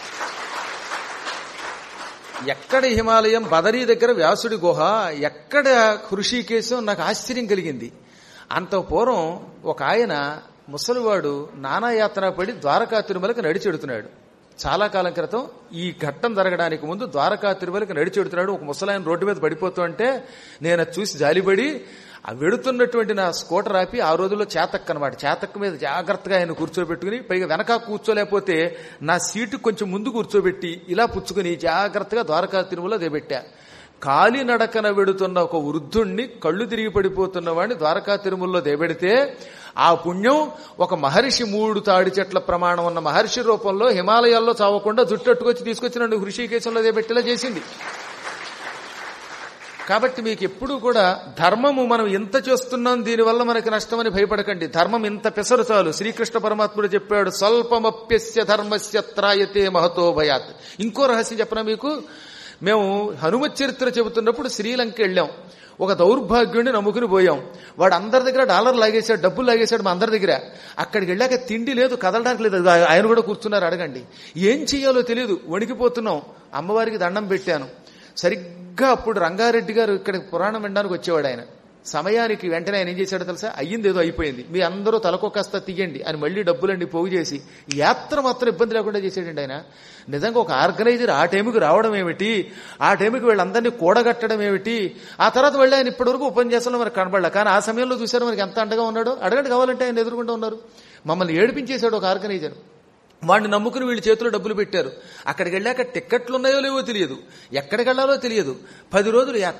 ఎక్కడ హిమాలయం బదరీ దగ్గర వ్యాసుడి గుహ ఎక్కడ హృషికేశం నాకు ఆశ్చర్యం కలిగింది అంత పూర్వం ఒక ఆయన ముసలివాడు నానాయాత్ర పడి ద్వారకా తిరుమలకి నడిచెడుతున్నాడు చాలా కాలం క్రితం ఈ ఘట్టం జరగడానికి ముందు ద్వారకా తిరుమలకి నడిచెడుతున్నాడు ఒక ముసలాయన రోడ్డు మీద పడిపోతూ అంటే నేను అది చూసి జాలిపడి ఆ వెడుతున్నటువంటి నా స్కూటర్ ఆపి ఆ రోజుల్లో చేతక్ అనమాట చేతక్ మీద జాగ్రత్తగా ఆయన కూర్చోబెట్టుకుని పైగా వెనక కూర్చోలేకపోతే నా సీటు కొంచెం ముందు కూర్చోబెట్టి ఇలా పుచ్చుకుని జాగ్రత్తగా ద్వారకా తిరుమల దేబెట్టా కాలి నడకన వెడుతున్న ఒక వృద్ధుణ్ణి కళ్ళు తిరిగి పడిపోతున్న వాడిని ద్వారకా తిరుమలలో దేబెడితే ఆ పుణ్యం ఒక మహర్షి మూడు తాడి చెట్ల ప్రమాణం ఉన్న మహర్షి రూపంలో హిమాలయాల్లో చావకుండా జుట్టట్టుకొచ్చి తీసుకొచ్చి నన్ను హృషికేశంలో దేబెట్టేలా చేసింది కాబట్టి మీకు ఎప్పుడూ కూడా ధర్మము మనం ఎంత చేస్తున్నాం దీనివల్ల మనకి నష్టమని భయపడకండి ధర్మం ఇంత పెసరు చాలు శ్రీకృష్ణ పరమాత్ముడు చెప్పాడు స్వల్పమప్యస్య ధర్మస్య త్రాయతే మహతో భయాత్ ఇంకో రహస్యం చెప్పనా మీకు మేము హనుమత్ చరిత్ర చెబుతున్నప్పుడు శ్రీలంక వెళ్ళాం ఒక దౌర్భాగ్యుడిని నమ్ముకుని పోయాం వాడు అందరి దగ్గర డాలర్ లాగేశాడు డబ్బులు లాగేశాడు మా అందరి దగ్గర అక్కడికి వెళ్ళాక తిండి లేదు కదలడానికి లేదు ఆయన కూడా కూర్చున్నారు అడగండి ఏం చెయ్యాలో తెలియదు వణికిపోతున్నాం అమ్మవారికి దండం పెట్టాను సరిగ్గా అప్పుడు రంగారెడ్డి గారు ఇక్కడ పురాణం వినడానికి వచ్చేవాడు ఆయన సమయానికి వెంటనే ఆయన ఏం చేశాడో తెలుసా అయ్యింది ఏదో అయిపోయింది మీ అందరూ తలకొకస్త తీయండి అని మళ్ళీ డబ్బులండి పోగు చేసి యాత్ర మాత్రం ఇబ్బంది లేకుండా చేసాడండి ఆయన నిజంగా ఒక ఆర్గనైజర్ ఆ టైంకి రావడం ఏమిటి ఆ టైంకి వీళ్ళందరినీ కూడగట్టడం ఏమిటి ఆ తర్వాత వెళ్ళి ఆయన ఇప్పటివరకు ఉపన్యాసంలో మనకు కనబడలే కానీ ఆ సమయంలో చూశారు మనకి ఎంత అండగా ఉన్నాడో అడగండి కావాలంటే ఆయన ఎదుర్కొంటూ ఉన్నారు మమ్మల్ని ఏడిపించేశాడు ఒక ఆర్గనైజర్ వాడిని నమ్ముకుని వీళ్ళు చేతిలో డబ్బులు పెట్టారు అక్కడికి వెళ్ళాక టిక్కెట్లు ఉన్నాయో లేవో తెలియదు ఎక్కడికి వెళ్ళాలో తెలియదు పది రోజులు యాత్ర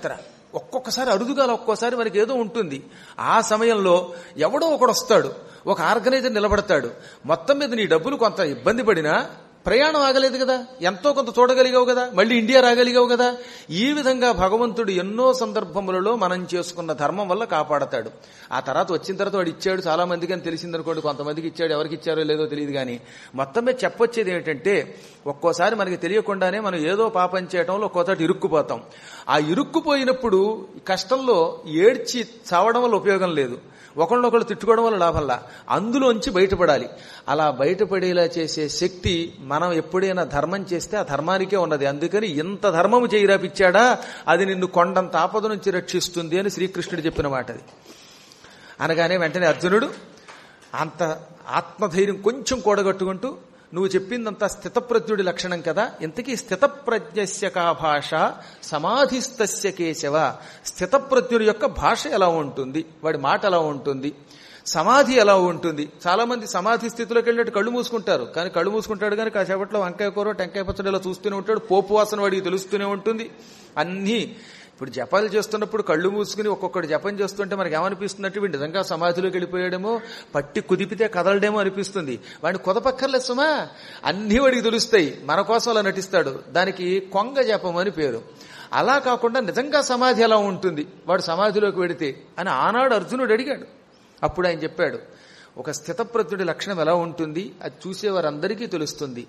ఒక్కొక్కసారి అరుదుగా ఒక్కోసారి మనకి ఏదో ఉంటుంది ఆ సమయంలో ఎవడో ఒకడు వస్తాడు ఒక ఆర్గనైజర్ నిలబడతాడు మొత్తం మీద నీ డబ్బులు కొంత ఇబ్బంది పడినా ప్రయాణం ఆగలేదు కదా ఎంతో కొంత చూడగలిగావు కదా మళ్ళీ ఇండియా రాగలిగావు కదా ఈ విధంగా భగవంతుడు ఎన్నో సందర్భములలో మనం చేసుకున్న ధర్మం వల్ల కాపాడతాడు ఆ తర్వాత వచ్చిన తర్వాత వాడు ఇచ్చాడు చాలా మందికి అని తెలిసిందనుకోండి కొంతమందికి ఇచ్చాడు ఎవరికి ఇచ్చారో లేదో తెలియదు కానీ మొత్తం మీద చెప్పొచ్చేది ఏంటంటే ఒక్కోసారి మనకి తెలియకుండానే మనం ఏదో పాపం చేయటంలో ఒక్కోసారి ఇరుక్కుపోతాం ఆ ఇరుక్కుపోయినప్పుడు కష్టంలో ఏడ్చి చావడం వల్ల ఉపయోగం లేదు ఒకళ్ళొకళ్ళు తిట్టుకోవడం వల్ల లాభంలా అందులోంచి బయటపడాలి అలా బయటపడేలా చేసే శక్తి మనం ఎప్పుడైనా ధర్మం చేస్తే ఆ ధర్మానికే ఉన్నది అందుకని ఇంత ధర్మము చేయిరాపిచ్చాడా అది నిన్ను కొండంత ఆపద నుంచి రక్షిస్తుంది అని శ్రీకృష్ణుడు చెప్పిన మాట అది అనగానే వెంటనే అర్జునుడు అంత ఆత్మధైర్యం కొంచెం కూడగట్టుకుంటూ నువ్వు చెప్పిందంతా స్థితప్రజ్ఞుడి లక్షణం కదా ఇంతకీ స్థితప్రజ్ఞస్య కా భాష సమాధిస్తస్య కేశవ స్థితప్రజ్ఞుడి యొక్క భాష ఎలా ఉంటుంది వాడి మాట ఎలా ఉంటుంది సమాధి ఎలా ఉంటుంది చాలా మంది సమాధి స్థితిలోకి వెళ్ళినట్టు కళ్ళు మూసుకుంటారు కానీ కళ్ళు మూసుకుంటాడు కానీ కాసేపట్లో వంకాయ కూర టెంకాయ పచ్చడి ఇలా చూస్తూనే ఉంటాడు పోపు వాసన వాడికి తెలుస్తూనే ఉంటుంది అన్నీ ఇప్పుడు జపాలు చేస్తున్నప్పుడు కళ్ళు మూసుకుని ఒక్కొక్కటి జపం చేస్తుంటే మనకి ఏమనిపిస్తున్నట్టు వీడు నిజంగా సమాధిలోకి వెళ్ళిపోయాడేమో పట్టి కుదిపితే కదలడేమో అనిపిస్తుంది వాడిని కుదపక్కర్లేదు సుమా అన్ని వాడికి తెలుస్తాయి మన కోసం అలా నటిస్తాడు దానికి కొంగ జపం అని పేరు అలా కాకుండా నిజంగా సమాధి ఎలా ఉంటుంది వాడు సమాధిలోకి వెడితే అని ఆనాడు అర్జునుడు అడిగాడు అప్పుడు ఆయన చెప్పాడు ఒక స్థితప్రజ్ఞుడి లక్షణం ఎలా ఉంటుంది అది చూసేవారందరికీ తెలుస్తుంది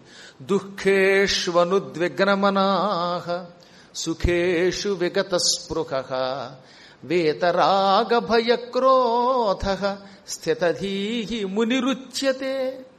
దుఃఖేష్వనుద్విగ్నమనాహ సుఖేషు విగత స్పృహ వేతరాగ భయక్రోధ స్థితధీహి మునిరుచ్యతే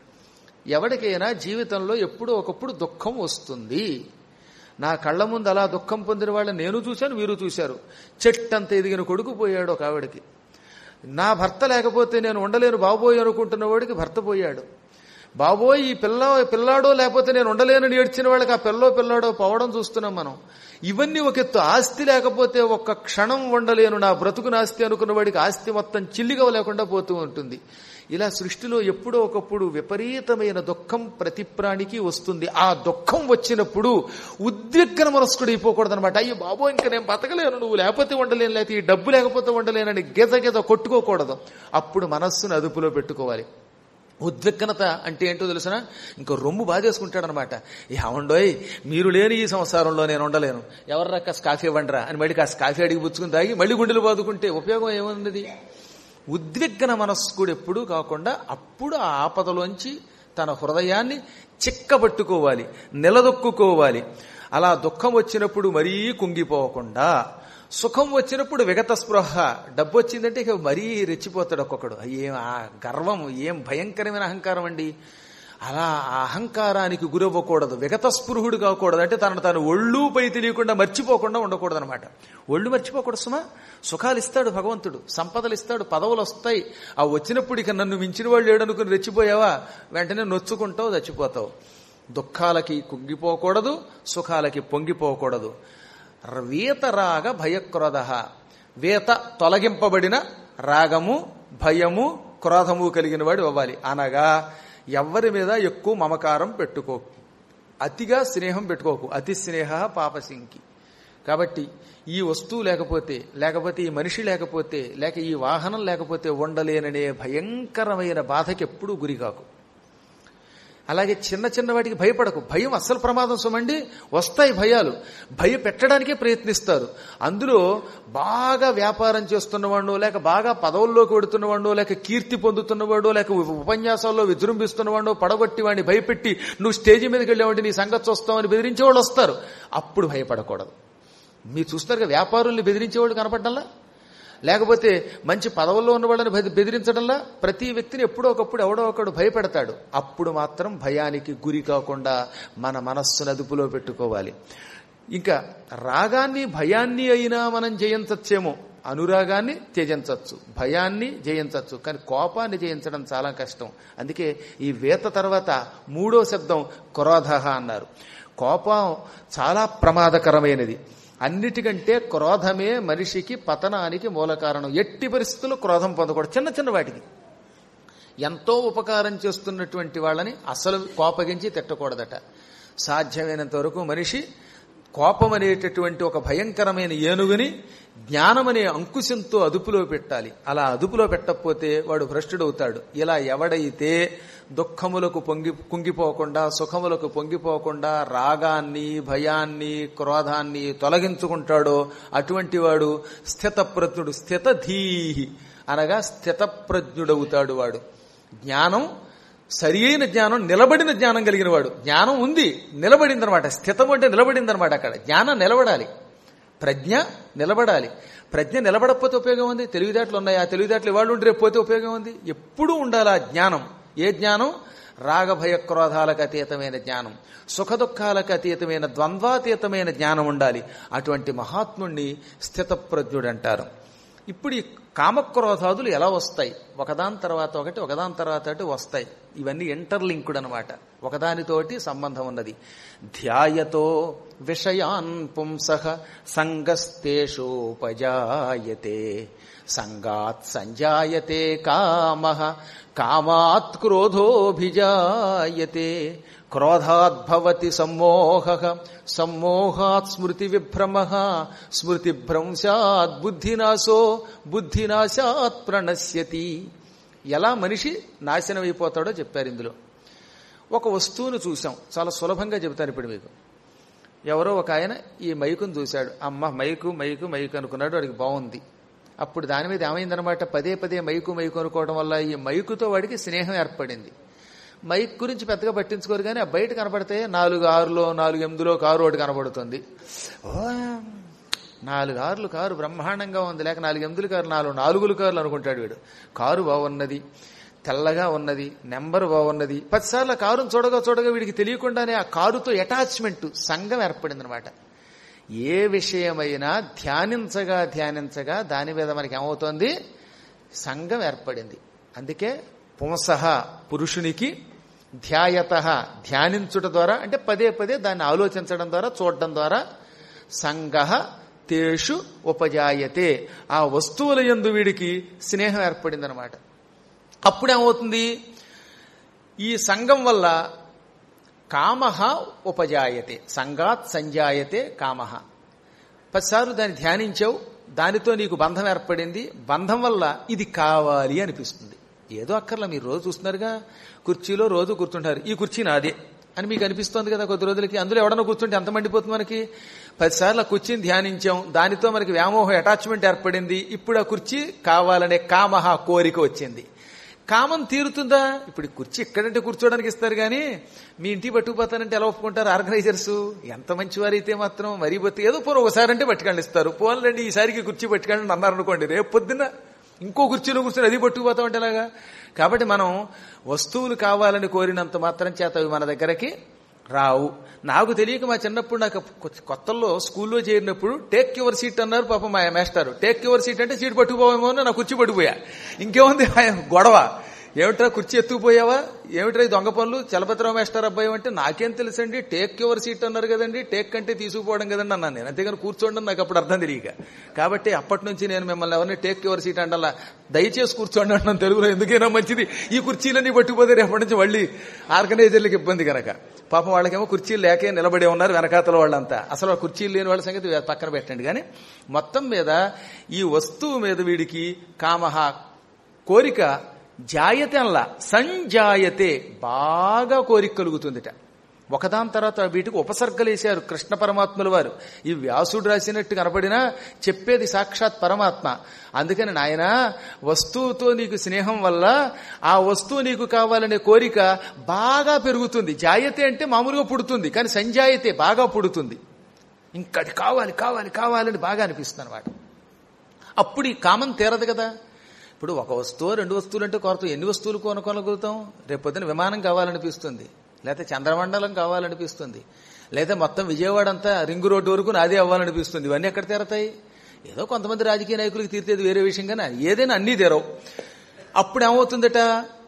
ఎవరికైనా జీవితంలో ఎప్పుడో ఒకప్పుడు దుఃఖం వస్తుంది నా కళ్ళ ముందు అలా దుఃఖం పొందిన వాళ్ళని నేను చూశాను మీరు చూశారు చెట్టంత ఎదిగిన కొడుకు పోయాడు ఒక ఆవిడకి నా భర్త లేకపోతే నేను ఉండలేను బాబోయ్ అనుకుంటున్న వాడికి భర్త పోయాడు బాబోయ్ ఈ పిల్ల పిల్లాడో లేకపోతే నేను ఉండలేనని ఏడ్చిన వాళ్ళకి ఆ పిల్లో పిల్లాడో పోవడం చూస్తున్నాం మనం ఇవన్నీ ఒక ఎత్తు ఆస్తి లేకపోతే ఒక్క క్షణం ఉండలేను నా బ్రతుకు నాస్తి అనుకున్న వాడికి ఆస్తి మొత్తం చిల్లిగా లేకుండా పోతూ ఉంటుంది ఇలా సృష్టిలో ఎప్పుడో ఒకప్పుడు విపరీతమైన దుఃఖం ప్రతి ప్రాణికి వస్తుంది ఆ దుఃఖం వచ్చినప్పుడు ఉద్విగ్న మనస్కుడు అయిపోకూడదు అనమాట అయ్యో బాబో ఇంకా నేను బతకలేను నువ్వు లేకపోతే ఉండలేను లేకపోతే ఈ డబ్బు లేకపోతే ఉండలేనని గెద గెద కొట్టుకోకూడదు అప్పుడు మనస్సును అదుపులో పెట్టుకోవాలి ఉద్విగ్నత అంటే ఏంటో తెలుసిన ఇంకో రొమ్ము బాధేసుకుంటాడనమాట ఏమండోయ్ మీరు లేని ఈ సంసారంలో నేను ఉండలేను ఎవర్రా కాస్త కాఫీ ఇవ్వండిరా అని మళ్ళీ కాస్త కాఫీ అడిగి పుచ్చుకుని తాగి మళ్ళీ గుండెలు బాదుకుంటే ఉపయోగం ఏముంది ఉద్విగ్న మనస్కుడు ఎప్పుడూ కాకుండా అప్పుడు ఆ ఆపదలోంచి తన హృదయాన్ని చిక్కబట్టుకోవాలి నిలదొక్కుకోవాలి అలా దుఃఖం వచ్చినప్పుడు మరీ కుంగిపోకుండా సుఖం వచ్చినప్పుడు విగత స్పృహ డబ్బు వచ్చిందంటే ఇక మరీ రెచ్చిపోతాడు ఒక్కొక్కడు ఏం ఆ గర్వం ఏం భయంకరమైన అహంకారం అండి అలా ఆ అహంకారానికి గురవ్వకూడదు విగత స్పృహుడు కాకూడదు అంటే తనను తాను ఒళ్ళు పై తెలియకుండా మర్చిపోకుండా ఉండకూడదు అనమాట ఒళ్ళు మర్చిపోకూడదు సుమా సుఖాలు ఇస్తాడు భగవంతుడు సంపదలు ఇస్తాడు పదవులు వస్తాయి ఆ వచ్చినప్పుడు ఇక నన్ను మించిన వాళ్ళు ఏడనుకుని రెచ్చిపోయావా వెంటనే నొచ్చుకుంటావు చచ్చిపోతావు దుఃఖాలకి కుంగిపోకూడదు సుఖాలకి పొంగిపోకూడదు వీత రాగ భయక్రోధ వేత తొలగింపబడిన రాగము భయము క్రోధము కలిగిన వాడు అవ్వాలి అనగా ఎవరి మీద ఎక్కువ మమకారం పెట్టుకోకు అతిగా స్నేహం పెట్టుకోకు అతి స్నేహ పాపసింకి కాబట్టి ఈ వస్తువు లేకపోతే లేకపోతే ఈ మనిషి లేకపోతే లేక ఈ వాహనం లేకపోతే ఉండలేననే భయంకరమైన బాధకి ఎప్పుడూ గురికాకు అలాగే చిన్న చిన్న వాటికి భయపడకు భయం అస్సలు ప్రమాదం సుమండి వస్తాయి భయాలు భయ పెట్టడానికే ప్రయత్నిస్తారు అందులో బాగా వ్యాపారం చేస్తున్నవాడు లేక బాగా పదవుల్లోకి వెడుతున్నవాడు లేక కీర్తి పొందుతున్నవాడు లేక ఉపన్యాసాల్లో విజృంభిస్తున్నవాడు పడగొట్టి వాడిని భయపెట్టి నువ్వు స్టేజి మీదకి వెళ్ళావంటే నీ సంగతి చూస్తామని బెదిరించే వాళ్ళు వస్తారు అప్పుడు భయపడకూడదు మీరు చూస్తారుగా వ్యాపారుల్ని బెదిరించేవాడు కనపడ్డంలా లేకపోతే మంచి పదవుల్లో ఉన్న వాళ్ళని బెది- బెదిరించడంలా ప్రతి వ్యక్తిని ఎప్పుడో ఒకప్పుడు ఎవడో ఒకడు భయపెడతాడు అప్పుడు మాత్రం భయానికి గురి కాకుండా మన మనస్సును అదుపులో పెట్టుకోవాలి ఇంకా రాగాన్ని భయాన్ని అయినా మనం జయించచ్చేమో అనురాగాన్ని త్యజించవచ్చు భయాన్ని జయించవచ్చు కానీ కోపాన్ని జయించడం చాలా కష్టం అందుకే ఈ వేత తర్వాత మూడో శబ్దం క్రోధ అన్నారు కోపం చాలా ప్రమాదకరమైనది అన్నిటికంటే క్రోధమే మనిషికి పతనానికి మూల కారణం ఎట్టి పరిస్థితుల్లో క్రోధం పొందకూడదు చిన్న చిన్న వాటికి ఎంతో ఉపకారం చేస్తున్నటువంటి వాళ్ళని అసలు కోపగించి తిట్టకూడదట సాధ్యమైనంత వరకు మనిషి కోపం అనేటటువంటి ఒక భయంకరమైన ఏనుగుని జ్ఞానమనే అంకుశంతో అదుపులో పెట్టాలి అలా అదుపులో పెట్టకపోతే వాడు భ్రష్టుడవుతాడు ఇలా ఎవడైతే దుఃఖములకు పొంగి కుంగిపోకుండా సుఖములకు పొంగిపోకుండా రాగాన్ని భయాన్ని క్రోధాన్ని తొలగించుకుంటాడో అటువంటి వాడు స్థితప్రజ్ఞుడు స్థితధీహి అనగా స్థితప్రజ్ఞుడవుతాడు వాడు జ్ఞానం సరి అయిన జ్ఞానం నిలబడిన జ్ఞానం కలిగిన వాడు జ్ఞానం ఉంది నిలబడిందనమాట స్థితం అంటే నిలబడిందనమాట అక్కడ జ్ఞానం నిలబడాలి ప్రజ్ఞ నిలబడాలి ప్రజ్ఞ నిలబడకపోతే ఉపయోగం ఉంది తెలివిదాట్లు ఉన్నాయి ఆ తెలివిదాట్లు ఇవాళ ఉండి రేపు పోతే ఉపయోగం ఉంది ఎప్పుడూ ఉండాలి ఆ జ్ఞానం ఏ జ్ఞానం రాగభయ క్రోధాలకు అతీతమైన జ్ఞానం సుఖ దుఃఖాలకు అతీతమైన ద్వంద్వాతీతమైన జ్ఞానం ఉండాలి అటువంటి మహాత్ముణ్ణి స్థితప్రజ్ఞుడు అంటారు ఇప్పుడు ఈ కామక్రోధాదులు ఎలా వస్తాయి ఒకదాని తర్వాత ఒకటి ఒకదాని తర్వాత ఒకటి వస్తాయి ఇవన్నీ ఇంటర్లింక్డ్ అనమాట ఒకదానితోటి సంబంధం ఉన్నది ధ్యాయతో విషయాన్ పుంస సంగస్తేషోపజాయతే సంగాత్ సంజాయతే కామ కామాత్ క్రోధోభిజాయతే క్రోధాద్భవతి సమ్మోహ సమ్మోహాత్ స్మృతి విభ్రమ స్మృతిభ్రంశాత్ బుద్ధినాశో బుద్ధినాశాత్ ప్రణశ్యతి ఎలా మనిషి నాశనమైపోతాడో చెప్పారు ఇందులో ఒక వస్తువును చూసాం చాలా సులభంగా చెబుతాను ఇప్పుడు మీకు ఎవరో ఒక ఆయన ఈ మైకును చూశాడు అమ్మ మైకు మైకు మైకు అనుకున్నాడు వాడికి బాగుంది అప్పుడు దాని మీద ఏమైందనమాట పదే పదే మైకు మైకు అనుకోవడం వల్ల ఈ మైకుతో వాడికి స్నేహం ఏర్పడింది మైక్ గురించి పెద్దగా పట్టించుకోరు కానీ ఆ బయట కనపడితే నాలుగు ఆరులో నాలుగు ఎనిమిదిలో కారు ఒకటి కనపడుతుంది ఓ, నాలుగు ఆరులు కారు బ్రహ్మాండంగా ఉంది లేక నాలుగు ఎనిమిదిలు కారు నాలుగు నాలుగులు కార్లు అనుకుంటాడు వీడు కారు బాగున్నది తెల్లగా ఉన్నది నెంబర్ బాగున్నది పదిసార్లు ఆ కారును చూడగా చూడగా వీడికి తెలియకుండానే ఆ కారుతో అటాచ్మెంట్ సంఘం ఏర్పడింది అనమాట ఏ విషయమైనా ధ్యానించగా ధ్యానించగా దాని మీద మనకి ఏమవుతోంది సంఘం ఏర్పడింది అందుకే పుంసహ పురుషునికి ధ్యాయత ధ్యానించుట ద్వారా అంటే పదే పదే దాన్ని ఆలోచించడం ద్వారా చూడడం ద్వారా సంగ తేషు ఉపజాయతే ఆ వస్తువుల యందు వీడికి స్నేహం ఏర్పడిందనమాట అప్పుడేమవుతుంది ఈ సంఘం వల్ల కామహ ఉపజాయతే సంగాత్ సంజాయతే కామహ పదిసార్లు దాన్ని ధ్యానించావు దానితో నీకు బంధం ఏర్పడింది బంధం వల్ల ఇది కావాలి అనిపిస్తుంది ఏదో అక్కర్లా మీరు రోజు చూస్తున్నారుగా కుర్చీలో రోజు కూర్చుంటారు ఈ కుర్చీ నాదే అని మీకు అనిపిస్తోంది కదా కొద్ది రోజులకి అందులో ఎవడన్నా కూర్చుంటే ఎంత మండిపోతుంది మనకి పదిసార్లు ఆ కుర్చీని ధ్యానించాం దానితో మనకి వ్యామోహం అటాచ్మెంట్ ఏర్పడింది ఇప్పుడు ఆ కుర్చీ కావాలనే కామహ కోరిక వచ్చింది కామం తీరుతుందా ఇప్పుడు ఈ కుర్చీ ఎక్కడంటే కూర్చోడానికి ఇస్తారు కానీ మీ ఇంటికి పట్టుకుపోతానంటే ఎలా ఒప్పుకుంటారు ఆర్గనైజర్స్ ఎంత మంచివారైతే మాత్రం మరీ బతి ఏదో పోరు ఒకసారి అంటే పట్టుకెళ్ళి ఇస్తారు పోన్లండి ఈసారికి కుర్చీ పట్టుకెళ్ళండి అన్నారు అనుకోండి రేపు పొద్దున్న ఇంకో కుర్చీలో కూర్చొని అది పట్టుకుపోతామంటే ఎలాగా కాబట్టి మనం వస్తువులు కావాలని కోరినంత మాత్రం చేత అవి మన దగ్గరకి రావు నాకు తెలియక మా చిన్నప్పుడు నాకు కొ- కొత్తల్లో స్కూల్లో చేరినప్పుడు టేక్ యువర్ సీట్ అన్నారు పాప మా మాస్టర్ టేక్ యువర్ సీట్ అంటే సీట్ పట్టుకుపోవేమో అని నా కుర్చీ పట్టుకుపోయా ఇంకేముంది ఆయన గొడవ ఏమిట్రా కుర్చీ ఎత్తుకుపోయావా ఏమిట్రా ఈ దొంగ పనులు చలపతిరావు మాస్టర్ అబ్బాయి అంటే నాకేం తెలుసండి టేక్ యువర్ సీట్ అన్నారు కదండి టేక్ అంటే తీసుకుపోవడం కదండి అన్నాను నేను అంతేగాని కూర్చోండి నాకు అప్పుడు అర్థం తెలియక కాబట్టి అప్పటి నుంచి నేను మిమ్మల్ని ఎవరిని టేక్ యువర్ సీట్ అంటలా దయచేసి కూర్చోండి అంటున్నాను తెలుగులో ఎందుకైనా మంచిది ఈ కుర్చీలన్నీ పట్టుకుపోతే రేపటి నుంచి మళ్ళీ ఆర్గనైజర్లకు ఇబ్బంది కనుక పాపం వాళ్ళకేమో కుర్చీలు లేకే నిలబడి ఉన్నారు వెనకాతల వాళ్ళంతా అసలు ఆ కుర్చీలు లేని వాళ్ళ సంగతి పక్కన పెట్టండి కానీ మొత్తం మీద ఈ వస్తువు మీద వీడికి కామహ కోరిక జాయతే అనలా సంజాయతే బాగా కోరిక కలుగుతుందిట ఒకదాని తర్వాత వీటికి ఉపసర్గలేశారు కృష్ణ పరమాత్ముల వారు ఈ వ్యాసుడు రాసినట్టు కనపడినా చెప్పేది సాక్షాత్ పరమాత్మ అందుకని నాయన వస్తువుతో నీకు స్నేహం వల్ల ఆ వస్తువు నీకు కావాలనే కోరిక బాగా పెరుగుతుంది జాయతే అంటే మామూలుగా పుడుతుంది కానీ సంజాయతే బాగా పుడుతుంది ఇంకా అది కావాలి కావాలి కావాలని బాగా అనిపిస్తుంది అనమాట అప్పుడు ఈ కామం తీరదు కదా ఇప్పుడు ఒక వస్తువు రెండు వస్తువులు అంటే కొరత ఎన్ని వస్తువులు కొనుక్కోగలుగుతాం రేపొద్దున విమానం కావాలనిపిస్తుంది లేకపోతే చంద్రమండలం కావాలనిపిస్తుంది లేదా మొత్తం విజయవాడ అంతా రింగు రోడ్డు వరకు నాదే అవ్వాలనిపిస్తుంది ఇవన్నీ ఎక్కడ తీరతాయి ఏదో కొంతమంది రాజకీయ నాయకులకు తీర్చేది వేరే విషయం కానీ ఏదైనా అన్నీ తీరవు అప్పుడు ఏమవుతుందట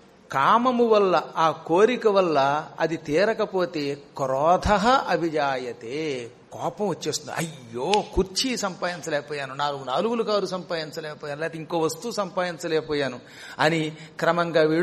కామము వల్ల ఆ కోరిక వల్ల అది తీరకపోతే క్రోధ అభిజాయతే కోపం వచ్చేస్తుంది అయ్యో కుర్చీ సంపాదించలేకపోయాను నాలుగు నాలుగులు కారు సంపాదించలేకపోయాను లేకపోతే ఇంకో వస్తువు సంపాదించలేకపోయాను అని క్రమంగా వీడు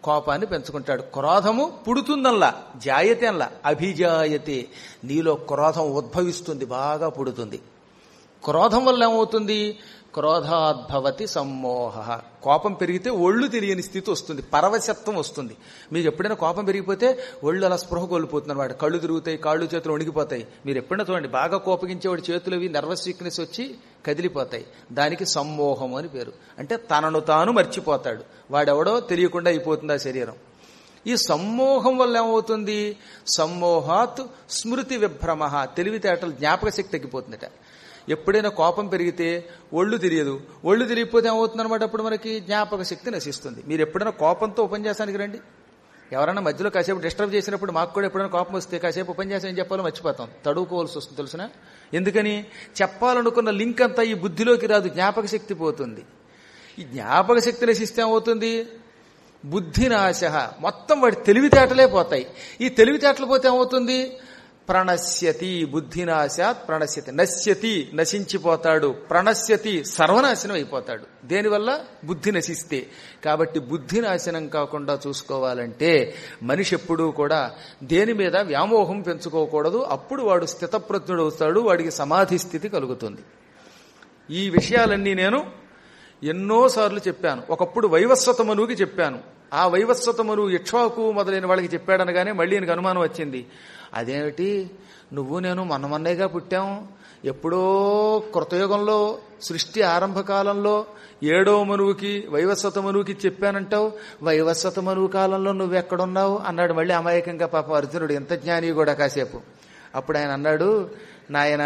కోపాన్ని పెంచుకుంటాడు క్రోధము పుడుతుందల్లా జాయతే అల్లా అభిజాయతే నీలో క్రోధం ఉద్భవిస్తుంది బాగా పుడుతుంది క్రోధం వల్ల ఏమవుతుంది క్రోధాద్భవతి సమ్మోహ కోపం పెరిగితే ఒళ్ళు తెలియని స్థితి వస్తుంది పరవశత్వం వస్తుంది మీకు ఎప్పుడైనా కోపం పెరిగిపోతే ఒళ్ళు అలా స్పృహ కోల్పోతుంది అనమాట కళ్ళు తిరుగుతాయి కాళ్ళు చేతులు వణికిపోతాయి మీరు ఎప్పుడైనా చూడండి బాగా కోపగించేవాడి చేతులు అవి నర్వస్ వీక్నెస్ వచ్చి కదిలిపోతాయి దానికి సమ్మోహం అని పేరు అంటే తనను తాను మర్చిపోతాడు వాడెవడో తెలియకుండా అయిపోతుంది ఆ శరీరం ఈ సమ్మోహం వల్ల ఏమవుతుంది సమ్మోహాత్ స్మృతి విభ్రమ తెలివితేటలు జ్ఞాపక శక్తి తగ్గిపోతుందట ఎప్పుడైనా కోపం పెరిగితే ఒళ్ళు తెలియదు ఒళ్ళు తెలియకపోతే ఏమవుతుంది అనమాట అప్పుడు మనకి జ్ఞాపక శక్తి నశిస్తుంది మీరు ఎప్పుడైనా కోపంతో ఉపన్యాసానికి రండి ఎవరైనా మధ్యలో కాసేపు డిస్టర్బ్ చేసినప్పుడు మాకు కూడా ఎప్పుడైనా కోపం వస్తే కాసేపు ఉపన్యాసం ఏం చెప్పాలో మర్చిపోతాం తడువుకోవాల్సి వస్తుంది తెలుసిన ఎందుకని చెప్పాలనుకున్న లింక్ అంతా ఈ బుద్ధిలోకి రాదు జ్ఞాపక శక్తి పోతుంది ఈ జ్ఞాపక శక్తి నశిస్తే ఏమవుతుంది బుద్ధినాశ మొత్తం వాడి తెలివితేటలే పోతాయి ఈ తెలివితేటలు పోతే ఏమవుతుంది ప్రణశ్యతి బుద్ధినాశాత్ ప్రణశ్యతి నశ్యతి నశించిపోతాడు ప్రణశ్యతి సర్వనాశనం అయిపోతాడు దేనివల్ల బుద్ధి నశిస్తే కాబట్టి బుద్ధి నాశనం కాకుండా చూసుకోవాలంటే మనిషి ఎప్పుడూ కూడా దేని మీద వ్యామోహం పెంచుకోకూడదు అప్పుడు వాడు స్థితప్రజ్ఞుడు అవుతాడు వాడికి సమాధి స్థితి కలుగుతుంది ఈ విషయాలన్నీ నేను ఎన్నోసార్లు చెప్పాను ఒకప్పుడు వైవస్వత మనువుకి చెప్పాను ఆ వైవస్వత మనువు ఇక్ష్వాకు మొదలైన వాళ్ళకి చెప్పాడనగానే మళ్ళీ నాకు అనుమానం వచ్చింది అదేమిటి నువ్వు నేను మొన్న మొన్నేగా పుట్టాం ఎప్పుడో కృతయుగంలో సృష్టి ఆరంభ కాలంలో ఏడో మనువుకి వైవస్వత మనువుకి చెప్పానంటావు వైవస్వత మనువు కాలంలో నువ్వెక్కడున్నావు అన్నాడు మళ్ళీ అమాయకంగా పాపం అర్జునుడు ఎంత జ్ఞాని కూడా కాసేపు అప్పుడు ఆయన అన్నాడు నాయన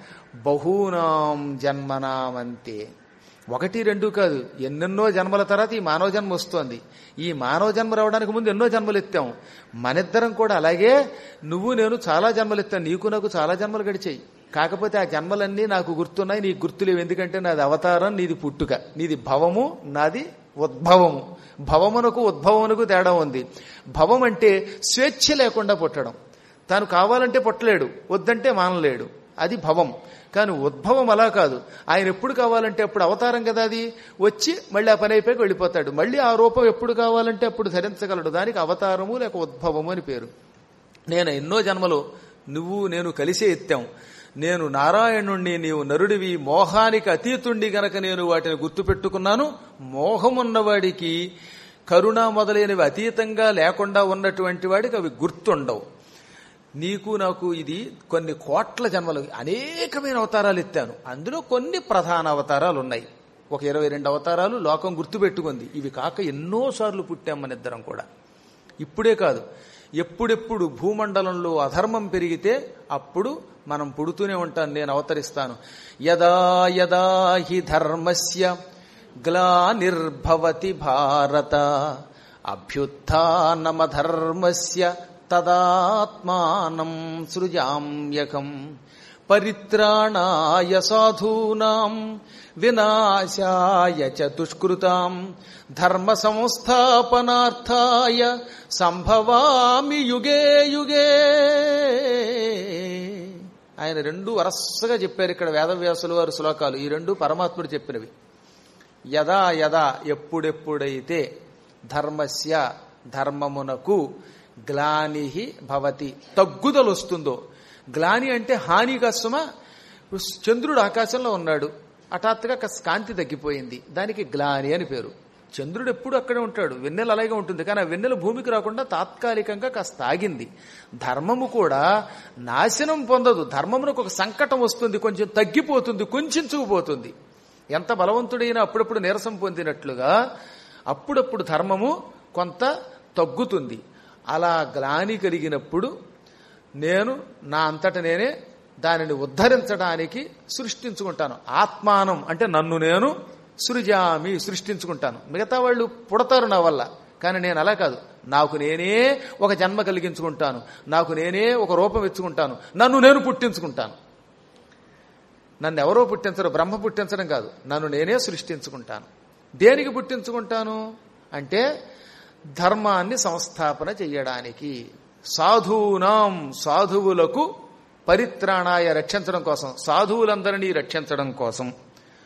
బహూనాం జన్మనామంతే ఒకటి రెండు కాదు ఎన్నెన్నో జన్మల తర్వాత ఈ మానవ జన్మ వస్తోంది ఈ మానవ జన్మ రావడానికి ముందు ఎన్నో జన్మలు ఎత్తాం మనిద్దరం కూడా అలాగే నువ్వు నేను చాలా జన్మలు ఎత్తాను నీకు నాకు చాలా జన్మలు గడిచాయి కాకపోతే ఆ జన్మలన్నీ నాకు గుర్తున్నాయి నీకు గుర్తులేవు ఎందుకంటే నాది అవతారం నీది పుట్టుక నీది భవము నాది ఉద్భవము భవమునకు ఉద్భవమునకు తేడా ఉంది భవం అంటే స్వేచ్ఛ లేకుండా పుట్టడం తాను కావాలంటే పుట్టలేడు వద్దంటే మానలేడు అది భవం కానీ ఉద్భవం అలా కాదు ఆయన ఎప్పుడు కావాలంటే అప్పుడు అవతారం కదా అది వచ్చి మళ్ళీ ఆ పని అయిపోయి వెళ్ళిపోతాడు మళ్ళీ ఆ రూపం ఎప్పుడు కావాలంటే అప్పుడు ధరించగలడు దానికి అవతారము లేక ఉద్భవము అని పేరు నేను ఎన్నో జన్మలు నువ్వు నేను కలిసే ఎత్తాం నేను నారాయణుణ్ణి నీవు నరుడివి మోహానికి అతీతుండి గనక నేను వాటిని గుర్తుపెట్టుకున్నాను మోహమున్నవాడికి కరుణ మొదలైనవి అతీతంగా లేకుండా ఉన్నటువంటి వాడికి అవి గుర్తుండవు నీకు నాకు ఇది కొన్ని కోట్ల జన్మలు అనేకమైన అవతారాలు ఎత్తాను అందులో కొన్ని ప్రధాన అవతారాలు ఉన్నాయి ఒక ఇరవై రెండు అవతారాలు లోకం గుర్తుపెట్టుకుంది ఇవి కాక ఎన్నోసార్లు పుట్టాం మన ఇద్దరం కూడా ఇప్పుడే కాదు ఎప్పుడెప్పుడు భూమండలంలో అధర్మం పెరిగితే అప్పుడు మనం పుడుతూనే ఉంటాను నేను అవతరిస్తాను యదా యదా హి ధర్మస్య గ్లానిర్భవతి భారత అభ్యుత్నమధర్మస్య తదాత్మానం సృజామ్యకం పరిత్రాణాయ సాధూనాం వినాశాయ చ దుష్కృతాం ధర్మ సంస్థాపనార్థాయ సంభవామి యుగే యుగే ఆయన రెండు వరసగా చెప్పారు ఇక్కడ వేదవ్యాసులు వారి శ్లోకాలు ఈ రెండు పరమాత్ముడు చెప్పినవి యదా యదా ఎప్పుడెప్పుడైతే ధర్మస్య ధర్మమునకు గ్లాని భవతి తగ్గుదల వస్తుందో గ్లాని అంటే హాని కష్టమా చంద్రుడు ఆకాశంలో ఉన్నాడు హఠాత్తుగా కాస్త కాంతి తగ్గిపోయింది దానికి గ్లాని అని పేరు చంద్రుడు ఎప్పుడు అక్కడే ఉంటాడు వెన్నెల అలాగే ఉంటుంది కానీ ఆ వెన్నెల భూమికి రాకుండా తాత్కాలికంగా కాస్త ఆగింది ధర్మము కూడా నాశనం పొందదు ధర్మమునకు ఒక సంకటం వస్తుంది కొంచెం తగ్గిపోతుంది కొంచెంచుకుపోతుంది ఎంత బలవంతుడైనా అప్పుడప్పుడు నీరసం పొందినట్లుగా అప్పుడప్పుడు ధర్మము కొంత తగ్గుతుంది అలా గ్లాని కలిగినప్పుడు నేను నా అంతట నేనే దానిని ఉద్ధరించడానికి సృష్టించుకుంటాను ఆత్మానం అంటే నన్ను నేను సృజామి సృష్టించుకుంటాను మిగతా వాళ్ళు పుడతారు నా వల్ల కానీ నేను అలా కాదు నాకు నేనే ఒక జన్మ కలిగించుకుంటాను నాకు నేనే ఒక రూపం ఇచ్చుకుంటాను నన్ను నేను పుట్టించుకుంటాను నన్ను ఎవరో పుట్టించరు బ్రహ్మ పుట్టించడం కాదు నన్ను నేనే సృష్టించుకుంటాను దేనికి పుట్టించుకుంటాను అంటే ధర్మాన్ని సంస్థాపన చెయ్యడానికి సాధూనాం సాధువులకు పరిత్రాణాయ రక్షించడం కోసం సాధువులందరినీ రక్షించడం కోసం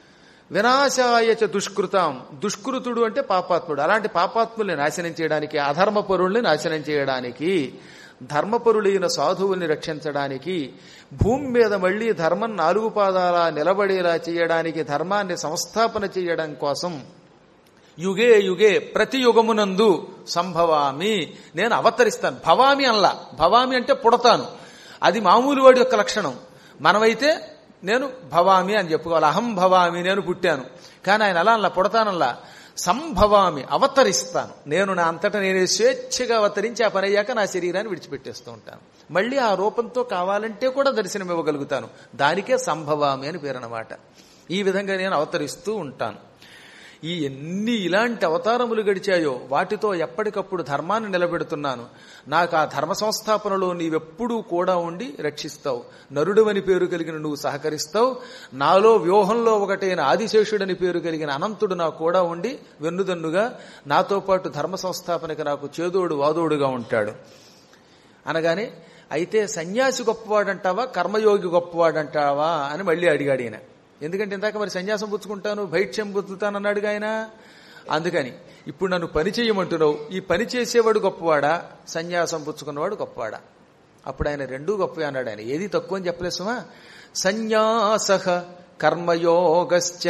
వినాశాయ చ దుష్కృతం దుష్కృతుడు అంటే పాపాత్ముడు అలాంటి పాపాత్ముల్ని నాశనం చేయడానికి అధర్మ పరుల్ని నాశనం చేయడానికి ధర్మపరులైన సాధువుల్ని రక్షించడానికి భూమి మీద మళ్లీ ధర్మం నాలుగు పాదాల నిలబడేలా చేయడానికి ధర్మాన్ని సంస్థాపన చేయడం కోసం యుగే యుగే ప్రతి యుగమునందు సంభవామి నేను అవతరిస్తాను భవామి అల్లా భవామి అంటే పుడతాను అది మామూలు వాడి యొక్క లక్షణం మనమైతే నేను భవామి అని చెప్పుకోవాలి అహం భవామి నేను పుట్టాను కానీ ఆయన అలా అలా పుడతానల్లా సంభవామి అవతరిస్తాను నేను నా అంతటా నేనే స్వేచ్ఛగా అవతరించి ఆ పని అయ్యాక నా శరీరాన్ని విడిచిపెట్టేస్తూ ఉంటాను మళ్ళీ ఆ రూపంతో కావాలంటే కూడా దర్శనం ఇవ్వగలుగుతాను దానికే సంభవామి అని పేరనమాట ఈ విధంగా నేను అవతరిస్తూ ఉంటాను ఈ ఎన్ని ఇలాంటి అవతారములు గడిచాయో వాటితో ఎప్పటికప్పుడు ధర్మాన్ని నిలబెడుతున్నాను నాకు ఆ ధర్మ సంస్థాపనలో నీవెప్పుడూ కూడా ఉండి రక్షిస్తావు నరుడవని పేరు కలిగిన నువ్వు సహకరిస్తావు నాలో వ్యూహంలో ఒకటైన ఆదిశేషుడని పేరు కలిగిన అనంతుడు నాకు కూడా ఉండి వెన్నుదన్నుగా నాతో పాటు ధర్మ సంస్థాపనకి నాకు చేదోడు వాదోడుగా ఉంటాడు అనగానే అయితే సన్యాసి గొప్పవాడంటావా కర్మయోగి గొప్పవాడంటావా అని మళ్ళీ అడిగాడు ఈయన ఎందుకంటే ఇందాక మరి సన్యాసం పుచ్చుకుంటాను భైక్ష్యం పుచ్చుతానన్నాడు ఆయన అందుకని ఇప్పుడు నన్ను పని చేయమంటున్నావు ఈ పని చేసేవాడు గొప్పవాడా సన్యాసం పుచ్చుకున్నవాడు గొప్పవాడా అప్పుడు ఆయన రెండూ గొప్పవి అన్నాడు ఆయన ఏది తక్కువ అని చెప్పలేసుమా సన్యాస కర్మయోగశ్చ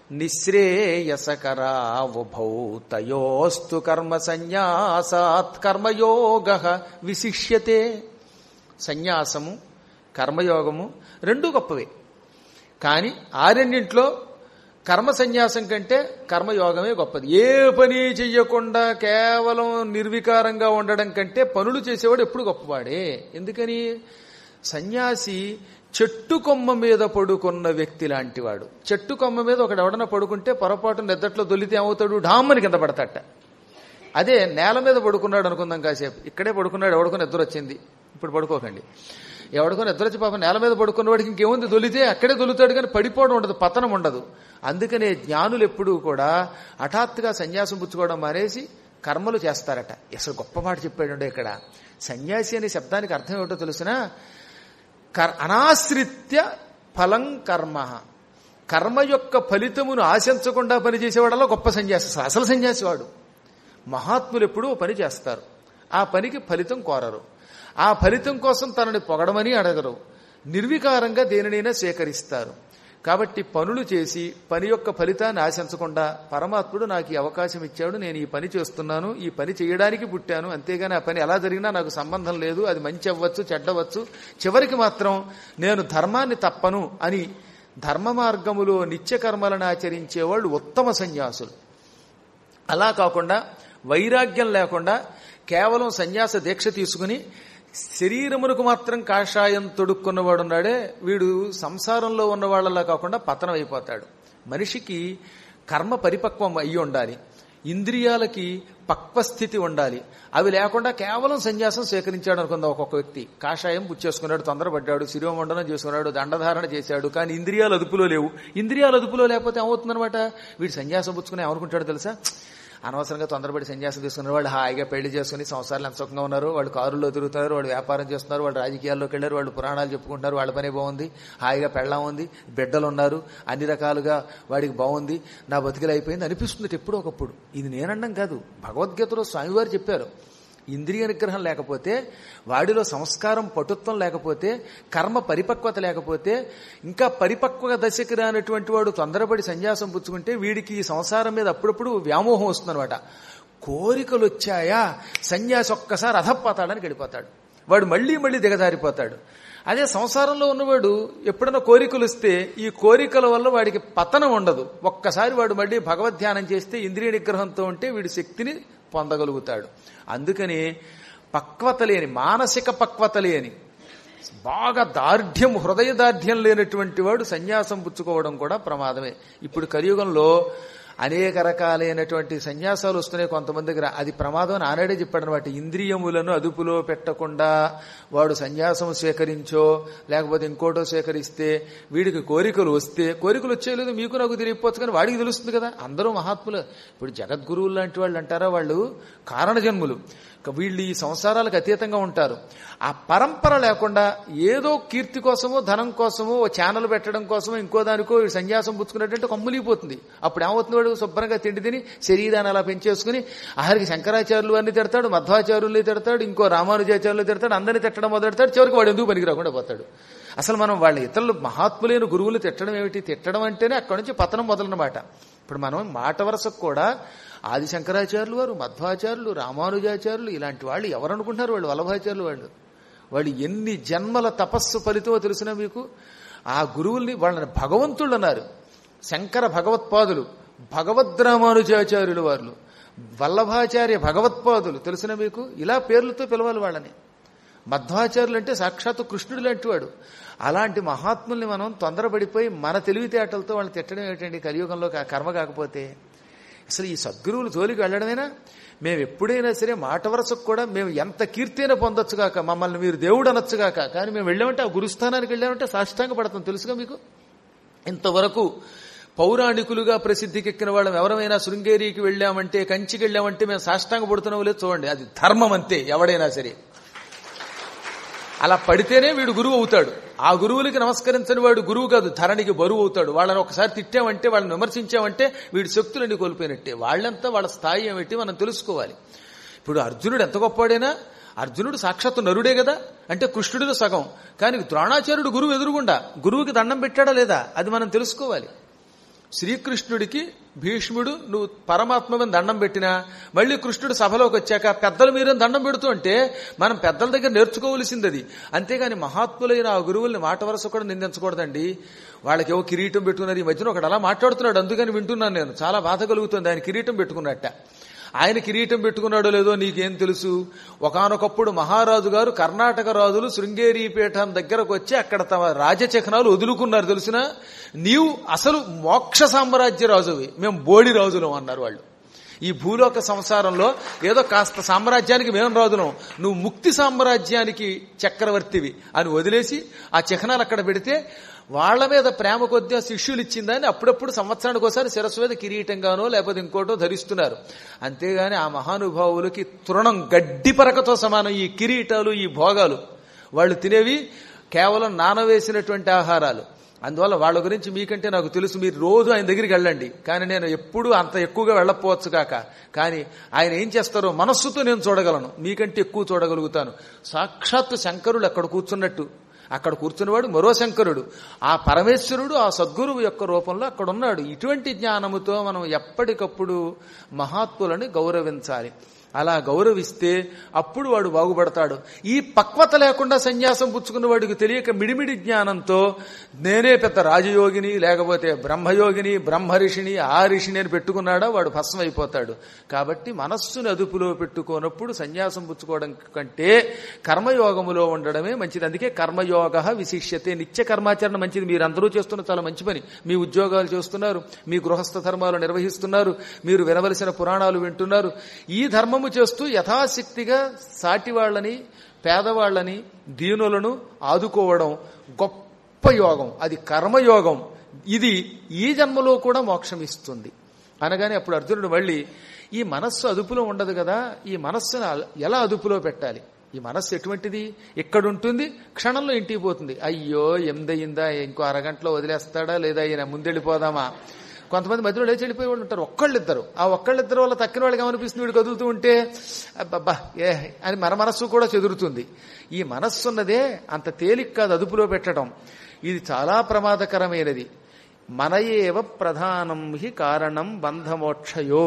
నిశ్రేయసకరావుభౌ తయోస్తు కర్మ సన్యాసాత్ కర్మయోగ విశిష్యతే సన్యాసము కర్మయోగము రెండూ గొప్పవే కానీ ఆరణ్యంట్లో కర్మ సన్యాసం కంటే కర్మయోగమే గొప్పది ఏ పని చెయ్యకుండా కేవలం నిర్వికారంగా ఉండడం కంటే పనులు చేసేవాడు ఎప్పుడు గొప్పవాడే ఎందుకని సన్యాసి చెట్టు కొమ్మ మీద పడుకున్న వ్యక్తి లాంటివాడు చెట్టు కొమ్మ మీద ఒకడు ఎవడన పడుకుంటే పొరపాటు నిద్దట్లో దొలితే ఏమవుతాడు డామ్మని కింద పడతాట అదే నేల మీద పడుకున్నాడు అనుకుందాం కాసేపు ఇక్కడే పడుకున్నాడు ఎవడుకొని నిద్ర వచ్చింది ఇప్పుడు పడుకోకండి ఎవడికో నిద్రొచ్చి పాప నేల మీద పడుకున్న వాడికి ఇంకేముంది దొలితే అక్కడే దొలుతాడు కానీ పడిపోవడం ఉండదు పతనం ఉండదు అందుకనే జ్ఞానులు ఎప్పుడూ కూడా హఠాత్తుగా సన్యాసం పుచ్చుకోవడం మానేసి కర్మలు చేస్తారట అసలు గొప్ప మాట చెప్పాడు ఇక్కడ సన్యాసి అనే శబ్దానికి అర్థం ఏమిటో తెలిసిన అనాశ్రిత్య ఫలం కర్మ కర్మ యొక్క ఫలితమును ఆశించకుండా పనిచేసేవాడలో గొప్ప సన్యాసి అసలు సన్యాసి వాడు మహాత్ములు ఎప్పుడూ పని చేస్తారు ఆ పనికి ఫలితం కోరరు ఆ ఫలితం కోసం తనని పొగడమని అడగరు నిర్వికారంగా దేనినైనా స్వీకరిస్తారు కాబట్టి పనులు చేసి పని యొక్క ఫలితాన్ని ఆశించకుండా పరమాత్ముడు నాకు ఈ అవకాశం ఇచ్చాడు నేను ఈ పని చేస్తున్నాను ఈ పని చేయడానికి పుట్టాను అంతేగాని ఆ పని ఎలా జరిగినా నాకు సంబంధం లేదు అది మంచి అవ్వచ్చు చెడ్డవచ్చు చివరికి మాత్రం నేను ధర్మాన్ని తప్పను అని ధర్మ మార్గములో నిత్య కర్మలను ఆచరించేవాళ్ళు ఉత్తమ సన్యాసులు అలా కాకుండా వైరాగ్యం లేకుండా కేవలం సన్యాస దీక్ష తీసుకుని శరీరమునకు మాత్రం కాషాయం తొడుక్కున్నవాడున్నాడే వీడు సంసారంలో ఉన్న వాళ్ళలా కాకుండా పతనం అయిపోతాడు మనిషికి కర్మ పరిపక్వం అయ్యి ఉండాలి ఇంద్రియాలకి పక్వస్థితి ఉండాలి అవి లేకుండా కేవలం సన్యాసం స్వీకరించాడు అనుకుందాం ఒక్కొక్క వ్యక్తి కాషాయం పుచ్చేసుకున్నాడు తొందరపడ్డాడు శిరోమండనం చేసుకున్నాడు దండధారణ చేశాడు కానీ ఇంద్రియాలు అదుపులో లేవు ఇంద్రియాలు అదుపులో లేకపోతే ఏమవుతుందనమాట వీడు సన్యాసం పుచ్చుకుని ఏమనుకుంటాడు తెలుసా అనవసరంగా తొందరపడి సన్యాసం తీసుకున్నారు వాళ్ళు హాయిగా పెళ్లి చేసుకుని సంవత్సరాలు ఎంత సుఖంగా ఉన్నారు వాళ్ళు కారుల్లో తిరుగుతారు వాళ్ళు వ్యాపారం చేస్తున్నారు వాళ్ళు రాజకీయాల్లోకి వెళ్ళారు వాళ్ళు పురాణాలు చెప్పుకుంటారు వాళ్ళ పని బాగుంది హాయిగా పెళ్ళం ఉంది బిడ్డలు ఉన్నారు అన్ని రకాలుగా వాడికి బాగుంది నా బతికిలు అయిపోయింది అనిపిస్తుంది ఎప్పుడో ఒకప్పుడు ఇది నేనండం కాదు భగవద్గీతలో స్వామివారు చెప్పారు ఇంద్రియ నిగ్రహం లేకపోతే వాడిలో సంస్కారం పటుత్వం లేకపోతే కర్మ పరిపక్వత లేకపోతే ఇంకా పరిపక్వ దశకి రానటువంటి వాడు తొందరపడి సన్యాసం పుచ్చుకుంటే వీడికి ఈ సంసారం మీద అప్పుడప్పుడు వ్యామోహం వస్తుందన్నమాట కోరికలు వచ్చాయా సన్యాసి ఒక్కసారి అధపాతాడని గడిపోతాడు వాడు మళ్లీ మళ్లీ దిగజారిపోతాడు అదే సంసారంలో ఉన్నవాడు ఎప్పుడైనా కోరికలు వస్తే ఈ కోరికల వల్ల వాడికి పతనం ఉండదు ఒక్కసారి వాడు మళ్ళీ భగవద్ధ్యానం చేస్తే ఇంద్రియ నిగ్రహంతో ఉంటే వీడి శక్తిని పొందగలుగుతాడు అందుకని పక్వత లేని మానసిక పక్వత లేని బాగా దార్ఢ్యం హృదయ దార్ఢ్యం లేనటువంటి వాడు సన్యాసం పుచ్చుకోవడం కూడా ప్రమాదమే ఇప్పుడు కలియుగంలో అనేక రకాలైనటువంటి సన్యాసాలు వస్తున్నాయి కొంతమంది దగ్గర అది ప్రమాదం అని ఆనాడే చెప్పాడు అనమాట ఇంద్రియములను అదుపులో పెట్టకుండా వాడు సన్యాసం స్వీకరించో లేకపోతే ఇంకోటో స్వీకరిస్తే వీడికి కోరికలు వస్తే కోరికలు వచ్చేయలేదు మీకు నాకు తెలియకపోవచ్చు కానీ వాడికి తెలుస్తుంది కదా అందరూ మహాత్ములు ఇప్పుడు జగద్గురువులు లాంటి వాళ్ళు అంటారా వాళ్ళు కారణజన్ములు వీళ్ళు ఈ సంసారాలకు అతీతంగా ఉంటారు ఆ పరంపర లేకుండా ఏదో కీర్తి కోసమో ధనం కోసమో ఓ ఛానల్ పెట్టడం కోసమో ఇంకో దానికో వీడు సన్యాసం పుచ్చుకున్నట్టు కమ్ములిపోతుంది అప్పుడు ఏమవుతుంది వాడు శుభ్రంగా తిండి తిని శరీరాన్ని అలా పెంచేసుకుని ఆఖరికి శంకరాచార్యులు అన్ని తిడతాడు మధ్వాచార్యులు తిడతాడు ఇంకో రామానుజాచార్యులు తిడతాడు అందరిని తిట్టడం మొదలెడతాడు చివరికి వాడు ఎందుకు పనికి రాకుండా పోతాడు అసలు మనం వాళ్ళ ఇతరులు మహాత్ములైన గురువులు తిట్టడం ఏమిటి తిట్టడం అంటేనే అక్కడి నుంచి పతనం మొదలన్నమాట ఇప్పుడు మనం మాట వరసకు కూడా ఆది శంకరాచార్యులు వారు మధ్వాచార్యులు రామానుజాచార్యులు ఇలాంటి వాళ్ళు ఎవరు అనుకుంటున్నారు వాళ్ళు వల్లభాచార్యులు వాళ్ళు వాళ్ళు ఎన్ని జన్మల తపస్సు ఫలితమో తెలిసినా మీకు ఆ గురువుల్ని వాళ్ళని భగవంతుళ్ళు అన్నారు శంకర భగవత్పాదులు భగవద్రామానుజాచార్యులు వాళ్ళు వల్లభాచార్య భగవత్పాదులు తెలిసిన మీకు ఇలా పేర్లతో పిలవాలి వాళ్ళని మధ్వాచార్యులు అంటే సాక్షాత్తు కృష్ణుడు లాంటి వాడు అలాంటి మహాత్ముల్ని మనం తొందరపడిపోయి మన తెలివితేటలతో వాళ్ళని తిట్టడం ఏమిటండి కలియుగంలో కా- కర్మ కాకపోతే అసలు ఈ సద్గురువులు జోలికి వెళ్ళడమేనా మేము ఎప్పుడైనా సరే మాట వరసకు కూడా మేము ఎంత కీర్తైనా పొందొచ్చుగాక మమ్మల్ని మీరు దేవుడు అనొచ్చుగాక కానీ మేము వెళ్ళామంటే ఆ గురుస్థానానికి వెళ్ళామంటే సాష్టాంగ పడతాం తెలుసుగా మీకు ఇంతవరకు పౌరాణికులుగా ప్రసిద్ధికెక్కిన వాళ్ళం ఎవరైనా శృంగేరికి వెళ్ళామంటే కంచికి వెళ్ళామంటే మేము సాష్టాంగ పడుతున్నాం లేదు చూడండి అది ధర్మం అంతే ఎవడైనా సరే అలా పడితేనే వీడు గురువు అవుతాడు ఆ గురువులకి నమస్కరించని వాడు గురువు కాదు ధరణికి బరువు అవుతాడు వాళ్ళని ఒకసారి తిట్టామంటే వాళ్ళని విమర్శించామంటే వీడి శక్తులన్నీ కోల్పోయినట్టే వాళ్ళంతా వాళ్ళ స్థాయి ఏమిటి మనం తెలుసుకోవాలి ఇప్పుడు అర్జునుడు ఎంత గొప్పవాడైనా అర్జునుడు సాక్షాత్తు నరుడే కదా అంటే కృష్ణుడిలో సగం కానీ ద్రోణాచార్యుడు గురువు ఎదురుగుండా గురువుకి దండం పెట్టాడా లేదా అది మనం తెలుసుకోవాలి శ్రీకృష్ణుడికి భీష్ముడు నువ్వు పరమాత్మని దండం పెట్టినా మళ్ళీ కృష్ణుడు సభలోకి వచ్చాక పెద్దలు మీరేం దండం పెడుతూ అంటే మనం పెద్దల దగ్గర నేర్చుకోవలసింది అది అంతేగాని మహాత్ములైన ఆ గురువుల్ని మాట వరుస కూడా నిందించకూడదండి వాళ్ళకి ఏవో కిరీటం పెట్టుకున్నారు ఈ మధ్యన ఒకడు అలా మాట్లాడుతున్నాడు అందుకని వింటున్నాను నేను చాలా బాధ కలుగుతుంది ఆయన కిరీటం పెట్టుకున్నట్ట ఆయన కిరీటం పెట్టుకున్నాడో లేదో నీకేం తెలుసు ఒకానొకప్పుడు మహారాజు గారు కర్ణాటక రాజులు శృంగేరి పీఠం దగ్గరకు వచ్చి అక్కడ తమ రాజచక్రాలు వదులుకున్నారు తెలుసునా నీవు అసలు మోక్ష సామ్రాజ్య రాజువి మేము బోడి రాజులం అన్నారు వాళ్ళు ఈ భూలోక సంసారంలో ఏదో కాస్త సామ్రాజ్యానికి మేము రాజులం నువ్వు ముక్తి సామ్రాజ్యానికి చక్రవర్తివి అని వదిలేసి ఆ చిహ్నాలు అక్కడ పెడితే వాళ్ళ మీద ప్రేమ కొద్దిగా శిష్యులు ఇచ్చిందని అప్పుడప్పుడు సంవత్సరానికి ఒకసారి శిరస్సు మీద కిరీటంగానో లేకపోతే ఇంకోటో ధరిస్తున్నారు అంతేగాని ఆ మహానుభావులకి తృణం గడ్డి పరకతో సమానం ఈ కిరీటాలు ఈ భోగాలు వాళ్ళు తినేవి కేవలం నానవేసినటువంటి ఆహారాలు అందువల్ల వాళ్ళ గురించి మీకంటే నాకు తెలుసు మీరు రోజు ఆయన దగ్గరికి వెళ్ళండి కానీ నేను ఎప్పుడూ అంత ఎక్కువగా వెళ్ళకపోవచ్చు కాక కానీ ఆయన ఏం చేస్తారో మనస్సుతో నేను చూడగలను మీకంటే ఎక్కువ చూడగలుగుతాను సాక్షాత్తు శంకరుడు అక్కడ కూర్చున్నట్టు అక్కడ కూర్చున్నవాడు మరో శంకరుడు ఆ పరమేశ్వరుడు ఆ సద్గురువు యొక్క రూపంలో అక్కడ ఉన్నాడు ఇటువంటి జ్ఞానముతో మనం ఎప్పటికప్పుడు మహాత్ములని గౌరవించాలి అలా గౌరవిస్తే అప్పుడు వాడు బాగుపడతాడు ఈ పక్వత లేకుండా సన్యాసం పుచ్చుకున్న వాడికి తెలియక మిడిమిడి జ్ఞానంతో నేనే పెద్ద రాజయోగిని లేకపోతే బ్రహ్మయోగిని బ్రహ్మరిషిని ఆ రిషిని అని పెట్టుకున్నాడా వాడు భస్మం అయిపోతాడు కాబట్టి మనస్సుని అదుపులో పెట్టుకోనప్పుడు సన్యాసం పుచ్చుకోవడం కంటే కర్మయోగములో ఉండడమే మంచిది అందుకే కర్మయోగ విశిష్యతే నిత్య కర్మాచరణ మంచిది మీరందరూ చేస్తున్న చాలా మంచి పని మీ ఉద్యోగాలు చేస్తున్నారు మీ గృహస్థ ధర్మాలు నిర్వహిస్తున్నారు మీరు వినవలసిన పురాణాలు వింటున్నారు ఈ ధర్మము చేస్తూ యథాశక్తిగా సాటి వాళ్ళని పేదవాళ్ళని దీనులను ఆదుకోవడం గొప్ప యోగం అది కర్మయోగం ఇది ఈ జన్మలో కూడా మోక్షం ఇస్తుంది అనగానే అప్పుడు అర్జునుడు మళ్ళీ ఈ మనస్సు అదుపులో ఉండదు కదా ఈ మనస్సును ఎలా అదుపులో పెట్టాలి ఈ మనస్సు ఎటువంటిది ఎక్కడుంటుంది క్షణంలో ఇంటికి పోతుంది అయ్యో ఎందయిందా ఇంకో అరగంటలో వదిలేస్తాడా లేదా ఈయన ముందెళ్ళిపోదామా కొంతమంది మధ్యలో లేచి వెళ్ళిపోయే వాళ్ళు ఉంటారు ఒక్కళ్ళిద్దరు ఆ ఒక్కళ్ళిద్దరు వల్ల తక్కిన వాళ్ళకి ఏమనిపిస్తుంది వీడు కదులుతూ ఉంటే అబ్బబ్బా ఏ అని మన మనస్సు కూడా చెదురుతుంది ఈ మనస్సు ఉన్నదే అంత తేలిక కాదు అదుపులో పెట్టడం ఇది చాలా ప్రమాదకరమైనది మనయేవ ప్రధానం హి కారణం బంధమోక్షయో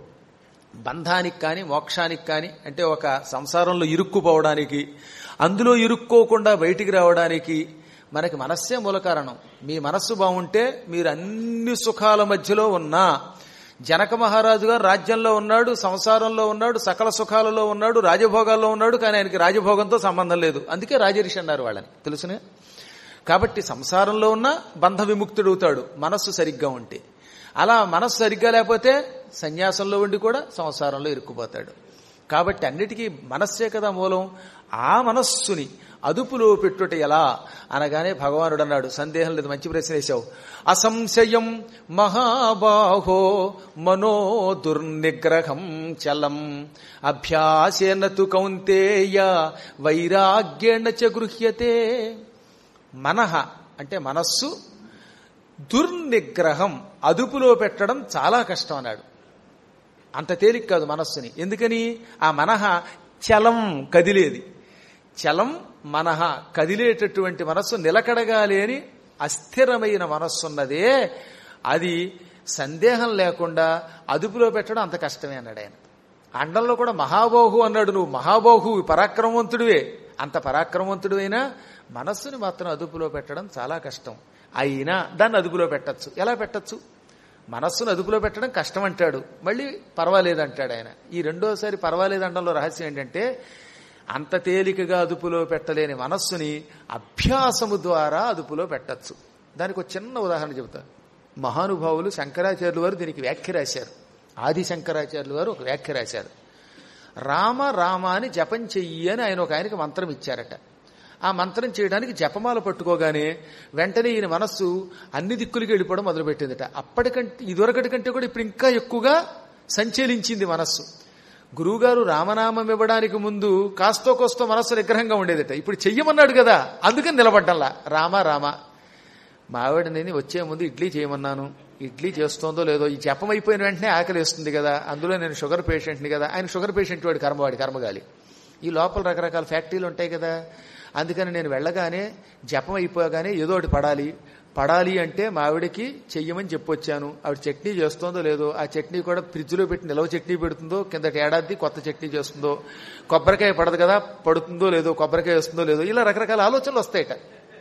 బంధానికి కానీ మోక్షానికి కానీ అంటే ఒక సంసారంలో ఇరుక్కుపోవడానికి అందులో ఇరుక్కోకుండా బయటికి రావడానికి మనకి మనస్సే మూల కారణం మీ మనస్సు బాగుంటే మీరు అన్ని సుఖాల మధ్యలో ఉన్నా జనక మహారాజు గారు రాజ్యంలో ఉన్నాడు సంసారంలో ఉన్నాడు సకల సుఖాలలో ఉన్నాడు రాజభోగాల్లో ఉన్నాడు కానీ ఆయనకి రాజభోగంతో సంబంధం లేదు అందుకే రాజరిషి అన్నారు వాళ్ళని తెలుసునే కాబట్టి సంసారంలో ఉన్న బంధ విముక్తుడవుతాడు మనస్సు సరిగ్గా ఉంటే అలా మనస్సు సరిగ్గా లేకపోతే సన్యాసంలో ఉండి కూడా సంసారంలో ఇరుక్కుపోతాడు కాబట్టి అన్నిటికీ మనస్సే కదా మూలం ఆ మనస్సుని అదుపులో పెట్టుట ఎలా అనగానే భగవానుడు అన్నాడు సందేహం లేదు మంచి ప్రశ్న వేశావు అసంశయం మహాబాహో మనో దుర్నిగ్రహం చలం అభ్యాసేన తు కౌంతేయ వైరాగ్యేణ చ గృహ్యతే మనహ అంటే మనస్సు దుర్నిగ్రహం అదుపులో పెట్టడం చాలా కష్టం అన్నాడు అంత తేలిక కాదు మనస్సుని ఎందుకని ఆ మనహ చలం కదిలేది చలం మనహ కదిలేటటువంటి మనస్సు నిలకడగా లేని అస్థిరమైన మనస్సున్నదే అది సందేహం లేకుండా అదుపులో పెట్టడం అంత కష్టమే అన్నాడు ఆయన అండంలో కూడా మహాబాహు అన్నాడు నువ్వు మహాబాహు పరాక్రమవంతుడివే అంత పరాక్రమవంతుడివైనా మనస్సుని మాత్రం అదుపులో పెట్టడం చాలా కష్టం అయినా దాన్ని అదుపులో పెట్టచ్చు ఎలా పెట్టచ్చు మనస్సును అదుపులో పెట్టడం కష్టం అంటాడు మళ్ళీ పర్వాలేదు అంటాడు ఆయన ఈ రెండోసారి పర్వాలేదు అనడంలో రహస్యం ఏంటంటే అంత తేలికగా అదుపులో పెట్టలేని మనస్సుని అభ్యాసము ద్వారా అదుపులో పెట్టచ్చు దానికి ఒక చిన్న ఉదాహరణ చెబుతా మహానుభావులు శంకరాచార్యులు వారు దీనికి వ్యాఖ్య రాశారు ఆది శంకరాచార్యులు వారు ఒక వ్యాఖ్య రాశారు రామ రామ అని జపం చెయ్యి అని ఆయన ఒక ఆయనకి మంత్రం ఇచ్చారట ఆ మంత్రం చేయడానికి జపమాల పట్టుకోగానే వెంటనే ఈయన మనస్సు అన్ని దిక్కులకి వెళ్ళిపోవడం మొదలుపెట్టిందట అప్పటికంటే ఇదివరకటి కంటే కూడా ఇప్పుడు ఇంకా ఎక్కువగా సంచలించింది మనస్సు గురువుగారు రామనామం ఇవ్వడానికి ముందు కాస్తో కోస్తో మనస్సు నిగ్రహంగా ఉండేదట ఇప్పుడు చెయ్యమన్నాడు కదా అందుకని నిలబడ్డంలా రామ రామ మా ఆవిడ నేను వచ్చే ముందు ఇడ్లీ చేయమన్నాను ఇడ్లీ చేస్తోందో లేదో ఈ జపం అయిపోయిన వెంటనే ఆకలి వేస్తుంది కదా అందులో నేను షుగర్ పేషెంట్ని కదా ఆయన షుగర్ పేషెంట్ వాడి కర్మ వాడి కర్మగాలి ఈ లోపల రకరకాల ఫ్యాక్టరీలు ఉంటాయి కదా అందుకని నేను వెళ్ళగానే జపం అయిపోగానే ఏదో ఒకటి పడాలి పడాలి అంటే మా ఆవిడకి చెయ్యమని చెప్పొచ్చాను ఆవిడ చట్నీ చేస్తోందో లేదో ఆ చట్నీ కూడా ఫ్రిడ్జ్లో పెట్టి నిలవ చట్నీ పెడుతుందో కిందటి ఏడాది కొత్త చట్నీ చేస్తుందో కొబ్బరికాయ పడదు కదా పడుతుందో లేదో కొబ్బరికాయ వస్తుందో లేదో ఇలా రకరకాల ఆలోచనలు వస్తాయట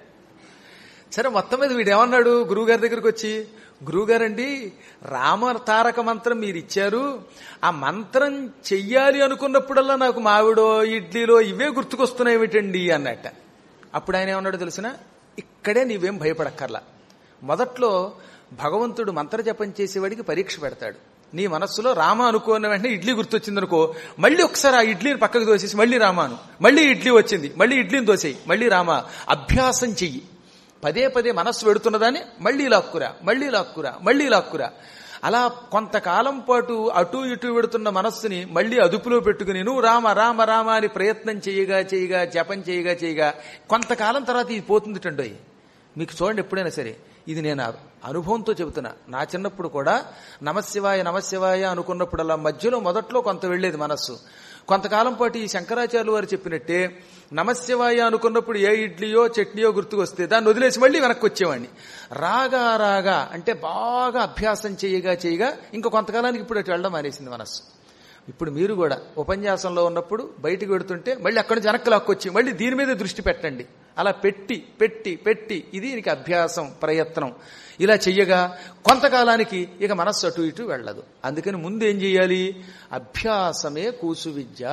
సరే మొత్తం మీద వీడు ఏమన్నాడు గురువుగారి దగ్గరికి వచ్చి గురువుగారండి రామ తారక మంత్రం మీరు ఇచ్చారు ఆ మంత్రం చెయ్యాలి అనుకున్నప్పుడల్లా నాకు మావిడో ఇడ్లీలో ఇవే గుర్తుకొస్తున్నాయి ఏమిటండి అన్నట్ట అప్పుడు ఆయన ఏమన్నాడు తెలిసిన ఇక్కడే నీవేం భయపడక్కర్లా మొదట్లో భగవంతుడు మంత్రజపం చేసేవాడికి పరీక్ష పెడతాడు నీ మనస్సులో రామ అనుకున్న వెంటనే ఇడ్లీ గుర్తొచ్చిందనుకో మళ్ళీ ఒకసారి ఆ ఇడ్లీని పక్కకు దోసేసి మళ్ళీ రామాను మళ్ళీ ఇడ్లీ వచ్చింది మళ్ళీ ఇడ్లీని దోసేయి మళ్ళీ రామ అభ్యాసం చెయ్యి పదే పదే మనస్సు పెడుతున్నదాన్ని మళ్ళీ లాక్కురా మళ్ళీ లాక్కురా మళ్ళీ లాక్కురా అలా కొంతకాలం పాటు అటు ఇటు పెడుతున్న మనస్సుని మళ్ళీ అదుపులో పెట్టుకుని నువ్వు రామ రామ రామ అని ప్రయత్నం చేయగా చేయగా జపం చేయగా చేయగా కొంతకాలం తర్వాత ఇది పోతుందిటండోయ్ మీకు చూడండి ఎప్పుడైనా సరే ఇది నేను అనుభవంతో చెబుతున్నా నా చిన్నప్పుడు కూడా నమశివాయ నమశివాయ అనుకున్నప్పుడల్లా మధ్యలో మొదట్లో కొంత వెళ్లేది మనస్సు కొంతకాలం పాటు ఈ శంకరాచార్యులు వారు చెప్పినట్టే నమశివాయ అనుకున్నప్పుడు ఏ ఇడ్లీయో చట్నీయో గుర్తుకొస్తే దాన్ని వదిలేసి మళ్ళీ వెనక్కి వచ్చేవాడిని రాగా రాగా అంటే బాగా అభ్యాసం చేయగా చేయగా ఇంకా కొంతకాలానికి ఇప్పుడు అటు వెళ్ళడం మానేసింది మనస్సు ఇప్పుడు మీరు కూడా ఉపన్యాసంలో ఉన్నప్పుడు బయటికి పెడుతుంటే మళ్ళీ అక్కడి నుంచి వెనక్కి లాక్కొచ్చి మళ్ళీ దీని మీద దృష్టి పెట్టండి అలా పెట్టి పెట్టి పెట్టి ఇది నీకు అభ్యాసం ప్రయత్నం ఇలా చెయ్యగా కొంతకాలానికి ఇక మనస్సు అటు ఇటు వెళ్ళదు అందుకని ముందు ఏం చేయాలి అభ్యాసమే కూసు విద్య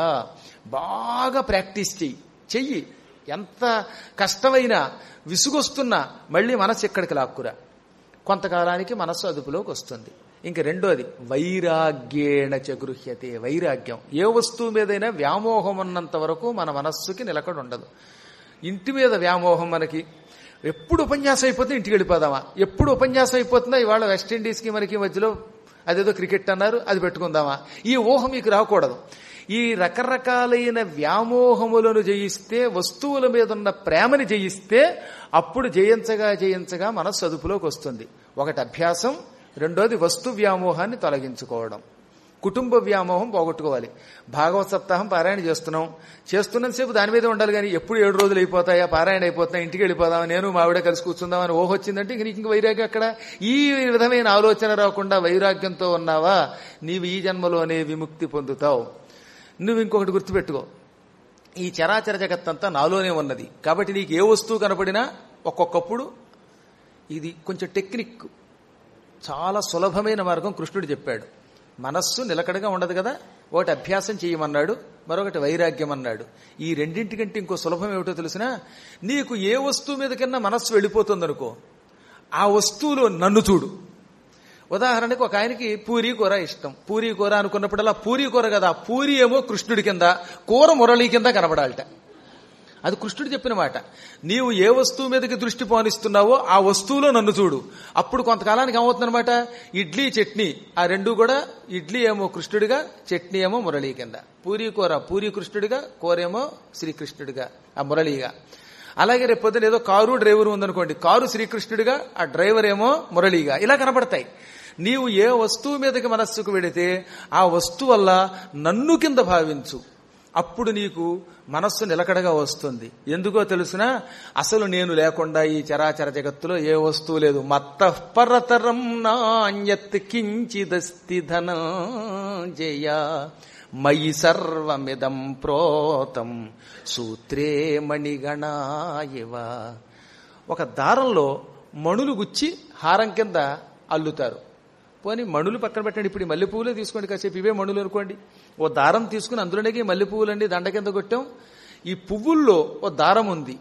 బాగా ప్రాక్టీస్ చెయ్యి చెయ్యి ఎంత కష్టమైనా విసుగొస్తున్నా మళ్ళీ మనస్సు ఎక్కడికి లాక్కురా కొంతకాలానికి మనస్సు అదుపులోకి వస్తుంది ఇంక రెండోది వైరాగ్యేణ చగృహ్యతే వైరాగ్యం ఏ వస్తువు మీదైనా వ్యామోహం ఉన్నంత వరకు మన మనస్సుకి నిలకడ ఉండదు ఇంటి మీద వ్యామోహం మనకి ఎప్పుడు ఉపన్యాసం అయిపోతే ఇంటికి వెళ్ళిపోదామా ఎప్పుడు ఉపన్యాసం అయిపోతుందా ఇవాళ వెస్టిండీస్కి మనకి మధ్యలో అదేదో క్రికెట్ అన్నారు అది పెట్టుకుందామా ఈ ఊహ మీకు రాకూడదు ఈ రకరకాలైన వ్యామోహములను జయిస్తే వస్తువుల మీద ఉన్న ప్రేమని జయిస్తే అప్పుడు జయించగా జయించగా మనస్సు అదుపులోకి వస్తుంది ఒకటి అభ్యాసం రెండోది వస్తు వ్యామోహాన్ని తొలగించుకోవడం కుటుంబ వ్యామోహం పోగొట్టుకోవాలి భాగవత సప్తాహం పారాయణ చేస్తున్నాం చేస్తున్నంతసేపు దాని మీద ఉండాలి కానీ ఎప్పుడు ఏడు రోజులు అయిపోతాయా పారాయణ అయిపోతున్నాయి ఇంటికి వెళ్ళిపోదాం నేను మావిడ కలిసి కూర్చుందామని ఓహో వచ్చిందంటే ఇంక నీకు ఇంక వైరాగ్యం అక్కడ ఈ విధమైన ఆలోచన రాకుండా వైరాగ్యంతో ఉన్నావా నీవు ఈ జన్మలోనే విముక్తి పొందుతావు నువ్వు ఇంకొకటి గుర్తుపెట్టుకో ఈ చరాచర జగత్తంతా నాలోనే ఉన్నది కాబట్టి నీకు ఏ వస్తువు కనపడినా ఒక్కొక్కప్పుడు ఇది కొంచెం టెక్నిక్ చాలా సులభమైన మార్గం కృష్ణుడు చెప్పాడు మనస్సు నిలకడగా ఉండదు కదా ఒకటి అభ్యాసం చేయమన్నాడు మరొకటి వైరాగ్యం అన్నాడు ఈ రెండింటికంటే ఇంకో సులభం ఏమిటో తెలిసినా నీకు ఏ వస్తువు మీద కన్నా మనస్సు వెళ్ళిపోతుందనుకో ఆ వస్తువులో నన్ను చూడు ఉదాహరణకు ఒక ఆయనకి పూరీ కూర ఇష్టం పూరీ కూర అనుకున్నప్పుడల్లా పూరీ కూర కదా పూరి ఏమో కృష్ణుడి కింద కూర మురళి కింద కనబడాలట అది కృష్ణుడు చెప్పిన మాట నీవు ఏ వస్తువు మీదకి దృష్టి పోనిస్తున్నావో ఆ వస్తువులో నన్ను చూడు అప్పుడు కొంతకాలానికి ఏమవుతుందన్నమాట ఇడ్లీ చట్నీ ఆ రెండు కూడా ఇడ్లీ ఏమో కృష్ణుడిగా చట్నీ ఏమో మురళీ కింద పూరి కూర పూరి కృష్ణుడిగా కూరేమో శ్రీకృష్ణుడిగా ఆ మురళీగా అలాగే రేపు పొద్దున ఏదో కారు డ్రైవర్ ఉందనుకోండి కారు శ్రీకృష్ణుడిగా ఆ డ్రైవర్ ఏమో మురళీగా ఇలా కనబడతాయి నీవు ఏ వస్తువు మీదకి మనస్సుకు వెడితే ఆ వస్తువు వల్ల నన్ను కింద భావించు అప్పుడు నీకు మనస్సు నిలకడగా వస్తుంది ఎందుకో తెలుసునా అసలు నేను లేకుండా ఈ చరాచర జగత్తులో ఏ వస్తువు లేదు మత్తపరతరం నాణ్యత్ కించిదస్తి ధనంజయ మయి సర్వమిదం ప్రోతం సూత్రే మణిగణాయవ ఒక దారంలో మణులు గుచ్చి హారం కింద అల్లుతారు పోనీ మణులు పక్కన పెట్టండి ఇప్పుడు ఈ మల్లెపూలే తీసుకోండి కాసేపు ఇవే మణులు అనుకోండి ఓ దారం తీసుకుని అందులోనే మల్లెపూలండి దండ కింద కొట్టాం ఈ పువ్వుల్లో ఓ దారం ఉంది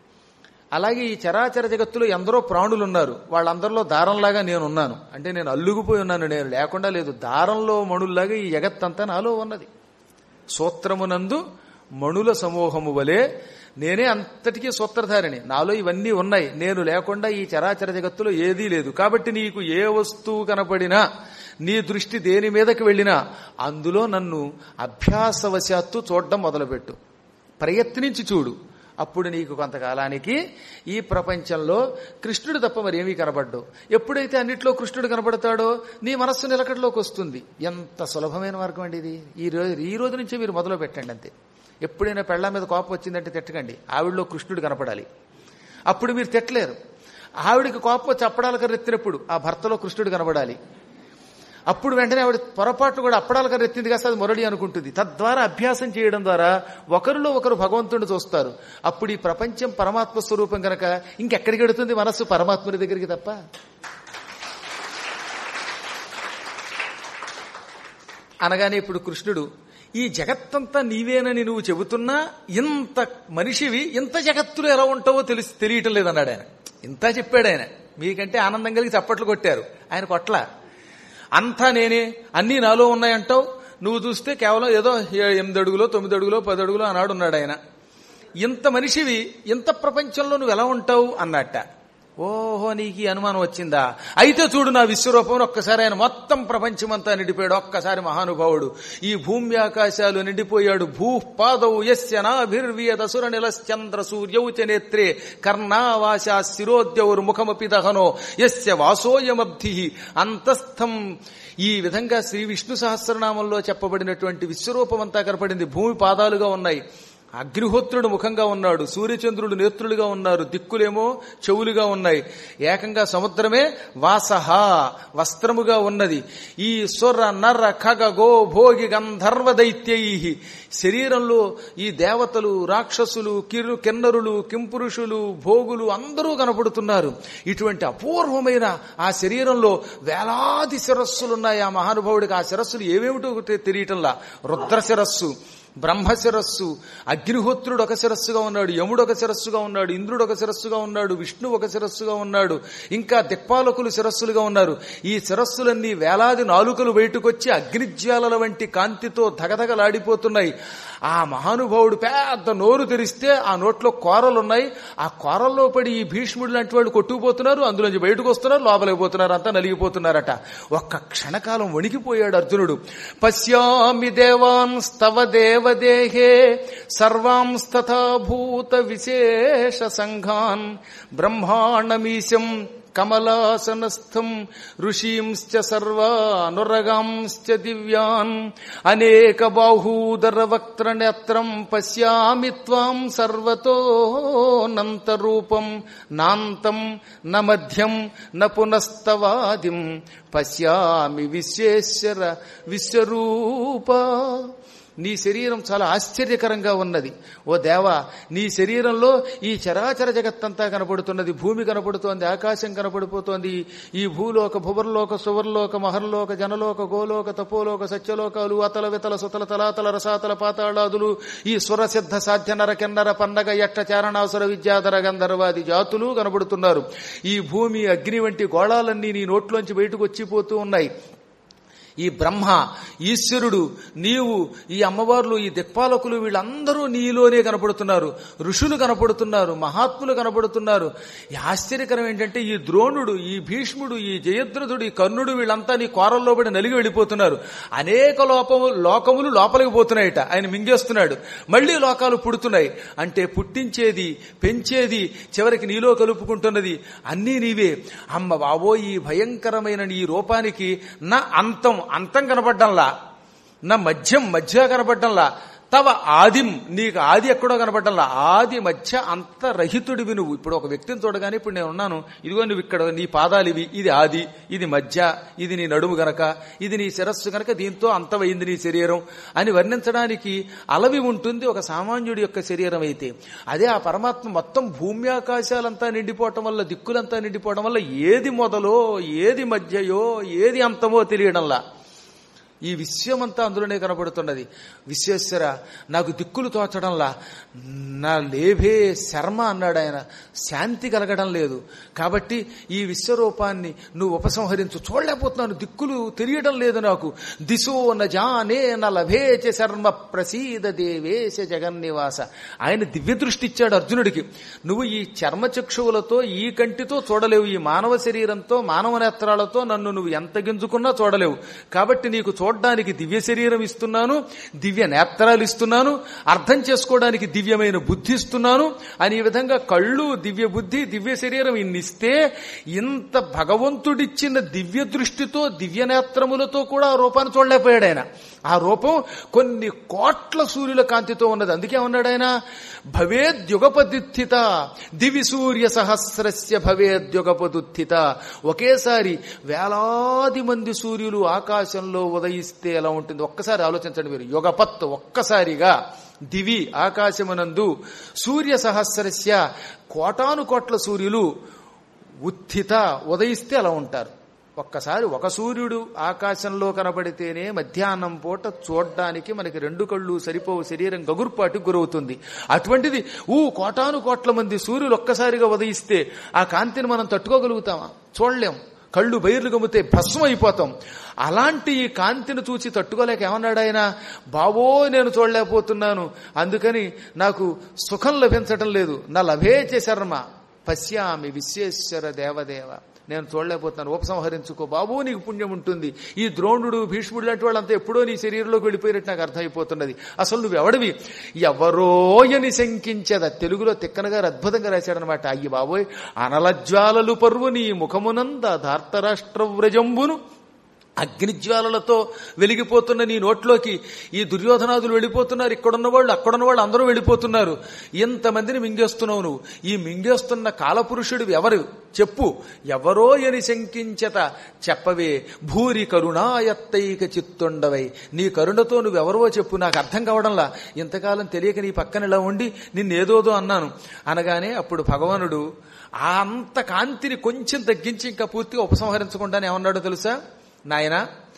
అలాగే ఈ చరాచర జగత్తులో ఎందరో ప్రాణులు ఉన్నారు వాళ్ళందరిలో దారంలాగా నేను ఉన్నాను అంటే నేను అల్లుగుపోయి ఉన్నాను నేను లేకుండా లేదు దారంలో మణుల్లాగా ఈ జగత్తంతా నాలో ఉన్నది సూత్రమునందు మణుల సమూహము వలె నేనే అంతటికీ సూత్రధారిణి నాలో ఇవన్నీ ఉన్నాయి నేను లేకుండా ఈ చరాచర జగత్తులో ఏదీ లేదు కాబట్టి నీకు ఏ వస్తువు కనపడినా నీ దృష్టి దేని మీదకి వెళ్ళినా అందులో నన్ను అభ్యాసవశాత్తు చూడడం మొదలుపెట్టు ప్రయత్నించి చూడు అప్పుడు నీకు కొంతకాలానికి ఈ ప్రపంచంలో కృష్ణుడు తప్ప మరి ఏమీ కనబడ్డు ఎప్పుడైతే అన్నిట్లో కృష్ణుడు కనబడతాడో నీ మనస్సు నిలకడలోకి వస్తుంది ఎంత సులభమైన మార్గం అండి ఇది ఈ రోజు ఈ రోజు నుంచే మీరు మొదలు పెట్టండి అంతే ఎప్పుడైనా పెళ్ళ మీద కోపం వచ్చిందంటే తిట్టకండి ఆవిడలో కృష్ణుడు కనపడాలి అప్పుడు మీరు తిట్టలేరు ఆవిడికి కోపం చప్పడాలకు రెత్తినప్పుడు ఆ భర్తలో కృష్ణుడు కనబడాలి అప్పుడు వెంటనే ఆవిడ పొరపాటు కూడా అప్పడాలు కదా ఎత్తింది కాస్త అది మురళి అనుకుంటుంది తద్వారా అభ్యాసం చేయడం ద్వారా ఒకరిలో ఒకరు భగవంతుడిని చూస్తారు అప్పుడు ఈ ప్రపంచం పరమాత్మ స్వరూపం కనుక ఇంకెక్కడికి వెడుతుంది మనస్సు పరమాత్ముని దగ్గరికి తప్ప అనగానే ఇప్పుడు కృష్ణుడు ఈ జగత్తంతా నీవేనని నువ్వు చెబుతున్నా ఇంత మనిషివి ఇంత జగత్తులో ఎలా ఉంటావో తెలిసి తెలియటం లేదన్నాడు ఆయన ఇంత చెప్పాడు ఆయన మీకంటే ఆనందం కలిగి చప్పట్లు కొట్టారు ఆయన కొట్ల అంతా నేనే అన్నీ నాలో ఉన్నాయంటావు నువ్వు చూస్తే కేవలం ఏదో ఎనిమిది అడుగులో తొమ్మిది అడుగులో పది అడుగులో అన్నాడు ఉన్నాడు ఆయన ఇంత మనిషివి ఇంత ప్రపంచంలో నువ్వు ఎలా ఉంటావు అన్నట్ట ఓహో నీకు ఈ అనుమానం వచ్చిందా అయితే చూడు నా విశ్వరూపం ఒక్కసారి ఆయన మొత్తం ప్రపంచమంతా నిండిపోయాడు ఒక్కసారి మహానుభావుడు ఈ భూమి ఆకాశాలు నిండిపోయాడు భూ పాదవు యస్య నాభిర్వియద సుర నిలశ్చంద్ర సూర్యౌచ నేత్రే కర్ణావాస శిరోద్యౌరు ముఖమపి దహనో యస్య వాసోయమబ్ధి అంతస్థం ఈ విధంగా శ్రీ విష్ణు సహస్రనామంలో చెప్పబడినటువంటి విశ్వరూపం అంతా కనపడింది భూమి పాదాలుగా ఉన్నాయి అగ్నిహోత్రుడు ముఖంగా ఉన్నాడు సూర్యచంద్రుడు నేత్రులుగా ఉన్నారు దిక్కులేమో చెవులుగా ఉన్నాయి ఏకంగా సముద్రమే వాసహ వస్త్రముగా ఉన్నది ఈ సుర నర ఖగ గో భోగి గంధర్వ దైత్యై శరీరంలో ఈ దేవతలు రాక్షసులు కిరు కిన్నరులు కింపురుషులు భోగులు అందరూ కనపడుతున్నారు ఇటువంటి అపూర్వమైన ఆ శరీరంలో వేలాది శిరస్సులున్నాయి ఆ మహానుభావుడికి ఆ శిరస్సులు ఏవేమిటో తెలియటంలా రుద్ర శిరస్సు బ్రహ్మ శిరస్సు అగ్నిహోత్రుడు ఒక శిరస్సుగా ఉన్నాడు యముడు ఒక శిరస్సుగా ఉన్నాడు ఇంద్రుడు ఒక శిరస్సుగా ఉన్నాడు విష్ణు ఒక శిరస్సుగా ఉన్నాడు ఇంకా దిక్పాలకులు శిరస్సులుగా ఉన్నారు ఈ శిరస్సులన్నీ వేలాది నాలుకలు బయటకొచ్చి అగ్నిజ్వాలల వంటి కాంతితో ధగధగలాడిపోతున్నాయి ఆ మహానుభావుడు పెద్ద నోరు తెరిస్తే ఆ నోట్లో కోరలున్నాయి ఆ కోరల్లో పడి ఈ భీష్ముడు లాంటి వాళ్ళు కొట్టుకుపోతున్నారు అందులోంచి బయటకు వస్తున్నారు లోపలికి పోతున్నారు అంతా నలిగిపోతున్నారట ఒక్క క్షణకాలం వణికిపోయాడు అర్జునుడు పశ్యామి దేవాన్ స్తవ దేవదేహే సర్వాంస్తథా భూత విశేష సంఘాన్ బ్రహ్మాండమీశం కమలాసనస్థం ఋషీంశ్చ సర్వానురగాంశ్చ దివ్యాన్ అనేక బాహూదర వక్త్ర నేత్రం పశ్యామి త్వాం సర్వతోనంతరూపం నాంతం న మధ్యం న పునస్తవాదిం పశ్యామి విశ్వేశ్వర విశ్వరూప నీ శరీరం చాలా ఆశ్చర్యకరంగా ఉన్నది ఓ దేవా నీ శరీరంలో ఈ చరాచర జగత్తంతా కనపడుతున్నది భూమి కనపడుతోంది ఆకాశం కనపడిపోతోంది ఈ భూలోక భువర్లోక సువర్లోక మహర్లోక జనలోక గోలోక తపోలోక సత్యలోకాలు అతల వితల సుతల తలాతల రసాతల పాతాళాదులు ఈ స్వరసిద్ధ సాధ్య నర కిన్నర పన్నగ యక్ష చారణాసుర విద్యాధర గంధర్వాది జాతులు కనబడుతున్నారు ఈ భూమి అగ్ని వంటి గోళాలన్నీ నీ నోట్లోంచి బయటకు వచ్చిపోతూ ఉన్నాయి ఈ బ్రహ్మ ఈశ్వరుడు నీవు ఈ అమ్మవార్లు ఈ దిక్పాలకులు వీళ్ళందరూ నీలోనే కనపడుతున్నారు ఋషులు కనపడుతున్నారు మహాత్ములు కనపడుతున్నారు ఈ ఆశ్చర్యకరం ఏంటంటే ఈ ద్రోణుడు ఈ భీష్ముడు ఈ జయద్రథుడు ఈ కర్ణుడు వీళ్ళంతా నీ కోరల్లో పడి నలిగి వెళ్ళిపోతున్నారు అనేక లోపము లోకములు లోపలికి పోతున్నాయట ఆయన మింగేస్తున్నాడు మళ్లీ లోకాలు పుడుతున్నాయి అంటే పుట్టించేది పెంచేది చివరికి నీలో కలుపుకుంటున్నది అన్నీ నీవే అమ్మ బాబో ఈ భయంకరమైన నీ రూపానికి నా అంతం అంతం కనపడ్డంలా నా మధ్యం మధ్య కనపడ్డంలా తవ ఆదిం నీకు ఆది ఎక్కడో కనపడ్డంలా ఆది మధ్య అంతరహితుడివి నువ్వు ఇప్పుడు ఒక వ్యక్తిని చూడగానే ఇప్పుడు నేను ఉన్నాను ఇదిగో నువ్వు ఇక్కడ నీ పాదాలు ఇవి ఇది ఆది ఇది మధ్య ఇది నీ నడుము గనక ఇది నీ శిరస్సు గనక దీంతో అంతమైంది నీ శరీరం అని వర్ణించడానికి అలవి ఉంటుంది ఒక సామాన్యుడి యొక్క శరీరం అయితే అదే ఆ పరమాత్మ మొత్తం భూమి ఆకాశాలంతా నిండిపోవటం వల్ల దిక్కులంతా నిండిపోవడం వల్ల ఏది మొదలో ఏది మధ్యయో ఏది అంతమో తెలియడంలా ఈ విశ్వమంతా అందులోనే కనబడుతున్నది విశ్వేశ్వర నాకు దిక్కులు తోచడంలా నా లేభే శర్మ అన్నాడు ఆయన శాంతి కలగడం లేదు కాబట్టి ఈ విశ్వరూపాన్ని నువ్వు ఉపసంహరించు చూడలేకపోతున్నాను దిక్కులు తెలియడం లేదు నాకు దిశో న జానే న లభేచ శర్మ ప్రసీద దేవేశ జగన్నివాస ఆయన దివ్య దృష్టి ఇచ్చాడు అర్జునుడికి నువ్వు ఈ చర్మచక్షువులతో ఈ కంటితో చూడలేవు ఈ మానవ శరీరంతో మానవ నేత్రాలతో నన్ను నువ్వు ఎంత గింజుకున్నా చూడలేవు కాబట్టి నీకు చూడడానికి దివ్య శరీరం ఇస్తున్నాను దివ్య నేత్రాలు ఇస్తున్నాను అర్థం చేసుకోవడానికి దివ్యమైన బుద్ధి ఇస్తున్నాను అని ఈ విధంగా కళ్ళు దివ్య బుద్ధి దివ్య శరీరం ఇన్నిస్తే ఇంత భగవంతుడిచ్చిన దివ్య దృష్టితో దివ్య నేత్రములతో కూడా ఆ రూపాన్ని చూడలేకపోయాడు ఆయన ఆ రూపం కొన్ని కోట్ల సూర్యుల కాంతితో ఉన్నది అందుకే ఉన్నాడు ఆయన భవేద్యుగపదుత్థిత దివి సూర్య సహస్రస్య భవేద్యుగపదుత్థిత ఒకేసారి వేలాది మంది సూర్యులు ఆకాశంలో ఉదయిస్తే ఎలా ఉంటుంది ఒక్కసారి ఆలోచించండి మీరు యుగపత్ ఒక్కసారిగా దివి ఆకాశమునందు సూర్య సహస్రస్య కోటాను కోట్ల సూర్యులు ఉత్థిత ఉదయిస్తే అలా ఉంటారు ఒక్కసారి ఒక సూర్యుడు ఆకాశంలో కనబడితేనే మధ్యాహ్నం పూట చూడ్డానికి మనకి రెండు కళ్ళు సరిపోవు శరీరం గగుర్పాటుకు గురవుతుంది అటువంటిది ఊ కోటాను కోట్ల మంది సూర్యులు ఒక్కసారిగా ఉదయిస్తే ఆ కాంతిని మనం తట్టుకోగలుగుతామా చూడలేం కళ్ళు బయర్లు గమ్మితే భస్మం అయిపోతాం అలాంటి ఈ కాంతిని చూసి తట్టుకోలేక ఏమన్నాడు ఆయన బావో నేను చూడలేకపోతున్నాను అందుకని నాకు సుఖం లభించటం లేదు నా లభేచ శర్మ పశ్యామి విశ్వేశ్వర దేవదేవ నేను చూడలేకపోతున్నాను ఉపసంహరించుకో బాబు నీకు పుణ్యం ఉంటుంది ఈ ద్రోణుడు భీష్ముడు లాంటి వాళ్ళంతా ఎప్పుడో నీ శరీరంలోకి వెళ్ళిపోయినట్టు నాకు అర్థమైపోతున్నది అసలు నువ్వు ఎవడివి ఎవరోయని శంకించద తెలుగులో తిక్కనగారు అద్భుతంగా రాశాడనమాట అయ్యి బాబోయ్ అనలజ్వాలలు పర్వు నీ ముఖమునంద ధార్తరాష్ట్ర వ్రజంబును అగ్నిజ్వాలలతో వెలిగిపోతున్న నీ నోట్లోకి ఈ దుర్యోధనాదులు వెళ్ళిపోతున్నారు ఇక్కడున్న వాళ్ళు అక్కడున్న వాళ్ళు అందరూ వెళ్ళిపోతున్నారు ఇంతమందిని మింగేస్తున్నావు నువ్వు ఈ మింగేస్తున్న కాలపురుషుడు ఎవరు చెప్పు ఎవరో అని శంకించత చెప్పవే భూరి కరుణాయత్తైక చిత్తుండవై నీ కరుణతో నువ్వెవరో చెప్పు నాకు అర్థం కావడంలా ఇంతకాలం తెలియక నీ పక్కన ఇలా ఉండి నిన్నేదోదో అన్నాను అనగానే అప్పుడు భగవానుడు ఆ అంత కాంతిని కొంచెం తగ్గించి ఇంకా పూర్తిగా ఉపసంహరించకుండానే ఏమన్నాడో తెలుసా నాయన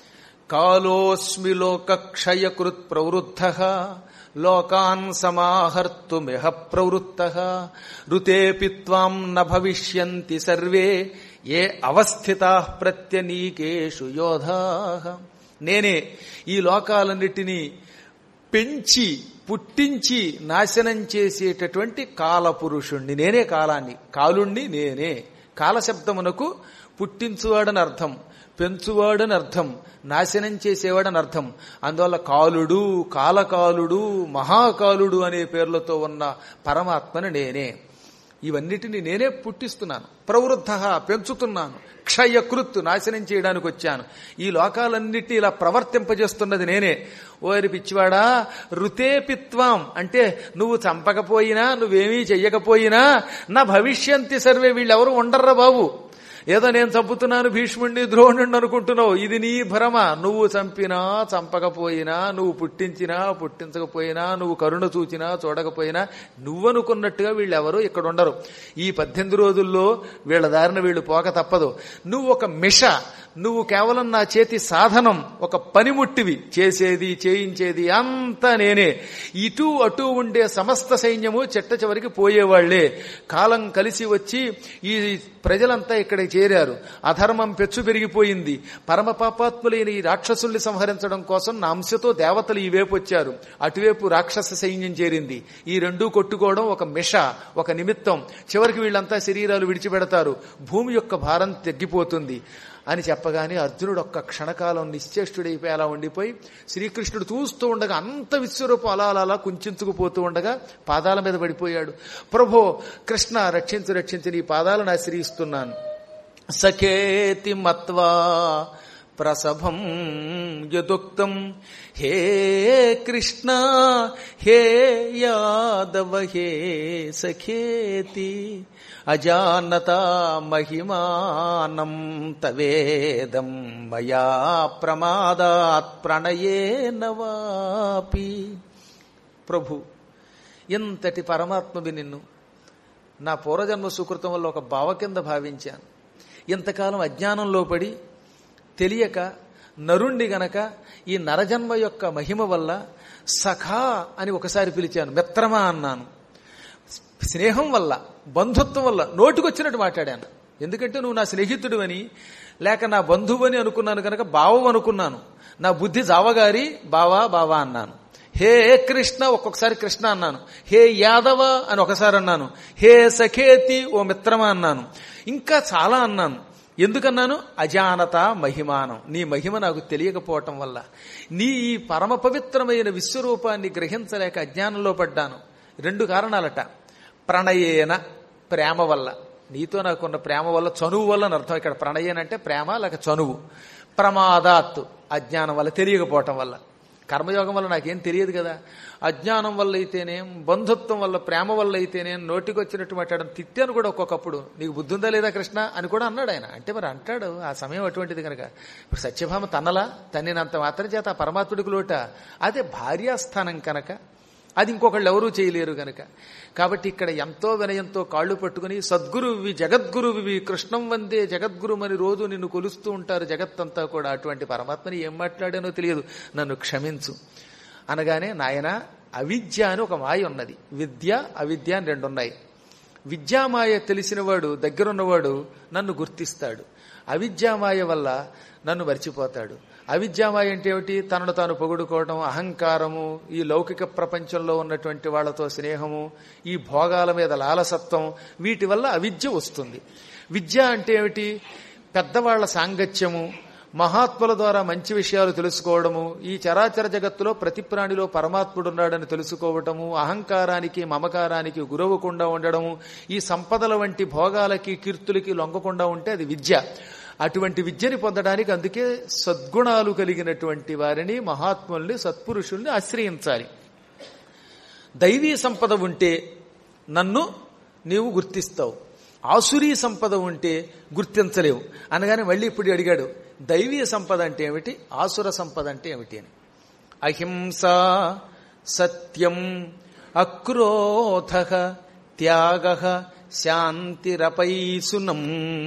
కాలోస్మి లోకక్షయకృత్ ప్రవృద్ధ లోకాన్ సమాహర్తుమిహ ప్రవృత్త రుతేపి త్వాం న భవిష్యంతి సర్వే ఏ అవస్థితా ప్రత్యనీకేషు యోధా నేనే ఈ లోకాలన్నిటినీ పెంచి పుట్టించి నాశనం చేసేటటువంటి కాలపురుషుణ్ణి నేనే కాలాన్ని కాలుణ్ణి నేనే కాలశబ్దమునకు పుట్టించువాడని అర్థం పెంచువాడని అర్థం నాశనం చేసేవాడని అర్థం అందువల్ల కాలుడు కాలకాలుడు మహాకాలుడు అనే పేర్లతో ఉన్న పరమాత్మని నేనే ఇవన్నిటిని నేనే పుట్టిస్తున్నాను ప్రవృద్ధ పెంచుతున్నాను క్షయకృత్ నాశనం చేయడానికి వచ్చాను ఈ లోకాలన్నిటి ఇలా ప్రవర్తింపజేస్తున్నది నేనే ఓరి పిచ్చివాడా రుతేపిత్వం అంటే నువ్వు చంపకపోయినా నువ్వేమీ చెయ్యకపోయినా నా భవిష్యంతి సర్వే వీళ్ళెవరు ఉండర్రా బాబు ఏదో నేను చంపుతున్నాను భీష్ముడిని ద్రోణుడిని అనుకుంటున్నావు ఇది నీ భ్రమ నువ్వు చంపినా చంపకపోయినా నువ్వు పుట్టించినా పుట్టించకపోయినా నువ్వు కరుణ చూచినా చూడకపోయినా నువ్వనుకున్నట్టుగా వీళ్ళెవరు ఇక్కడ ఉండరు ఈ పద్దెనిమిది రోజుల్లో వీళ్ళ దారిన వీళ్ళు పోక తప్పదు నువ్వు ఒక మిష నువ్వు కేవలం నా చేతి సాధనం ఒక పనిముట్టివి చేసేది చేయించేది అంతా నేనే ఇటు అటు ఉండే సమస్త సైన్యము చెట్ట చివరికి పోయేవాళ్లే కాలం కలిసి వచ్చి ఈ ప్రజలంతా ఇక్కడికి చేరారు అధర్మం పెచ్చు పెరిగిపోయింది పరమ పాపాత్ములైన ఈ రాక్షసుల్ని సంహరించడం కోసం నా అంశతో దేవతలు ఈ వైపు వచ్చారు అటువైపు రాక్షస సైన్యం చేరింది ఈ రెండూ కొట్టుకోవడం ఒక మిష ఒక నిమిత్తం చివరికి వీళ్ళంతా శరీరాలు విడిచిపెడతారు భూమి యొక్క భారం తగ్గిపోతుంది అని చెప్పగానే అర్జునుడు ఒక్క క్షణకాలం నిశ్చేష్టుడైపోయి అలా ఉండిపోయి శ్రీకృష్ణుడు చూస్తూ ఉండగా అంత విశ్వరూపం అలా అలా అలా కుంచుకుపోతూ ఉండగా పాదాల మీద పడిపోయాడు ప్రభో కృష్ణ రక్షించు రక్షించి నీ పాదాలను ఆశ్రయిస్తున్నాను సఖేతి మత్వా ప్రసభం యదుక్తం హే కృష్ణ హే యాదవ హే సఖేతి అజానత మహిమానం తవేదం మయా ప్రమాదాత్ ప్రణయేన వాపి ప్రభు ఎంతటి పరమాత్మవి నిన్ను నా పూర్వజన్మ సుకృతం వల్ల ఒక భావ కింద భావించాను ఇంతకాలం అజ్ఞానంలో పడి తెలియక నరుణ్ణి గనక ఈ నరజన్మ యొక్క మహిమ వల్ల సఖా అని ఒకసారి పిలిచాను మిత్రమా అన్నాను స్నేహం వల్ల బంధుత్వం వల్ల నోటుకొచ్చినట్టు మాట్లాడాను ఎందుకంటే నువ్వు నా స్నేహితుడు అని లేక నా బంధువు అని అనుకున్నాను కనుక బావం అనుకున్నాను నా బుద్ధి జావగారి బావా బావా అన్నాను హే కృష్ణ ఒక్కొక్కసారి కృష్ణ అన్నాను హే యాదవ అని ఒకసారి అన్నాను హే సఖేతి ఓ మిత్రమా అన్నాను ఇంకా చాలా అన్నాను ఎందుకన్నాను అజానత మహిమానం నీ మహిమ నాకు తెలియకపోవటం వల్ల నీ ఈ పరమ పవిత్రమైన విశ్వరూపాన్ని గ్రహించలేక అజ్ఞానంలో పడ్డాను రెండు కారణాలట ప్రణయేన ప్రేమ వల్ల నీతో నాకున్న ప్రేమ వల్ల చనువు వల్ల అని అర్థం ఇక్కడ ప్రణయేన అంటే ప్రేమ లేక చనువు ప్రమాదాత్ అజ్ఞానం వల్ల తెలియకపోవటం వల్ల కర్మయోగం వల్ల నాకేం తెలియదు కదా అజ్ఞానం వల్ల అయితేనేం బంధుత్వం వల్ల ప్రేమ వల్ల అయితేనేం నోటికొచ్చినట్టు మాట్లాడడం తిట్టాను కూడా ఒక్కొక్కప్పుడు నీకు బుద్ధి ఉందా లేదా కృష్ణ అని కూడా అన్నాడు ఆయన అంటే మరి అంటాడు ఆ సమయం అటువంటిది కనుక ఇప్పుడు సత్యభామ తన్నలా తన్నినంత మాత్రం చేత ఆ పరమాత్ముడికి లోట అదే భార్యాస్థానం కనుక అది ఇంకొకళ్ళు ఎవరూ చేయలేరు గనక కాబట్టి ఇక్కడ ఎంతో వినయంతో కాళ్ళు పట్టుకుని సద్గురువి జగద్గురువి కృష్ణం వందే జగద్గురుమని రోజు నిన్ను కొలుస్తూ ఉంటారు జగత్తంతా కూడా అటువంటి పరమాత్మని ఏం మాట్లాడానో తెలియదు నన్ను క్షమించు అనగానే నాయన అవిద్య అని ఒక మాయ ఉన్నది విద్య అవిద్య అని రెండు ఉన్నాయి విద్యామాయ తెలిసినవాడు దగ్గరున్నవాడు నన్ను గుర్తిస్తాడు అవిద్యామాయ వల్ల నన్ను మర్చిపోతాడు అవిద్యామాయ అంటే ఏమిటి తనను తాను పొగుడుకోవడం అహంకారము ఈ లౌకిక ప్రపంచంలో ఉన్నటువంటి వాళ్లతో స్నేహము ఈ భోగాల మీద లాలసత్వం వీటి వల్ల అవిద్య వస్తుంది విద్య అంటే ఏమిటి పెద్దవాళ్ల సాంగత్యము మహాత్ముల ద్వారా మంచి విషయాలు తెలుసుకోవడము ఈ చరాచర జగత్తులో ప్రతి ప్రాణిలో పరమాత్ముడున్నాడని తెలుసుకోవటము అహంకారానికి మమకారానికి గురవకుండా ఉండడము ఈ సంపదల వంటి భోగాలకి కీర్తులకి లొంగకుండా ఉంటే అది విద్య అటువంటి విద్యని పొందడానికి అందుకే సద్గుణాలు కలిగినటువంటి వారిని మహాత్ముల్ని సత్పురుషుల్ని ఆశ్రయించాలి దైవీ సంపద ఉంటే నన్ను నీవు గుర్తిస్తావు ఆసురీ సంపద ఉంటే గుర్తించలేవు అనగానే మళ్ళీ ఇప్పుడు అడిగాడు దైవీ సంపద అంటే ఏమిటి ఆసుర సంపద అంటే ఏమిటి అని అహింస సత్యం అక్రోధ త్యాగ శాంతిరపైసునం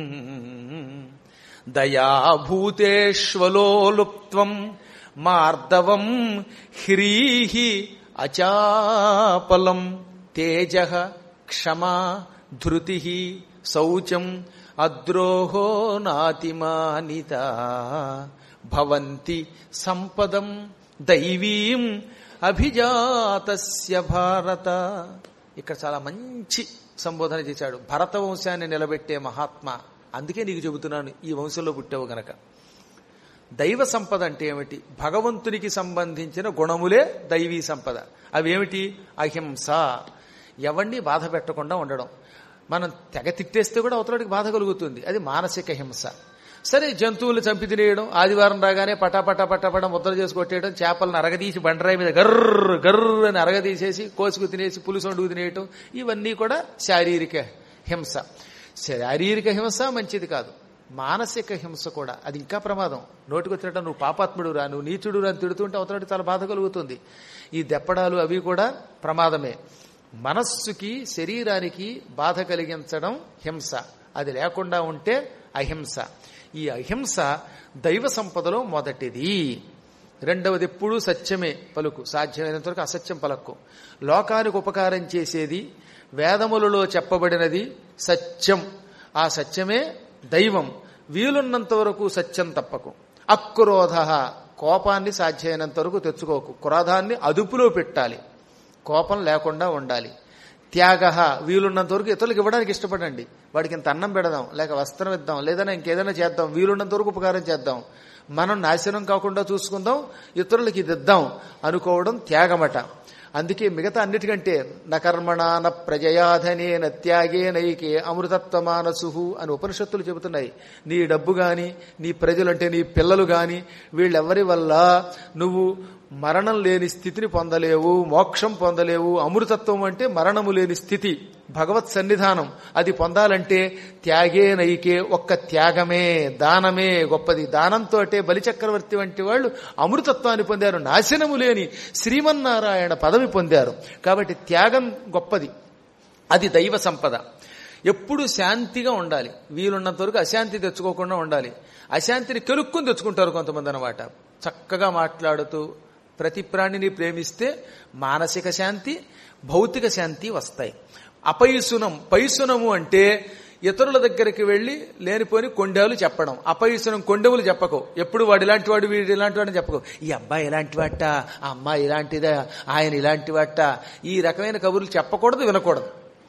దయాభూతేష్వలోలుప్త్వం మార్దవం హ్రీహి అచాపలం తేజ క్షమా ధృతి శౌచం అద్రోహో నాతిమానిత భవంతి సంపదం దైవీం అభిజాతస్య భారత ఇక్కడ చాలా మంచి సంబోధన చేశాడు భరత వంశాన్ని నిలబెట్టే మహాత్మ అందుకే నీకు చెబుతున్నాను ఈ వంశంలో పుట్టావు గనక దైవ సంపద అంటే ఏమిటి భగవంతునికి సంబంధించిన గుణములే దైవీ సంపద అవేమిటి అహింస ఎవరిని బాధ పెట్టకుండా ఉండడం మనం తెగ తిట్టేస్తే కూడా అవతలడికి బాధ కలుగుతుంది అది మానసిక హింస సరే జంతువులు చంపి తినేయడం ఆదివారం రాగానే పటాపటా పటాపట ముద్ర చేసి కొట్టేయడం చేపలను అరగదీసి బండరాయి మీద గర్ర గర్ర అని అరగదీసేసి కోసుకు తినేసి పులుసు వండుకు తినేయటం ఇవన్నీ కూడా శారీరక హింస శారీరక హింస మంచిది కాదు మానసిక హింస కూడా అది ఇంకా ప్రమాదం నోటికొచ్చినట్టు నువ్వు పాపాత్ముడు రా నువ్వు నీచుడు రా అని తిడుతుంటే అవతలటి చాలా బాధ కలుగుతుంది ఈ దెప్పడాలు అవి కూడా ప్రమాదమే మనస్సుకి శరీరానికి బాధ కలిగించడం హింస అది లేకుండా ఉంటే అహింస ఈ అహింస దైవ సంపదలో మొదటిది రెండవది ఎప్పుడూ సత్యమే పలుకు సాధ్యమైనంత వరకు అసత్యం పలక్కు లోకానికి ఉపకారం చేసేది వేదములలో చెప్పబడినది సత్యం ఆ సత్యమే దైవం వీలున్నంత వరకు సత్యం తప్పకు అక్రోధ కోపాన్ని సాధ్యమైనంత వరకు తెచ్చుకోకు క్రోధాన్ని అదుపులో పెట్టాలి కోపం లేకుండా ఉండాలి త్యాగ వీలున్నంత వరకు ఇతరులకు ఇవ్వడానికి ఇష్టపడండి వాడికి ఇంత అన్నం పెడదాం లేక వస్త్రం ఇద్దాం లేదన్నా ఇంకేదైనా చేద్దాం వీలున్నంత వరకు ఉపకారం చేద్దాం మనం నాశనం కాకుండా చూసుకుందాం ఇతరులకి ఇది ఇద్దాం అనుకోవడం త్యాగమట అందుకే మిగతా అన్నిటికంటే నకర్మణ న ప్రజయాధనేన త్యాగేనైకే అమృతత్వమానసు అని ఉపనిషత్తులు చెబుతున్నాయి నీ డబ్బు గాని నీ ప్రజలంటే నీ పిల్లలు గాని వీళ్ళెవరి వల్ల నువ్వు మరణం లేని స్థితిని పొందలేవు మోక్షం పొందలేవు అమృతత్వం అంటే మరణము లేని స్థితి భగవత్ సన్నిధానం అది పొందాలంటే త్యాగే నైకే ఒక్క త్యాగమే దానమే గొప్పది దానంతో అంటే బలిచక్రవర్తి వంటి వాళ్ళు అమృతత్వాన్ని పొందారు నాశనము లేని శ్రీమన్నారాయణ పదవి పొందారు కాబట్టి త్యాగం గొప్పది అది దైవ సంపద ఎప్పుడు శాంతిగా ఉండాలి వీలున్నంత వరకు అశాంతి తెచ్చుకోకుండా ఉండాలి అశాంతిని కెలుక్కుని తెచ్చుకుంటారు కొంతమంది అనమాట చక్కగా మాట్లాడుతూ ప్రతి ప్రాణిని ప్రేమిస్తే మానసిక శాంతి భౌతిక శాంతి వస్తాయి అపైసునం పైసునము అంటే ఇతరుల దగ్గరికి వెళ్లి లేనిపోని కొండేలు చెప్పడం అపైసునం కొండెవులు చెప్పకు ఎప్పుడు వాడు ఇలాంటి వాడు వీడు ఇలాంటి వాడు చెప్పకు ఈ అబ్బాయి ఇలాంటి వాట ఆ అమ్మాయి ఇలాంటిదా ఆయన ఇలాంటి వాట ఈ రకమైన కబుర్లు చెప్పకూడదు వినకూడదు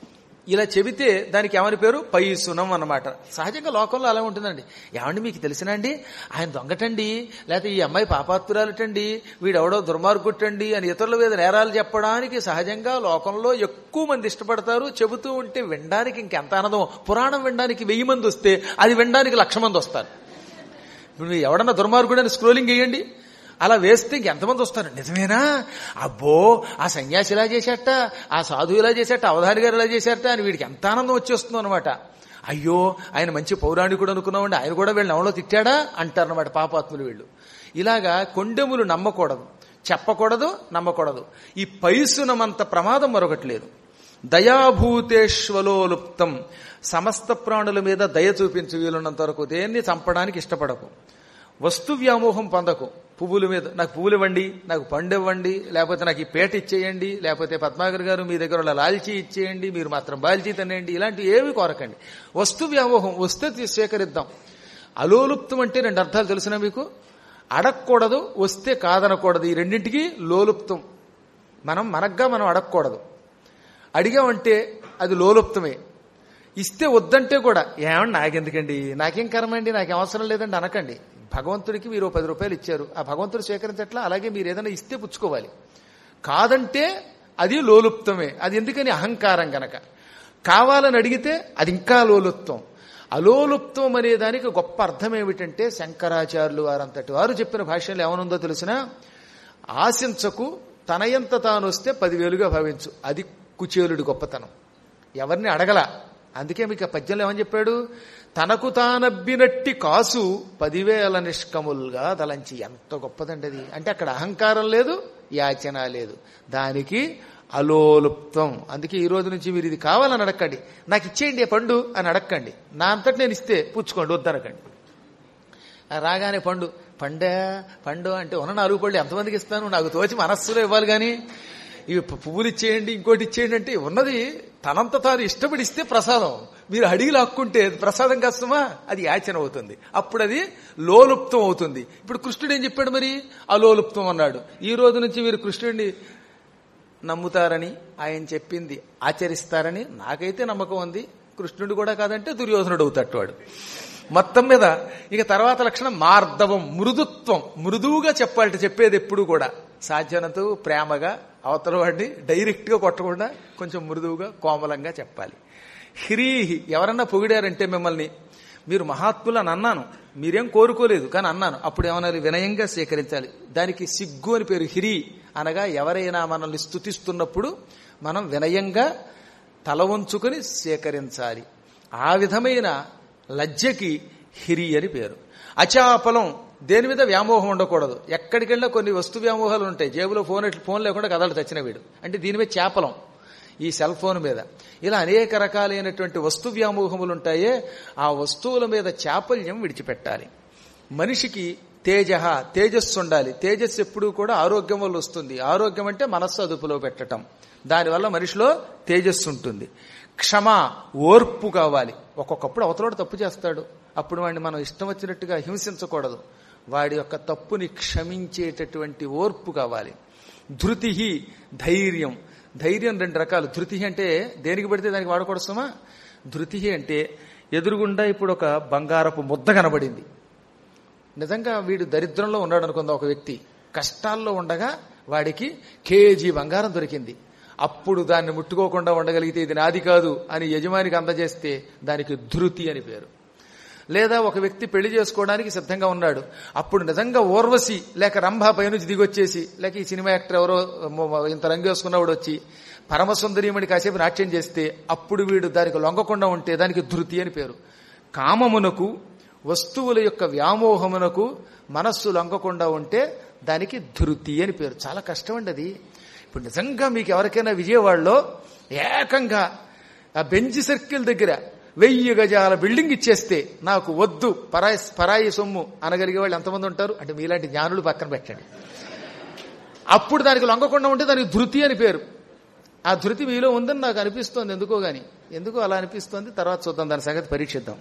ఇలా చెబితే దానికి ఏమని పేరు పైసునం అన్నమాట సహజంగా లోకంలో అలా ఉంటుందండి ఏమండి మీకు తెలిసినండి ఆయన దొంగటండి లేకపోతే ఈ అమ్మాయి పాపాత్తురాలటండి వీడెవడో దుర్మార్గుట్టండి అని ఇతరుల మీద నేరాలు చెప్పడానికి సహజంగా లోకంలో ఎక్కువ మంది ఇష్టపడతారు చెబుతూ ఉంటే వినడానికి ఇంకెంత ఆనందం పురాణం వినడానికి వెయ్యి మంది వస్తే అది వినడానికి లక్ష మంది వస్తారు ఇప్పుడు మీరు ఎవడన్నా దుర్మార్గుడని స్క్రోలింగ్ చేయండి అలా వేస్తే ఎంతమంది వస్తారు నిజమేనా అబ్బో ఆ సన్యాసి ఇలా చేశాట ఆ సాధువు ఇలా చేశాట అవధాని గారు ఇలా చేశారట అని వీడికి ఎంత ఆనందం వచ్చేస్తుందో అనమాట అయ్యో ఆయన మంచి పౌరాణికుడు అనుకున్నామండి ఆయన కూడా వీళ్ళు నవలో తిట్టాడా అంటారనమాట పాపాత్ములు వీళ్ళు ఇలాగా కొండెములు నమ్మకూడదు చెప్పకూడదు నమ్మకూడదు ఈ పైసునమంత ప్రమాదం మరొకటి లేదు దయాభూతేశ్వలోలుప్తం సమస్త ప్రాణుల మీద దయ చూపించు వీలున్నంత వరకు దేన్ని చంపడానికి ఇష్టపడకు వస్తు వ్యామోహం పొందకు పువ్వుల మీద నాకు పువ్వులు ఇవ్వండి నాకు పండు ఇవ్వండి లేకపోతే నాకు ఈ పేట ఇచ్చేయండి లేకపోతే పద్మాకర్ గారు మీ దగ్గర ఉన్న లాల్చీ ఇచ్చేయండి మీరు మాత్రం బాల్చీ తినండి ఇలాంటివి ఏవి కోరకండి వస్తు వ్యామోహం వస్తే తీ- స్వీకరిద్దాం అలోలుప్తం అంటే రెండు అర్థాలు తెలిసిన మీకు అడగకూడదు వస్తే కాదనకూడదు ఈ రెండింటికి లోలుప్తం మనం మనగ్గా మనం అడగకూడదు అడిగామంటే అది లోలుప్తమే ఇస్తే వద్దంటే కూడా ఏమన్నా నాకెందుకండి నాకేం కర్మండి నాకేం అవసరం లేదండి అనకండి భగవంతుడికి మీరు ఓ పది రూపాయలు ఇచ్చారు ఆ భగవంతుడు స్వీకరించట్లా అలాగే మీరు ఏదైనా ఇస్తే పుచ్చుకోవాలి కాదంటే అది లోలుప్తమే అది ఎందుకని అహంకారం గనక కావాలని అడిగితే అది ఇంకా లోలుప్తం అలోలుప్తం అనే దానికి గొప్ప అర్థం ఏమిటంటే శంకరాచార్యులు వారంతటి వారు చెప్పిన భాషలో ఏమనుందో తెలిసినా ఆశించకు తనయంత తాను వస్తే పదివేలుగా భావించు అది కుచేలుడి గొప్పతనం ఎవరిని అడగల అందుకే మీకు ఆ పద్యంలో ఏమని చెప్పాడు తనకు తానబ్బినట్టి కాసు పదివేల నిష్కములుగా తలంచి ఎంత గొప్పదండి అది అంటే అక్కడ అహంకారం లేదు యాచన లేదు దానికి అలోలుప్తం అందుకే ఈ రోజు నుంచి మీరు ఇది కావాలని అడగండి నాకు ఇచ్చేయండి ఆ పండు అని అడగండి నా అంతటి నేను ఇస్తే పుచ్చుకోండి వద్దనకండి ఆ రాగానే పండు పండే పండు అంటే ఉన్న నాలుగు పళ్ళు ఎంతమందికి ఇస్తాను నాకు తోచి మనస్సులో ఇవ్వాలి కానీ ఇవి పు- పువ్వులు ఇచ్చేయండి ఇంకోటి ఇచ్చేయండి అంటే ఉన్నది తనంత తాను ఇష్టపడి ఇస్తే ప్రసాదం మీరు అడిగి లాక్కుంటే అది ప్రసాదం కష్టమా అది యాచన అవుతుంది అప్పుడు అది లోలుప్తం అవుతుంది ఇప్పుడు కృష్ణుడు ఏం చెప్పాడు మరి అలోలుప్తం అన్నాడు ఈ రోజు నుంచి మీరు కృష్ణుడిని నమ్ముతారని ఆయన చెప్పింది ఆచరిస్తారని నాకైతే నమ్మకం ఉంది కృష్ణుడు కూడా కాదంటే దుర్యోధనుడు అవుతాడు వాడు మొత్తం మీద ఇక తర్వాత లక్షణం మార్దవం మృదుత్వం మృదువుగా చెప్పాలట చెప్పేది ఎప్పుడు కూడా సాధ్యనంత ప్రేమగా అవతల వాడిని డైరెక్ట్ గా కొట్టకుండా కొంచెం మృదువుగా కోమలంగా చెప్పాలి హ్రీహి ఎవరన్నా పొగిడారంటే మిమ్మల్ని మీరు మహాత్ములు అని అన్నాను మీరేం కోరుకోలేదు కానీ అన్నాను అప్పుడు ఏమన్నారు వినయంగా స్వీకరించాలి దానికి సిగ్గు అని పేరు హిరి అనగా ఎవరైనా మనల్ని స్తుతిస్తున్నప్పుడు మనం వినయంగా తల వంచుకొని స్వీకరించాలి ఆ విధమైన లజ్జకి హిరి అని పేరు అచాపలం దేని మీద వ్యామోహం ఉండకూడదు ఎక్కడికి వెళ్ళినా కొన్ని వస్తు వ్యామోహాలు ఉంటాయి జేబులో ఫోన్ ఫోన్ లేకుండా కదలడు చచ్చిన వీడు అంటే దీని మీద చేపలం ఈ సెల్ ఫోన్ మీద ఇలా అనేక రకాలైనటువంటి వస్తు వ్యామోహములు ఉంటాయే ఆ వస్తువుల మీద చాపల్యం విడిచిపెట్టాలి మనిషికి తేజ తేజస్సు ఉండాలి తేజస్సు ఎప్పుడూ కూడా ఆరోగ్యం వల్ల వస్తుంది ఆరోగ్యం అంటే మనస్సు అదుపులో పెట్టడం దానివల్ల మనిషిలో తేజస్సు ఉంటుంది క్షమ ఓర్పు కావాలి ఒక్కొక్కప్పుడు అవతలోడు తప్పు చేస్తాడు అప్పుడు వాడిని మనం ఇష్టం వచ్చినట్టుగా హింసించకూడదు వాడి యొక్క తప్పుని క్షమించేటటువంటి ఓర్పు కావాలి ధృతి ధైర్యం ధైర్యం రెండు రకాలు ధృతి అంటే దేనికి పడితే దానికి వాడకూడదుమా ధృతి అంటే ఎదురుగుండా ఇప్పుడు ఒక బంగారపు ముద్ద కనబడింది నిజంగా వీడు దరిద్రంలో ఉన్నాడు అనుకుందాం ఒక వ్యక్తి కష్టాల్లో ఉండగా వాడికి కేజీ బంగారం దొరికింది అప్పుడు దాన్ని ముట్టుకోకుండా ఉండగలిగితే ఇది నాది కాదు అని యజమానికి అందజేస్తే దానికి ధృతి అని పేరు లేదా ఒక వ్యక్తి పెళ్లి చేసుకోవడానికి సిద్ధంగా ఉన్నాడు అప్పుడు నిజంగా ఓర్వశి లేక రంభా పైనుంచి దిగొచ్చేసి లేక ఈ సినిమా యాక్టర్ ఎవరో ఇంత రంగు వేసుకున్నవాడు వచ్చి పరమసుందరీమణి కాసేపు నాట్యం చేస్తే అప్పుడు వీడు దానికి లొంగకుండా ఉంటే దానికి ధృతి అని పేరు కామమునకు వస్తువుల యొక్క వ్యామోహమునకు మనస్సు లొంగకుండా ఉంటే దానికి ధృతి అని పేరు చాలా కష్టం అండి అది ఇప్పుడు నిజంగా మీకు ఎవరికైనా విజయవాడలో ఏకంగా ఆ బెంచ్ సర్కిల్ దగ్గర వెయ్యి గజాల బిల్డింగ్ ఇచ్చేస్తే నాకు వద్దు పరాయి పరాయి సొమ్ము అనగలిగే వాళ్ళు ఎంతమంది ఉంటారు అంటే మీలాంటి జ్ఞానులు పక్కన పెట్టండి అప్పుడు దానికి లొంగకుండా ఉంటే దానికి ధృతి అని పేరు ఆ ధృతి మీలో ఉందని నాకు అనిపిస్తోంది ఎందుకో గాని ఎందుకో అలా అనిపిస్తోంది తర్వాత చూద్దాం దాని సంగతి పరీక్షిద్దాం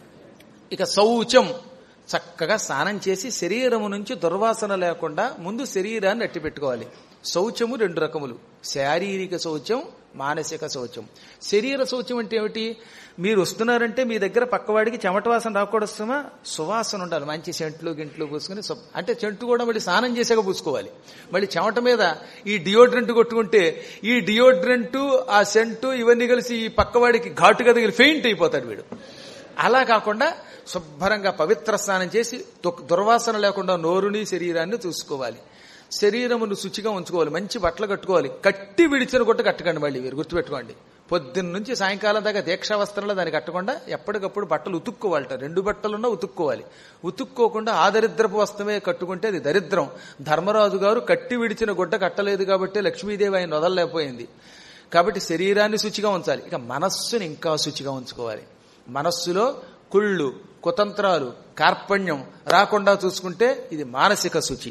ఇక శౌచం చక్కగా స్నానం చేసి శరీరము నుంచి దుర్వాసన లేకుండా ముందు శరీరాన్ని అట్టి పెట్టుకోవాలి శౌచము రెండు రకములు శారీరక శౌచం మానసిక శౌచం శరీర శౌచం అంటే ఏమిటి మీరు వస్తున్నారంటే మీ దగ్గర పక్కవాడికి చెమట వాసన రాకూడదుమా సువాసన ఉండాలి మంచి చెంట్లు గింట్లు పూసుకుని అంటే చెంటు కూడా మళ్ళీ స్నానం చేసాక పూసుకోవాలి మళ్ళీ చెమట మీద ఈ డియోడ్రెంట్ కొట్టుకుంటే ఈ డియోడ్రెంట్ ఆ సెంటు ఇవన్నీ కలిసి ఈ పక్కవాడికి ఘాటుగా తగిలి ఫెయింట్ అయిపోతాడు వీడు అలా కాకుండా శుభ్రంగా పవిత్ర స్నానం చేసి దుర్వాసన లేకుండా నోరుని శరీరాన్ని చూసుకోవాలి శరీరమును శుచిగా ఉంచుకోవాలి మంచి బట్టలు కట్టుకోవాలి కట్టి విడిచిన కొట్టు కట్టకండి మళ్ళీ మీరు గుర్తుపెట్టుకోండి పొద్దున్న నుంచి సాయంకాలం దాకా దీక్షా వస్త్రంలో దాన్ని కట్టకుండా ఎప్పటికప్పుడు బట్టలు ఉతుక్కోవాలట రెండు బట్టలున్నా ఉతుక్కోవాలి ఉతుక్కోకుండా ఆ దరిద్రపు వస్త్రమే కట్టుకుంటే అది దరిద్రం ధర్మరాజు గారు కట్టి విడిచిన గుడ్డ కట్టలేదు కాబట్టి లక్ష్మీదేవి ఆయన వదలలేకపోయింది కాబట్టి శరీరాన్ని శుచిగా ఉంచాలి ఇక మనస్సుని ఇంకా శుచిగా ఉంచుకోవాలి మనస్సులో కుళ్ళు కుతంత్రాలు కార్పణ్యం రాకుండా చూసుకుంటే ఇది మానసిక శుచి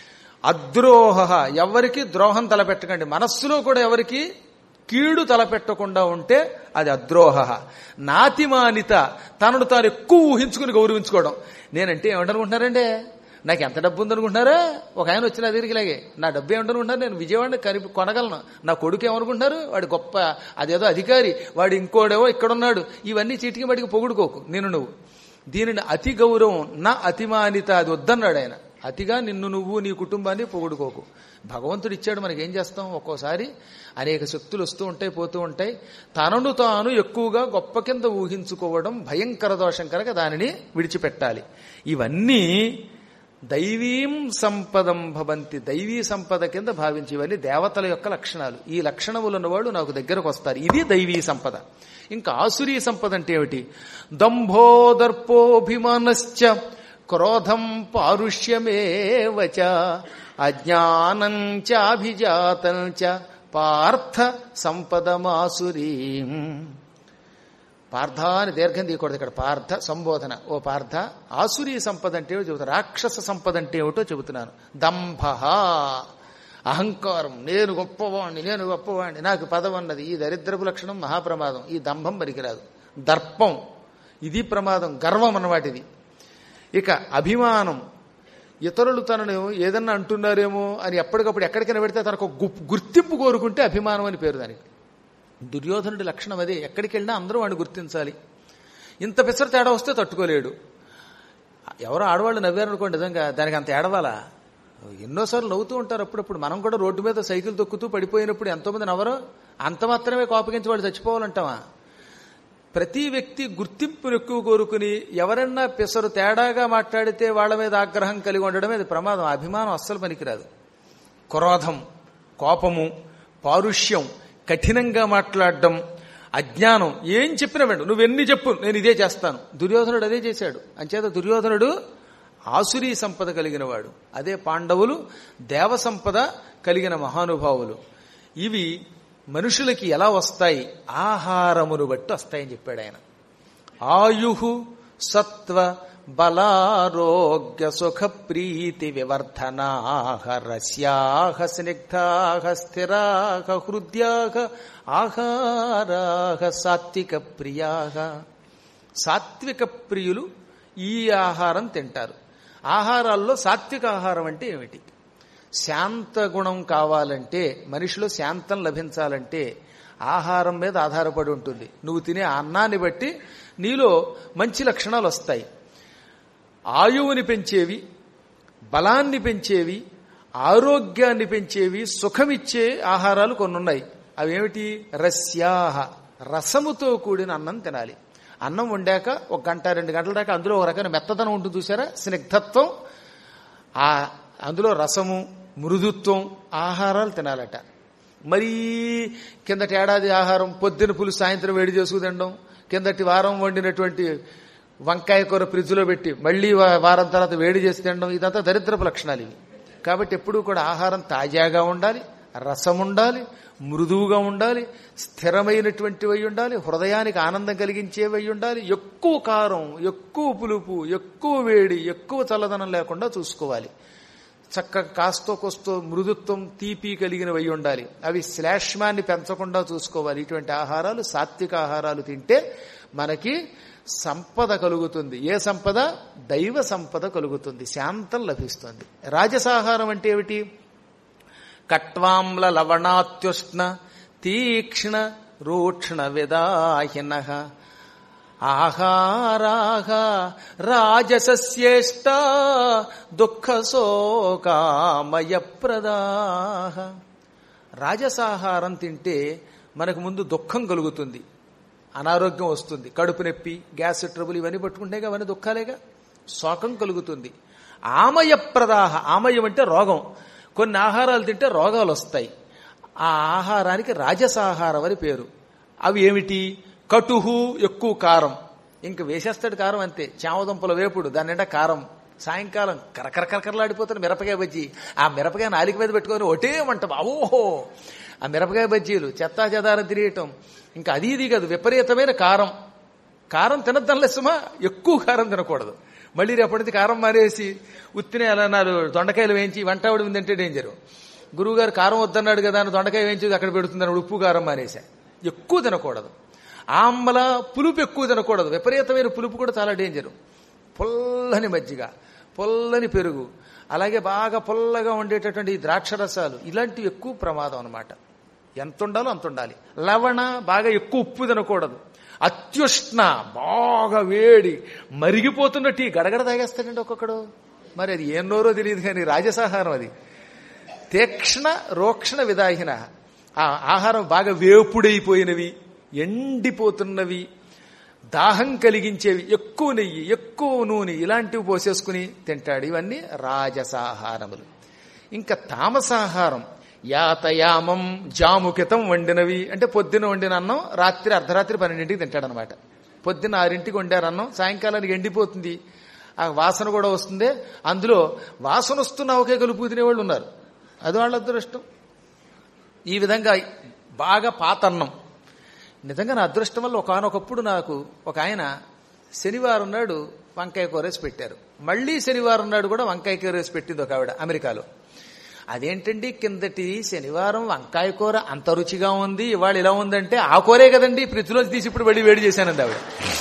అద్రోహ ఎవరికి ద్రోహం తలపెట్టకండి మనస్సులో కూడా ఎవరికి కీడు తలపెట్టకుండా ఉంటే అది అద్రోహ నాతిమానిత తనను తాను ఎక్కువ ఊహించుకుని గౌరవించుకోవడం నేనంటే ఏమంటనుకుంటున్నారండి నాకు ఎంత డబ్బు ఉందనుకుంటున్నారా ఒక ఆయన వచ్చిన దగ్గరికి లాగే నా డబ్బు ఏమంటనుకుంటున్నారు నేను విజయవాడ కనిపి కొనగలను నా కొడుకు ఏమనుకుంటున్నారు వాడు గొప్ప అదేదో అధికారి వాడు ఇంకోడేవో ఇక్కడున్నాడు ఇవన్నీ చీటికి మడికి పొగుడుకోకు నేను నువ్వు దీనిని అతి గౌరవం నా అతిమానిత అది వద్దన్నాడు ఆయన అతిగా నిన్ను నువ్వు నీ కుటుంబాన్ని పొగుడుకోకు భగవంతుడు ఇచ్చాడు మనకి ఏం చేస్తాం ఒక్కోసారి అనేక శక్తులు వస్తూ ఉంటాయి పోతూ ఉంటాయి తనను తాను ఎక్కువగా గొప్ప కింద ఊహించుకోవడం భయంకర దోషం కనుక దానిని విడిచిపెట్టాలి ఇవన్నీ దైవీం సంపదం భవంతి దైవీ సంపద కింద భావించి ఇవన్నీ దేవతల యొక్క లక్షణాలు ఈ లక్షణములు ఉన్నవాళ్ళు నాకు దగ్గరకు వస్తారు ఇది దైవీ సంపద ఇంకా ఆసురీ సంపద అంటే ఏమిటి దంభోదర్పోభిమానశ్చ క్రోధం పారుష్యమేవచ అజ్ఞానం చాభిజాతం చ పార్థ సంపదమాసురీం పార్థ అని దీర్ఘం తీయకూడదు ఇక్కడ పార్థ సంబోధన ఓ పార్థ ఆసురీ సంపద అంటే ఏమిటో చెబుతాను రాక్షస సంపద అంటే ఏమిటో చెబుతున్నాను దంభ అహంకారం నేను గొప్పవాణ్ణి నేను గొప్పవాణ్ణి నాకు పదవన్నది ఈ దరిద్రపు లక్షణం మహాప్రమాదం ఈ దంభం పనికిరాదు దర్పం ఇది ప్రమాదం గర్వం అన్నవాటిది ఇక అభిమానం ఇతరులు తనను ఏదన్నా అంటున్నారేమో అని ఎప్పటికప్పుడు ఎక్కడికైనా పెడితే తనకు గుర్తింపు కోరుకుంటే అభిమానం అని పేరు దానికి దుర్యోధనుడి లక్షణం అదే ఎక్కడికి వెళ్ళినా అందరూ వాడిని గుర్తించాలి ఇంత పిసర తేడా వస్తే తట్టుకోలేడు ఎవరో ఆడవాళ్ళు నవ్వారనుకోండి నిజంగా దానికి అంత ఏడవాలా ఎన్నోసార్లు నవ్వుతూ ఉంటారు అప్పుడప్పుడు మనం కూడా రోడ్డు మీద సైకిల్ తొక్కుతూ పడిపోయినప్పుడు ఎంతోమంది నవ్వరు అంత మాత్రమే కోపగించి వాళ్ళు చచ్చిపోవాలంటావా ప్రతి వ్యక్తి గుర్తింపును ఎక్కువ కోరుకుని ఎవరన్నా పిసరు తేడాగా మాట్లాడితే వాళ్ళ మీద ఆగ్రహం కలిగి ఉండడం అది ప్రమాదం అభిమానం అస్సలు పనికిరాదు క్రోధం కోపము పారుష్యం కఠినంగా మాట్లాడడం అజ్ఞానం ఏం చెప్పినా వెండు నువ్వెన్ని చెప్పు నేను ఇదే చేస్తాను దుర్యోధనుడు అదే చేశాడు అంచేత దుర్యోధనుడు ఆసురీ సంపద కలిగిన వాడు అదే పాండవులు దేవ సంపద కలిగిన మహానుభావులు ఇవి మనుషులకి ఎలా వస్తాయి ఆహారమును బట్టి వస్తాయని చెప్పాడు ఆయన ఆయు సత్వ బలారోగ్య సుఖ ప్రీతి వివర్ధనాహ రస్యాహ స్నిగ్ధాహ స్థిరాహ హృద్యాహ ఆహారాహ సాత్విక ప్రియాహ సాత్విక ప్రియులు ఈ ఆహారం తింటారు ఆహారాల్లో సాత్విక ఆహారం అంటే ఏమిటి శాంత గుణం కావాలంటే మనిషిలో శాంతం లభించాలంటే ఆహారం మీద ఆధారపడి ఉంటుంది నువ్వు తినే అన్నాన్ని బట్టి నీలో మంచి లక్షణాలు వస్తాయి ఆయువుని పెంచేవి బలాన్ని పెంచేవి ఆరోగ్యాన్ని పెంచేవి సుఖమిచ్చే ఆహారాలు కొన్ని ఉన్నాయి అవేమిటి రస్యాహ రసముతో కూడిన అన్నం తినాలి అన్నం వండాక ఒక గంట రెండు గంటల దాకా అందులో ఒక రకమైన మెత్తదనం ఉంటుంది చూసారా స్నిగ్ధత్వం ఆ అందులో రసము మృదుత్వం ఆహారాలు తినాలట మరీ కిందటి ఏడాది ఆహారం పొద్దున పులుసు సాయంత్రం వేడి చేసుకు తినడం కిందటి వారం వండినటువంటి వంకాయ కూర ఫ్రిడ్జ్లో పెట్టి మళ్ళీ వా- వారం తర్వాత వేడి చేసి తినడం ఇదంతా దరిద్రపు లక్షణాలు ఇవి కాబట్టి ఎప్పుడూ కూడా ఆహారం తాజాగా ఉండాలి రసం ఉండాలి మృదువుగా ఉండాలి స్థిరమైనటువంటివి అయి ఉండాలి హృదయానికి ఆనందం కలిగించేవి అయి ఉండాలి ఎక్కువ కారం ఎక్కువ పులుపు ఎక్కువ వేడి ఎక్కువ చల్లదనం లేకుండా చూసుకోవాలి చక్కగా కాస్తో కొస్తో మృదుత్వం తీపి కలిగినవి అయి ఉండాలి అవి శ్లేష్మాన్ని పెంచకుండా చూసుకోవాలి ఇటువంటి ఆహారాలు సాత్విక ఆహారాలు తింటే మనకి సంపద కలుగుతుంది ఏ సంపద దైవ సంపద కలుగుతుంది శాంతం లభిస్తుంది రాజసాహారం అంటే ఏమిటి కట్వాంల లవణాత్యుష్ణ తీక్ష్ణ రూక్ష్ణ విదాహిన ఆహారాహ రాజసస్యేష్ట దుఃఖ శోకామయ ప్రదాహ రాజసాహారం తింటే మనకు ముందు దుఃఖం కలుగుతుంది అనారోగ్యం వస్తుంది కడుపు నొప్పి గ్యాస్ ట్రబుల్ ఇవన్నీ పట్టుకుంటేగా అవన్నీ దుఃఖాలేగా శోకం కలుగుతుంది ఆమయ ప్రదాహ ఆమయం అంటే రోగం కొన్ని ఆహారాలు తింటే రోగాలు వస్తాయి ఆ ఆహారానికి రాజసాహారం అని పేరు అవి ఏమిటి కటుహు ఎక్కువ కారం ఇంక వేసేస్తాడు కారం అంతే చామదుంపల వేపుడు దాని నిండా కారం సాయంకాలం కరకర కరకరలాడిపోతున్న మిరపకాయ బజ్జీ ఆ మిరపకాయ నాలిక మీద పెట్టుకొని ఒకటే మంట ఓహో ఆ మిరపకాయ బజ్జీలు చెత్తా చెదారం తిరియటం ఇంకా అది ఇది కాదు విపరీతమైన కారం కారం తినద్దాంలే సుమా ఎక్కువ కారం తినకూడదు మళ్ళీ రేపటిది కారం మారేసి ఉత్తినే అలా నాలుగు దొండకాయలు వేయించి వంట ఆవిడ తింటే డేంజరు గురువుగారు కారం వద్దన్నాడు కదా అని దొండకాయ వేయించి అక్కడ పెడుతుందని ఉప్పు కారం మానేసా ఎక్కువ తినకూడదు ఆమ్మల పులుపు ఎక్కువ తినకూడదు విపరీతమైన పులుపు కూడా చాలా డేంజరు పుల్లని మజ్జిగ పుల్లని పెరుగు అలాగే బాగా పుల్లగా ఉండేటటువంటి ఈ ద్రాక్ష రసాలు ఇలాంటివి ఎక్కువ ప్రమాదం అనమాట ఎంత ఉండాలో అంత ఉండాలి లవణ బాగా ఎక్కువ ఉప్పు తినకూడదు అత్యుష్ణ బాగా వేడి మరిగిపోతున్న టీ గడగడ తాగేస్తాడండి ఒక్కొక్కడు మరి అది ఏం నోరో తెలియదు కానీ రాజసాహారం అది తీక్ష్ణ రోక్షణ విదాహిన ఆ ఆహారం బాగా వేపుడైపోయినవి ఎండిపోతున్నవి దాహం కలిగించేవి ఎక్కువ నెయ్యి ఎక్కువ నూనె ఇలాంటివి పోసేసుకుని తింటాడు ఇవన్నీ రాజసాహారములు ఇంకా తామసాహారం యాతయామం జాముకితం వండినవి అంటే పొద్దున వండిన అన్నం రాత్రి అర్ధరాత్రి పన్నెండింటికి తింటాడనమాట పొద్దున్న ఆరింటికి వండారు అన్నం సాయంకాలానికి ఎండిపోతుంది ఆ వాసన కూడా వస్తుంది అందులో వాసన వస్తున్న ఒకే కలుపు తినేవాళ్ళు ఉన్నారు అది వాళ్ళ అదృష్టం ఈ విధంగా బాగా పాత అన్నం నిజంగా నా అదృష్టం వల్ల ఒకనొకప్పుడు నాకు ఒక ఆయన శనివారం నాడు వంకాయ కూరేసి పెట్టారు మళ్ళీ శనివారం నాడు కూడా వంకాయ కూరేసి పెట్టింది ఒక ఆవిడ అమెరికాలో అదేంటండి కిందటి శనివారం వంకాయ కూర అంత రుచిగా ఉంది ఇవాళ ఇలా ఉందంటే ఆ కూరే కదండి ఫ్రిడ్జ్లో తీసి ఇప్పుడు వెళ్ళి వేడి చేశానండి ఆవిడ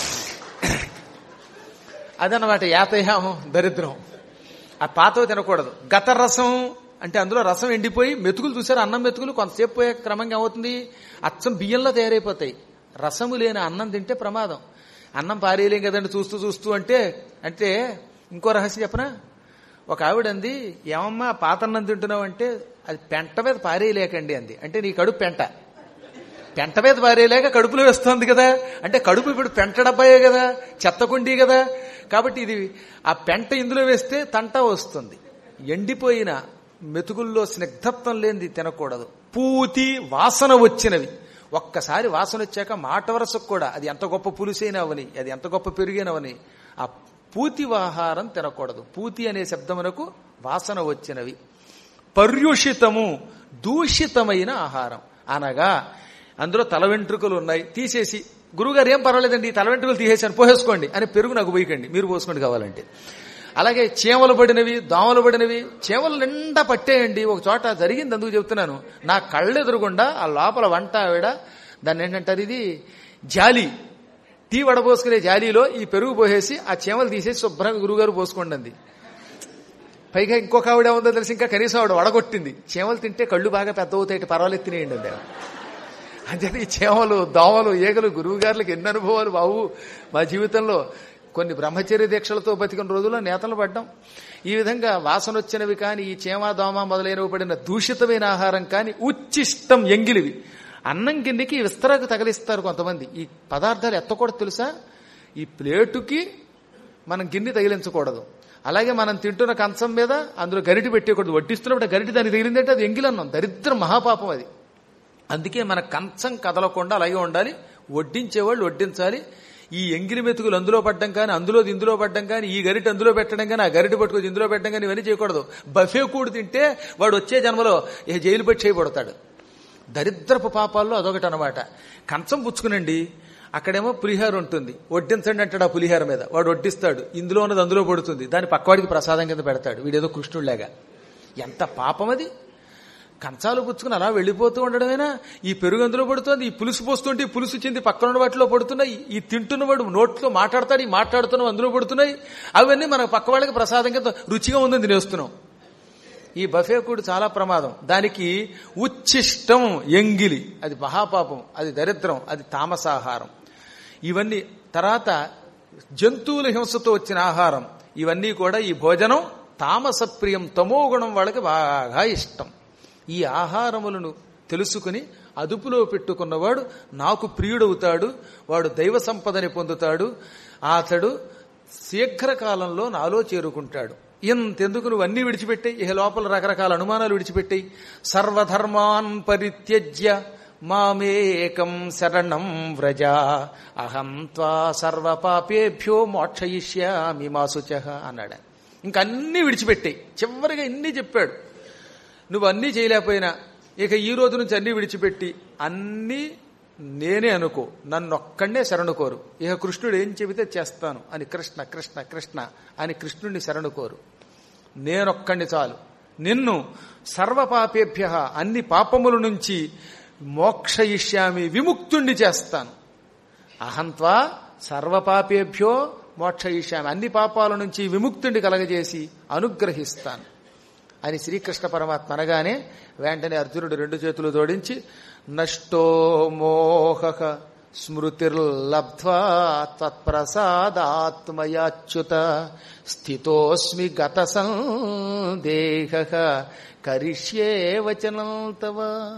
అదనమాట యాతయామం దరిద్రం ఆ పాతవి తినకూడదు గత రసం అంటే అందులో రసం ఎండిపోయి మెతుకులు చూసారు అన్నం మెతుకులు కొంతసేపు పోయే క్రమంగా అవుతుంది అచ్చం బియ్యంలో తయారైపోతాయి రసము లేని అన్నం తింటే ప్రమాదం అన్నం పారేయలేం కదండి చూస్తూ చూస్తూ అంటే అంటే ఇంకో రహస్యం చెప్పనా ఒక ఆవిడ అంది ఏమమ్మా పాత అన్నం తింటున్నావు అంటే అది పెంట మీద పారేయలేకండి అంది అంటే నీ కడుపు పెంట పెంట మీద పారేయలేక కడుపులో వేస్తుంది కదా అంటే కడుపు ఇప్పుడు పెంట డబ్బాయే కదా చెత్తకుండీ కదా కాబట్టి ఇది ఆ పెంట ఇందులో వేస్తే తంట వస్తుంది ఎండిపోయిన మెతుకుల్లో స్నిగ్ధత్వం లేనిది తినకూడదు పూతి వాసన వచ్చినవి ఒక్కసారి వాసన వచ్చాక మాట వరసకు కూడా అది ఎంత గొప్ప పులుసైన అవని అది ఎంత గొప్ప పెరిగినవని ఆ పూతి ఆహారం తినకూడదు పూతి అనే శబ్దమునకు వాసన వచ్చినవి పర్యుషితము దూషితమైన ఆహారం అనగా అందులో తల వెంట్రుకలు ఉన్నాయి తీసేసి గురుగారు ఏం పర్వాలేదండి ఈ తల వెంట్రుకలు తీసేసాను పోసేసుకోండి అని పెరుగు నాకు పోయకండి మీరు పోసుకోండి కావాలంటే అలాగే చీమలు పడినవి దోమలు పడినవి చీమలు నిండా పట్టేయండి ఒక చోట జరిగింది అందుకు చెప్తున్నాను నా కళ్ళు ఎదురుగుండా ఆ లోపల వంట ఆవిడ దాన్ని ఏంటంటారు ఇది జాలి టీ వడపోసుకునే జాలీలో ఈ పెరుగు పోసేసి ఆ చీమలు తీసేసి శుభ్రంగా గురువుగారు పోసుకోండి అంది పైగా ఇంకొక ఆవిడ ఉందో తెలిసి ఇంకా కనీసం ఆవిడ వడగొట్టింది చీమలు తింటే కళ్ళు బాగా పెద్ద అవుతాయి పర్వాలేదు తినేయండి అండి ఆవిడ. అంచేత ఈ చీమలు దోమలు ఈగలు గురువు గారులకు ఎన్ని అనుభవాలు బావు మా జీవితంలో కొన్ని బ్రహ్మచర్య దీక్షలతో బతికిన రోజుల్లో నేతలు పడ్డాం ఈ విధంగా వాసన వచ్చినవి కానీ ఈ చీమ దోమ మొదలైనవి పడిన దూషితమైన ఆహారం కానీ ఉచ్చిష్టం ఎంగిలివి అన్నం కిందికి విస్తరకు తగిలిస్తారు కొంతమంది ఈ పదార్థాలు ఎత్తకూడదు తెలుసా ఈ ప్లేటుకి మనం గిన్నె తగిలించకూడదు అలాగే మనం తింటున్న కంచం మీద అందులో గరిటి పెట్టకూడదు వడ్డిస్తున్నప్పుడు ఆ గరిటి దానికి తగిలిందంటే అది ఎంగిలన్నాం దరిద్రం మహాపాపం అది అందుకే మన కంచం కదలకుండా అలాగే ఉండాలి వడ్డించేవాళ్ళు వడ్డించాలి ఈ ఎంగిలి మెతుకులు అందులో పడ్డం కానీ అందులో ఇందులో పడ్డం కానీ ఈ గరిట అందులో పెట్టడం కానీ ఆ గరిట పట్టుకొని ఇందులో పెట్టడం కానీ ఇవన్నీ చేయకూడదు బఫే కూడు తింటే వాడు వచ్చే జన్మలో ఇక జైలు పెట్టి చేయబడతాడు దరిద్రపు పాపాల్లో అదొకటి అనమాట కంచం పుచ్చుకునండి అక్కడేమో పులిహార ఉంటుంది వడ్డించండి అంటాడు ఆ పులిహార మీద వాడు వడ్డిస్తాడు ఇందులో ఉన్నది అందులో పడుతుంది దాని పక్కవాడికి ప్రసాదం కింద పెడతాడు వీడేదో కృష్ణుడిలాగా ఎంత పాపం అది కంచాలు పుచ్చుకుని అలా వెళ్ళిపోతూ ఉండడమేనా ఈ పెరుగు అందులో పడుతుంది ఈ పులుసు పోస్తుంటే ఈ పులుసు చెంది పక్కన వాటిలో పడుతున్నాయి ఈ తింటున్నవాడు నోట్లో మాట్లాడతాడు ఈ మాట్లాడుతున్నావు అందులో పడుతున్నాయి అవన్నీ మన పక్క వాళ్ళకి ప్రసాదం కింద రుచిగా ఉందని తినేస్తున్నాం ఈ బఫే కూడు చాలా ప్రమాదం దానికి ఉచ్చిష్టం ఎంగిలి అది మహాపాపం అది దరిద్రం అది తామసాహారం ఇవన్నీ తర్వాత జంతువుల హింసతో వచ్చిన ఆహారం ఇవన్నీ కూడా ఈ భోజనం తామసప్రియం తమోగుణం వాళ్ళకి బాగా ఇష్టం ఈ ఆహారములను తెలుసుకుని అదుపులో పెట్టుకున్నవాడు నాకు ప్రియుడవుతాడు వాడు దైవ సంపదని పొందుతాడు అతడు శీఘ్రకాలంలో నాలో చేరుకుంటాడు ఇంతెందుకు నువ్వు అన్ని విడిచిపెట్టాయి ఇహ లోపల రకరకాల అనుమానాలు విడిచిపెట్టాయి సర్వధర్మాన్ పరిత్యజ్య మామేకం శరణం వ్రజ అహం త్వా సర్వపాపేభ్యో మోక్షయిష్యామి మాసుచ అన్నాడు ఇంక అన్ని విడిచిపెట్టాయి చివరిగా ఇన్ని చెప్పాడు నువ్వు అన్నీ చేయలేకపోయినా ఇక ఈ రోజు నుంచి అన్ని విడిచిపెట్టి అన్నీ నేనే అనుకో నన్ను ఒక్కడే శరణుకోరు ఇక కృష్ణుడు ఏం చెబితే చేస్తాను అని కృష్ణ కృష్ణ కృష్ణ అని కృష్ణుడిని శరణుకోరు నేనొక్కడిని చాలు నిన్ను సర్వపాపేభ్య అన్ని పాపముల నుంచి మోక్షయిష్యామి విముక్తుణ్ణి చేస్తాను అహంత్వా సర్వపాపేభ్యో మోక్షయిష్యామి అన్ని పాపాల నుంచి విముక్తుణ్ణి కలగజేసి అనుగ్రహిస్తాను అని శ్రీకృష్ణ పరమాత్మ అనగానే వెంటనే అర్జునుడు రెండు చేతులు జోడించి నష్టో మోహ స్మృతిర్లబ్ధ్వా తత్ప్రసాదాత్మయాచ్యుత స్థితోస్మి గత సందేహ కరిష్యే వచనం తవ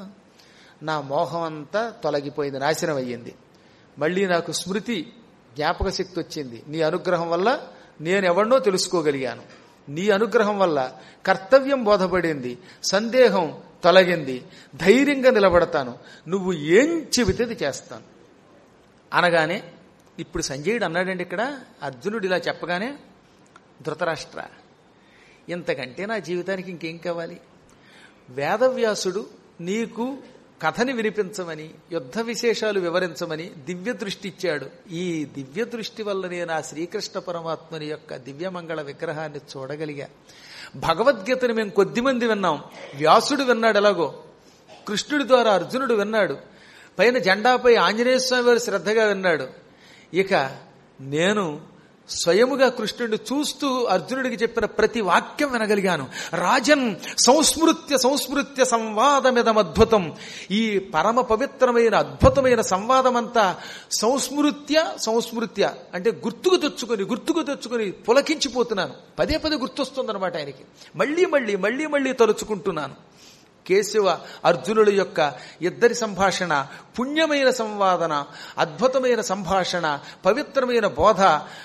నా మోహం అంతా తొలగిపోయింది నాశనం అయ్యింది మళ్ళీ నాకు స్మృతి జ్ఞాపక శక్తి వచ్చింది నీ అనుగ్రహం వల్ల నేను ఎవరినో తెలుసుకోగలిగాను నీ అనుగ్రహం వల్ల కర్తవ్యం బోధపడింది సందేహం తొలగింది ధైర్యంగా నిలబడతాను నువ్వు ఏం చెబితే అది చేస్తాను అనగానే ఇప్పుడు సంజయుడు అన్నాడండి ఇక్కడ అర్జునుడు ఇలా చెప్పగానే ధృతరాష్ట్ర ఇంతకంటే నా జీవితానికి ఇంకేం కావాలి వేదవ్యాసుడు నీకు కథని వినిపించమని యుద్ధ విశేషాలు వివరించమని దివ్య దృష్టి ఇచ్చాడు ఈ దివ్య దృష్టి వల్లనే నా శ్రీకృష్ణ పరమాత్మని యొక్క దివ్యమంగళ విగ్రహాన్ని చూడగలిగా భగవద్గీతను మేము కొద్దిమంది విన్నాం వ్యాసుడు విన్నాడు ఎలాగో కృష్ణుడి ద్వారా అర్జునుడు విన్నాడు పైన జెండాపై ఆంజనేయ స్వామి వారు శ్రద్ధగా విన్నాడు ఇక నేను స్వయముగా కృష్ణుడిని చూస్తూ అర్జునుడికి చెప్పిన ప్రతి వాక్యం వినగలిగాను రాజన్ సంస్మృత్య సంస్మృత్య సంవాదమిదమద్భుతం ఈ పరమ పవిత్రమైన అద్భుతమైన సంవాదమంతా సంస్మృత్య సంస్మృత్య అంటే గుర్తుకు తెచ్చుకొని గుర్తుకు తెచ్చుకొని పులకించిపోతున్నాను పదే పదే గుర్తొస్తుందన్నమాట ఆయనకి మళ్ళీ మళ్ళీ మళ్ళీ మళ్ళీ తలుచుకుంటున్నాను కేశవ అర్జునుల యొక్క ఇద్దరి సంభాషణ పుణ్యమైన సంవాదన అద్భుతమైన సంభాషణ పవిత్రమైన బోధ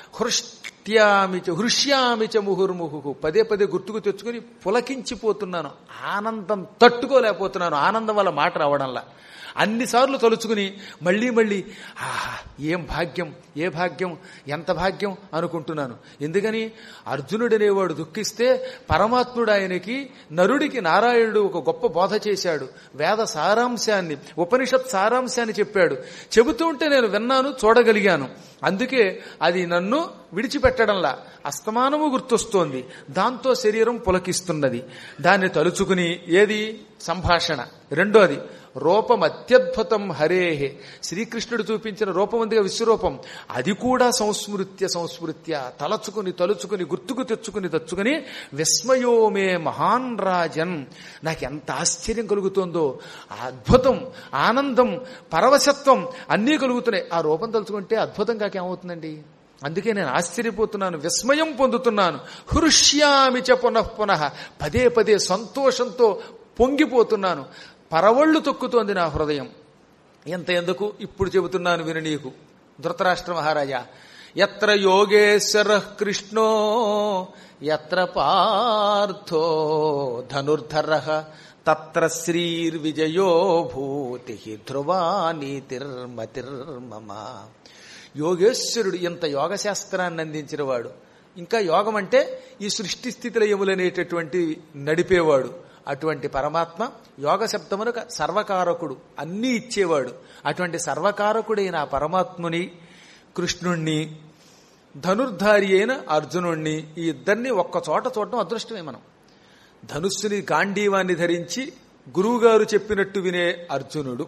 హృష్ట్యామిచ హృష్యామిచ ముహుర్ముహు పదే పదే గుర్తుకు తెచ్చుకుని పులకించిపోతున్నాను ఆనందం తట్టుకోలేకపోతున్నాను ఆనందం వల్ల మాట రావడంలా అన్నిసార్లు తలుచుకుని మళ్ళీ మళ్ళీ ఆహా ఏం భాగ్యం ఏ భాగ్యం ఎంత భాగ్యం అనుకుంటున్నాను ఎందుకని అర్జునుడనేవాడు దుఃఖిస్తే పరమాత్ముడు ఆయనకి నరుడికి నారాయణుడు ఒక గొప్ప బోధ చేశాడు వేద సారాంశాన్ని ఉపనిషత్ సారాంశాన్ని చెప్పాడు చెబుతూ ఉంటే నేను విన్నాను చూడగలిగాను అందుకే అది నన్ను విడిచిపెట్టడంలా అస్తమానము గుర్తొస్తోంది దాంతో శరీరం పులకిస్తున్నది దాన్ని తలుచుకుని ఏది సంభాషణ రెండోది రూపం అత్యద్భుతం హరేహే శ్రీకృష్ణుడు చూపించిన రూపం ఉందిగా విశ్వరూపం అది కూడా సంస్మృత్య సంస్మృత్య తలచుకుని తలుచుకుని గుర్తుకు తెచ్చుకుని తెచ్చుకుని విస్మయోమే మహాన్ రాజన్ నాకు ఎంత ఆశ్చర్యం కలుగుతుందో ఆ అద్భుతం ఆనందం పరవశత్వం అన్నీ కలుగుతున్నాయి ఆ రూపం తలుచుకుంటే అద్భుతం కాకేమవుతుందండి అందుకే నేను ఆశ్చర్యపోతున్నాను విస్మయం పొందుతున్నాను హృష్యామి చ పునః పునః పదే పదే సంతోషంతో పొంగిపోతున్నాను పరవళ్ళు తొక్కుతోంది నా హృదయం ఎంత ఎందుకు ఇప్పుడు చెబుతున్నాను విని నీకు ధృతరాష్ట్ర మహారాజా ఎత్ర యోగేశ్వర కృష్ణో ఎత్ర పార్థో ధనుర్ధర తత్ర శ్రీర్విజయో భూతి ధ్రువా నీతిర్మతిర్మమ యోగేశ్వరుడు ఇంత యోగ శాస్త్రాన్ని అందించిన వాడు ఇంకా యోగం అంటే ఈ సృష్టి స్థితి లయములనేటటువంటి నడిపేవాడు అటువంటి పరమాత్మ యోగ శబ్దమునకు సర్వకారకుడు అన్నీ ఇచ్చేవాడు అటువంటి సర్వకారకుడైన ఆ పరమాత్ముని కృష్ణుణ్ణి ధనుర్ధారి అయిన అర్జునుణ్ణి ఈ ఇద్దరిని ఒక్క చోట చూడటం అదృష్టమే మనం ధనుస్సుని గాంధీవాన్ని ధరించి గురువుగారు చెప్పినట్టు వినే అర్జునుడు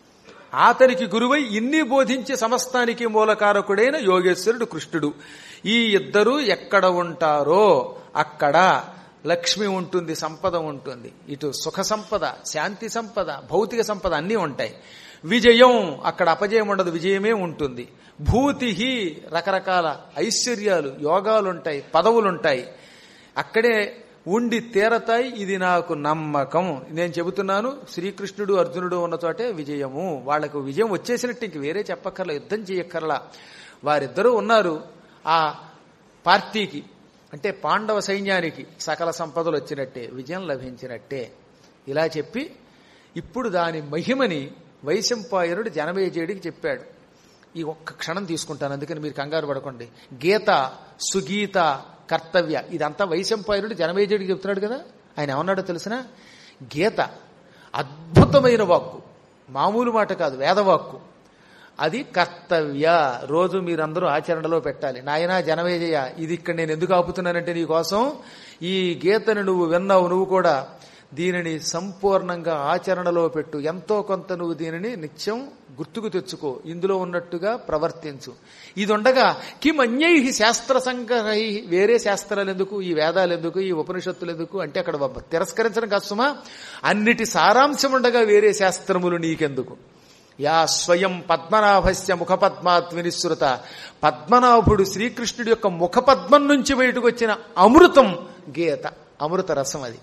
అతనికి గురువై ఇన్ని బోధించి సమస్తానికి మూలకారకుడైన యోగేశ్వరుడు కృష్ణుడు ఈ ఇద్దరు ఎక్కడ ఉంటారో అక్కడ లక్ష్మి ఉంటుంది సంపద ఉంటుంది ఇటు సుఖ సంపద శాంతి సంపద భౌతిక సంపద అన్నీ ఉంటాయి విజయం అక్కడ అపజయం ఉండదు విజయమే ఉంటుంది భూతి రకరకాల ఐశ్వర్యాలు యోగాలుంటాయి పదవులుంటాయి అక్కడే ఉండి తీరతాయి ఇది నాకు నమ్మకం నేను చెబుతున్నాను శ్రీకృష్ణుడు అర్జునుడు ఉన్న చోటే విజయము వాళ్లకు విజయం వచ్చేసినట్టు ఇంక వేరే చెప్పక్కర్లా యుద్ధం చేయక్కర్లా వారిద్దరూ ఉన్నారు ఆ పార్టీకి అంటే పాండవ సైన్యానికి సకల సంపదలు వచ్చినట్టే విజయం లభించినట్టే ఇలా చెప్పి ఇప్పుడు దాని మహిమని వైశంపాయనుడు జనమేజయుడికి చెప్పాడు ఈ ఒక్క క్షణం తీసుకుంటాను అందుకని మీరు కంగారు పడకండి గీత సుగీత కర్తవ్య ఇదంతా వైశంపాయనుడు జనమేజయుడికి చెప్తున్నాడు కదా ఆయన ఏమన్నాడో తెలిసిన గీత అద్భుతమైన వాక్కు మామూలు మాట కాదు వేదవాక్కు అది కర్తవ్య రోజు మీరందరూ ఆచరణలో పెట్టాలి నాయనా జనమేజయ ఇది ఇక్కడ నేను ఎందుకు ఆపుతున్నానంటే నీ కోసం ఈ గీతను నువ్వు విన్నావు నువ్వు కూడా దీనిని సంపూర్ణంగా ఆచరణలో పెట్టు ఎంతో కొంత నువ్వు దీనిని నిత్యం గుర్తుకు తెచ్చుకో ఇందులో ఉన్నట్టుగా ప్రవర్తించు ఇది ఉండగా కిమన్యై శాస్త్ర సంగ్రహై వేరే శాస్త్రాలు ఎందుకు ఈ వేదాలు ఎందుకు ఈ ఉపనిషత్తులు ఎందుకు అంటే అక్కడ తిరస్కరించడం కష్టమా అన్నిటి సారాంశం ఉండగా వేరే శాస్త్రములు నీకెందుకు యా స్వయం పద్మనాభస్య ముఖపద్మాత్ వినిశ్రుత పద్మనాభుడు శ్రీకృష్ణుడి యొక్క ముఖపద్మం నుంచి బయటకు వచ్చిన అమృతం గీత అమృత రసం అది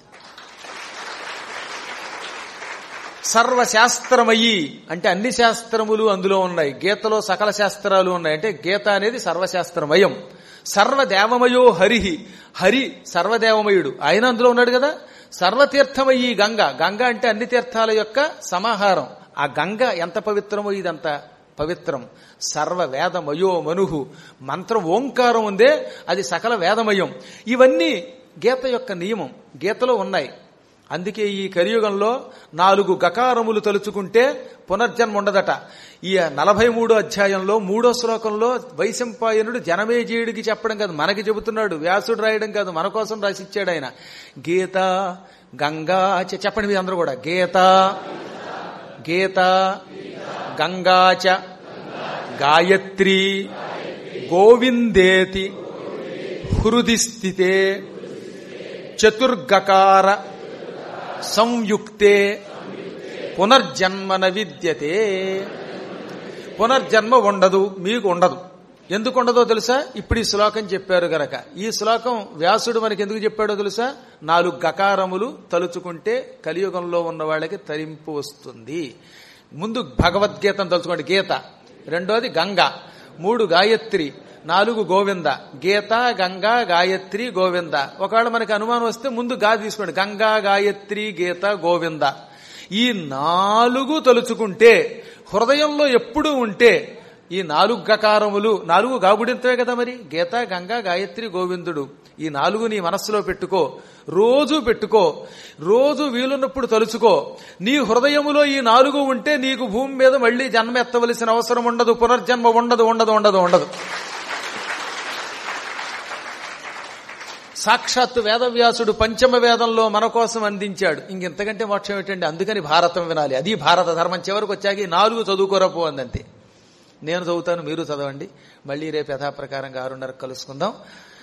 సర్వశాస్త్రమయ్యి అంటే అన్ని శాస్త్రములు అందులో ఉన్నాయి గీతలో సకల శాస్త్రాలు ఉన్నాయి అంటే గీత అనేది సర్వశాస్త్రమయం సర్వదేవమయో హరిహి హరి సర్వదేవమయుడు ఆయన అందులో ఉన్నాడు కదా సర్వతీర్థమయ్యి గంగ గంగ అంటే అన్ని తీర్థాల యొక్క సమాహారం ఆ గంగ ఎంత పవిత్రమో ఇదంత పవిత్రం సర్వ వేదమయో మనుహు మంత్రం ఓంకారం ఉందే అది సకల వేదమయం ఇవన్నీ గీత యొక్క నియమం గీతలో ఉన్నాయి అందుకే ఈ కలియుగంలో నాలుగు గకారములు తలుచుకుంటే పునర్జన్మ ఉండదట ఈ నలభై మూడో అధ్యాయంలో మూడో శ్లోకంలో వైశంపాయనుడు జనమేజయుడికి చెప్పడం కాదు మనకి చెబుతున్నాడు వ్యాసుడు రాయడం కాదు మన కోసం రాసిచ్చాడు ఆయన గీత గంగా చెప్పండి మీరు అందరూ కూడా గీత గీత గంగాచ గాయత్రి గోవిందేతి హృది స్థితే చతుర్గకార సంయుక్తే పునర్జన్మన విద్యతే పునర్జన్మ ఉండదు మీకు ఉండదు ఎందుకు ఉండదో తెలుసా ఇప్పుడు ఈ శ్లోకం చెప్పారు గనక ఈ శ్లోకం వ్యాసుడు మనకి ఎందుకు చెప్పాడో తెలుసా నాలుగు గకారములు తలుచుకుంటే కలియుగంలో ఉన్న వాళ్ళకి తరింపు వస్తుంది ముందు భగవద్గీతను తలుచుకోండి గీత రెండోది గంగ మూడు గాయత్రి నాలుగు గోవింద గీత గంగా గాయత్రి గోవింద ఒకవేళ మనకి అనుమానం వస్తే ముందు గా తీసుకోండి గంగా గాయత్రి గీత గోవింద ఈ నాలుగు తలుచుకుంటే హృదయంలో ఎప్పుడు ఉంటే ఈ నాలుగు గకారములు నాలుగు గాబుడింతవే కదా మరి గీత గంగా గాయత్రి గోవిందుడు ఈ నాలుగు నీ మనస్సులో పెట్టుకో రోజు పెట్టుకో రోజు వీలున్నప్పుడు తలుచుకో నీ హృదయములో ఈ నాలుగు ఉంటే నీకు భూమి మీద మళ్లీ జన్మ ఎత్తవలసిన అవసరం ఉండదు పునర్జన్మ ఉండదు ఉండదు ఉండదు ఉండదు సాక్షాత్తు వేదవ్యాసుడు పంచమ వేదంలో మన కోసం అందించాడు ఇంకెంతకంటే మోక్షం ఏమిటండి అందుకని భారతం వినాలి అది భారత ధర్మం చివరికి వచ్చాక ఈ నాలుగు చదువుకోరపో అందంతే నేను చదువుతాను మీరు చదవండి మళ్ళీ రేపు యథాప్రకారంగా ఆరున్నరకు కలుసుకుందాం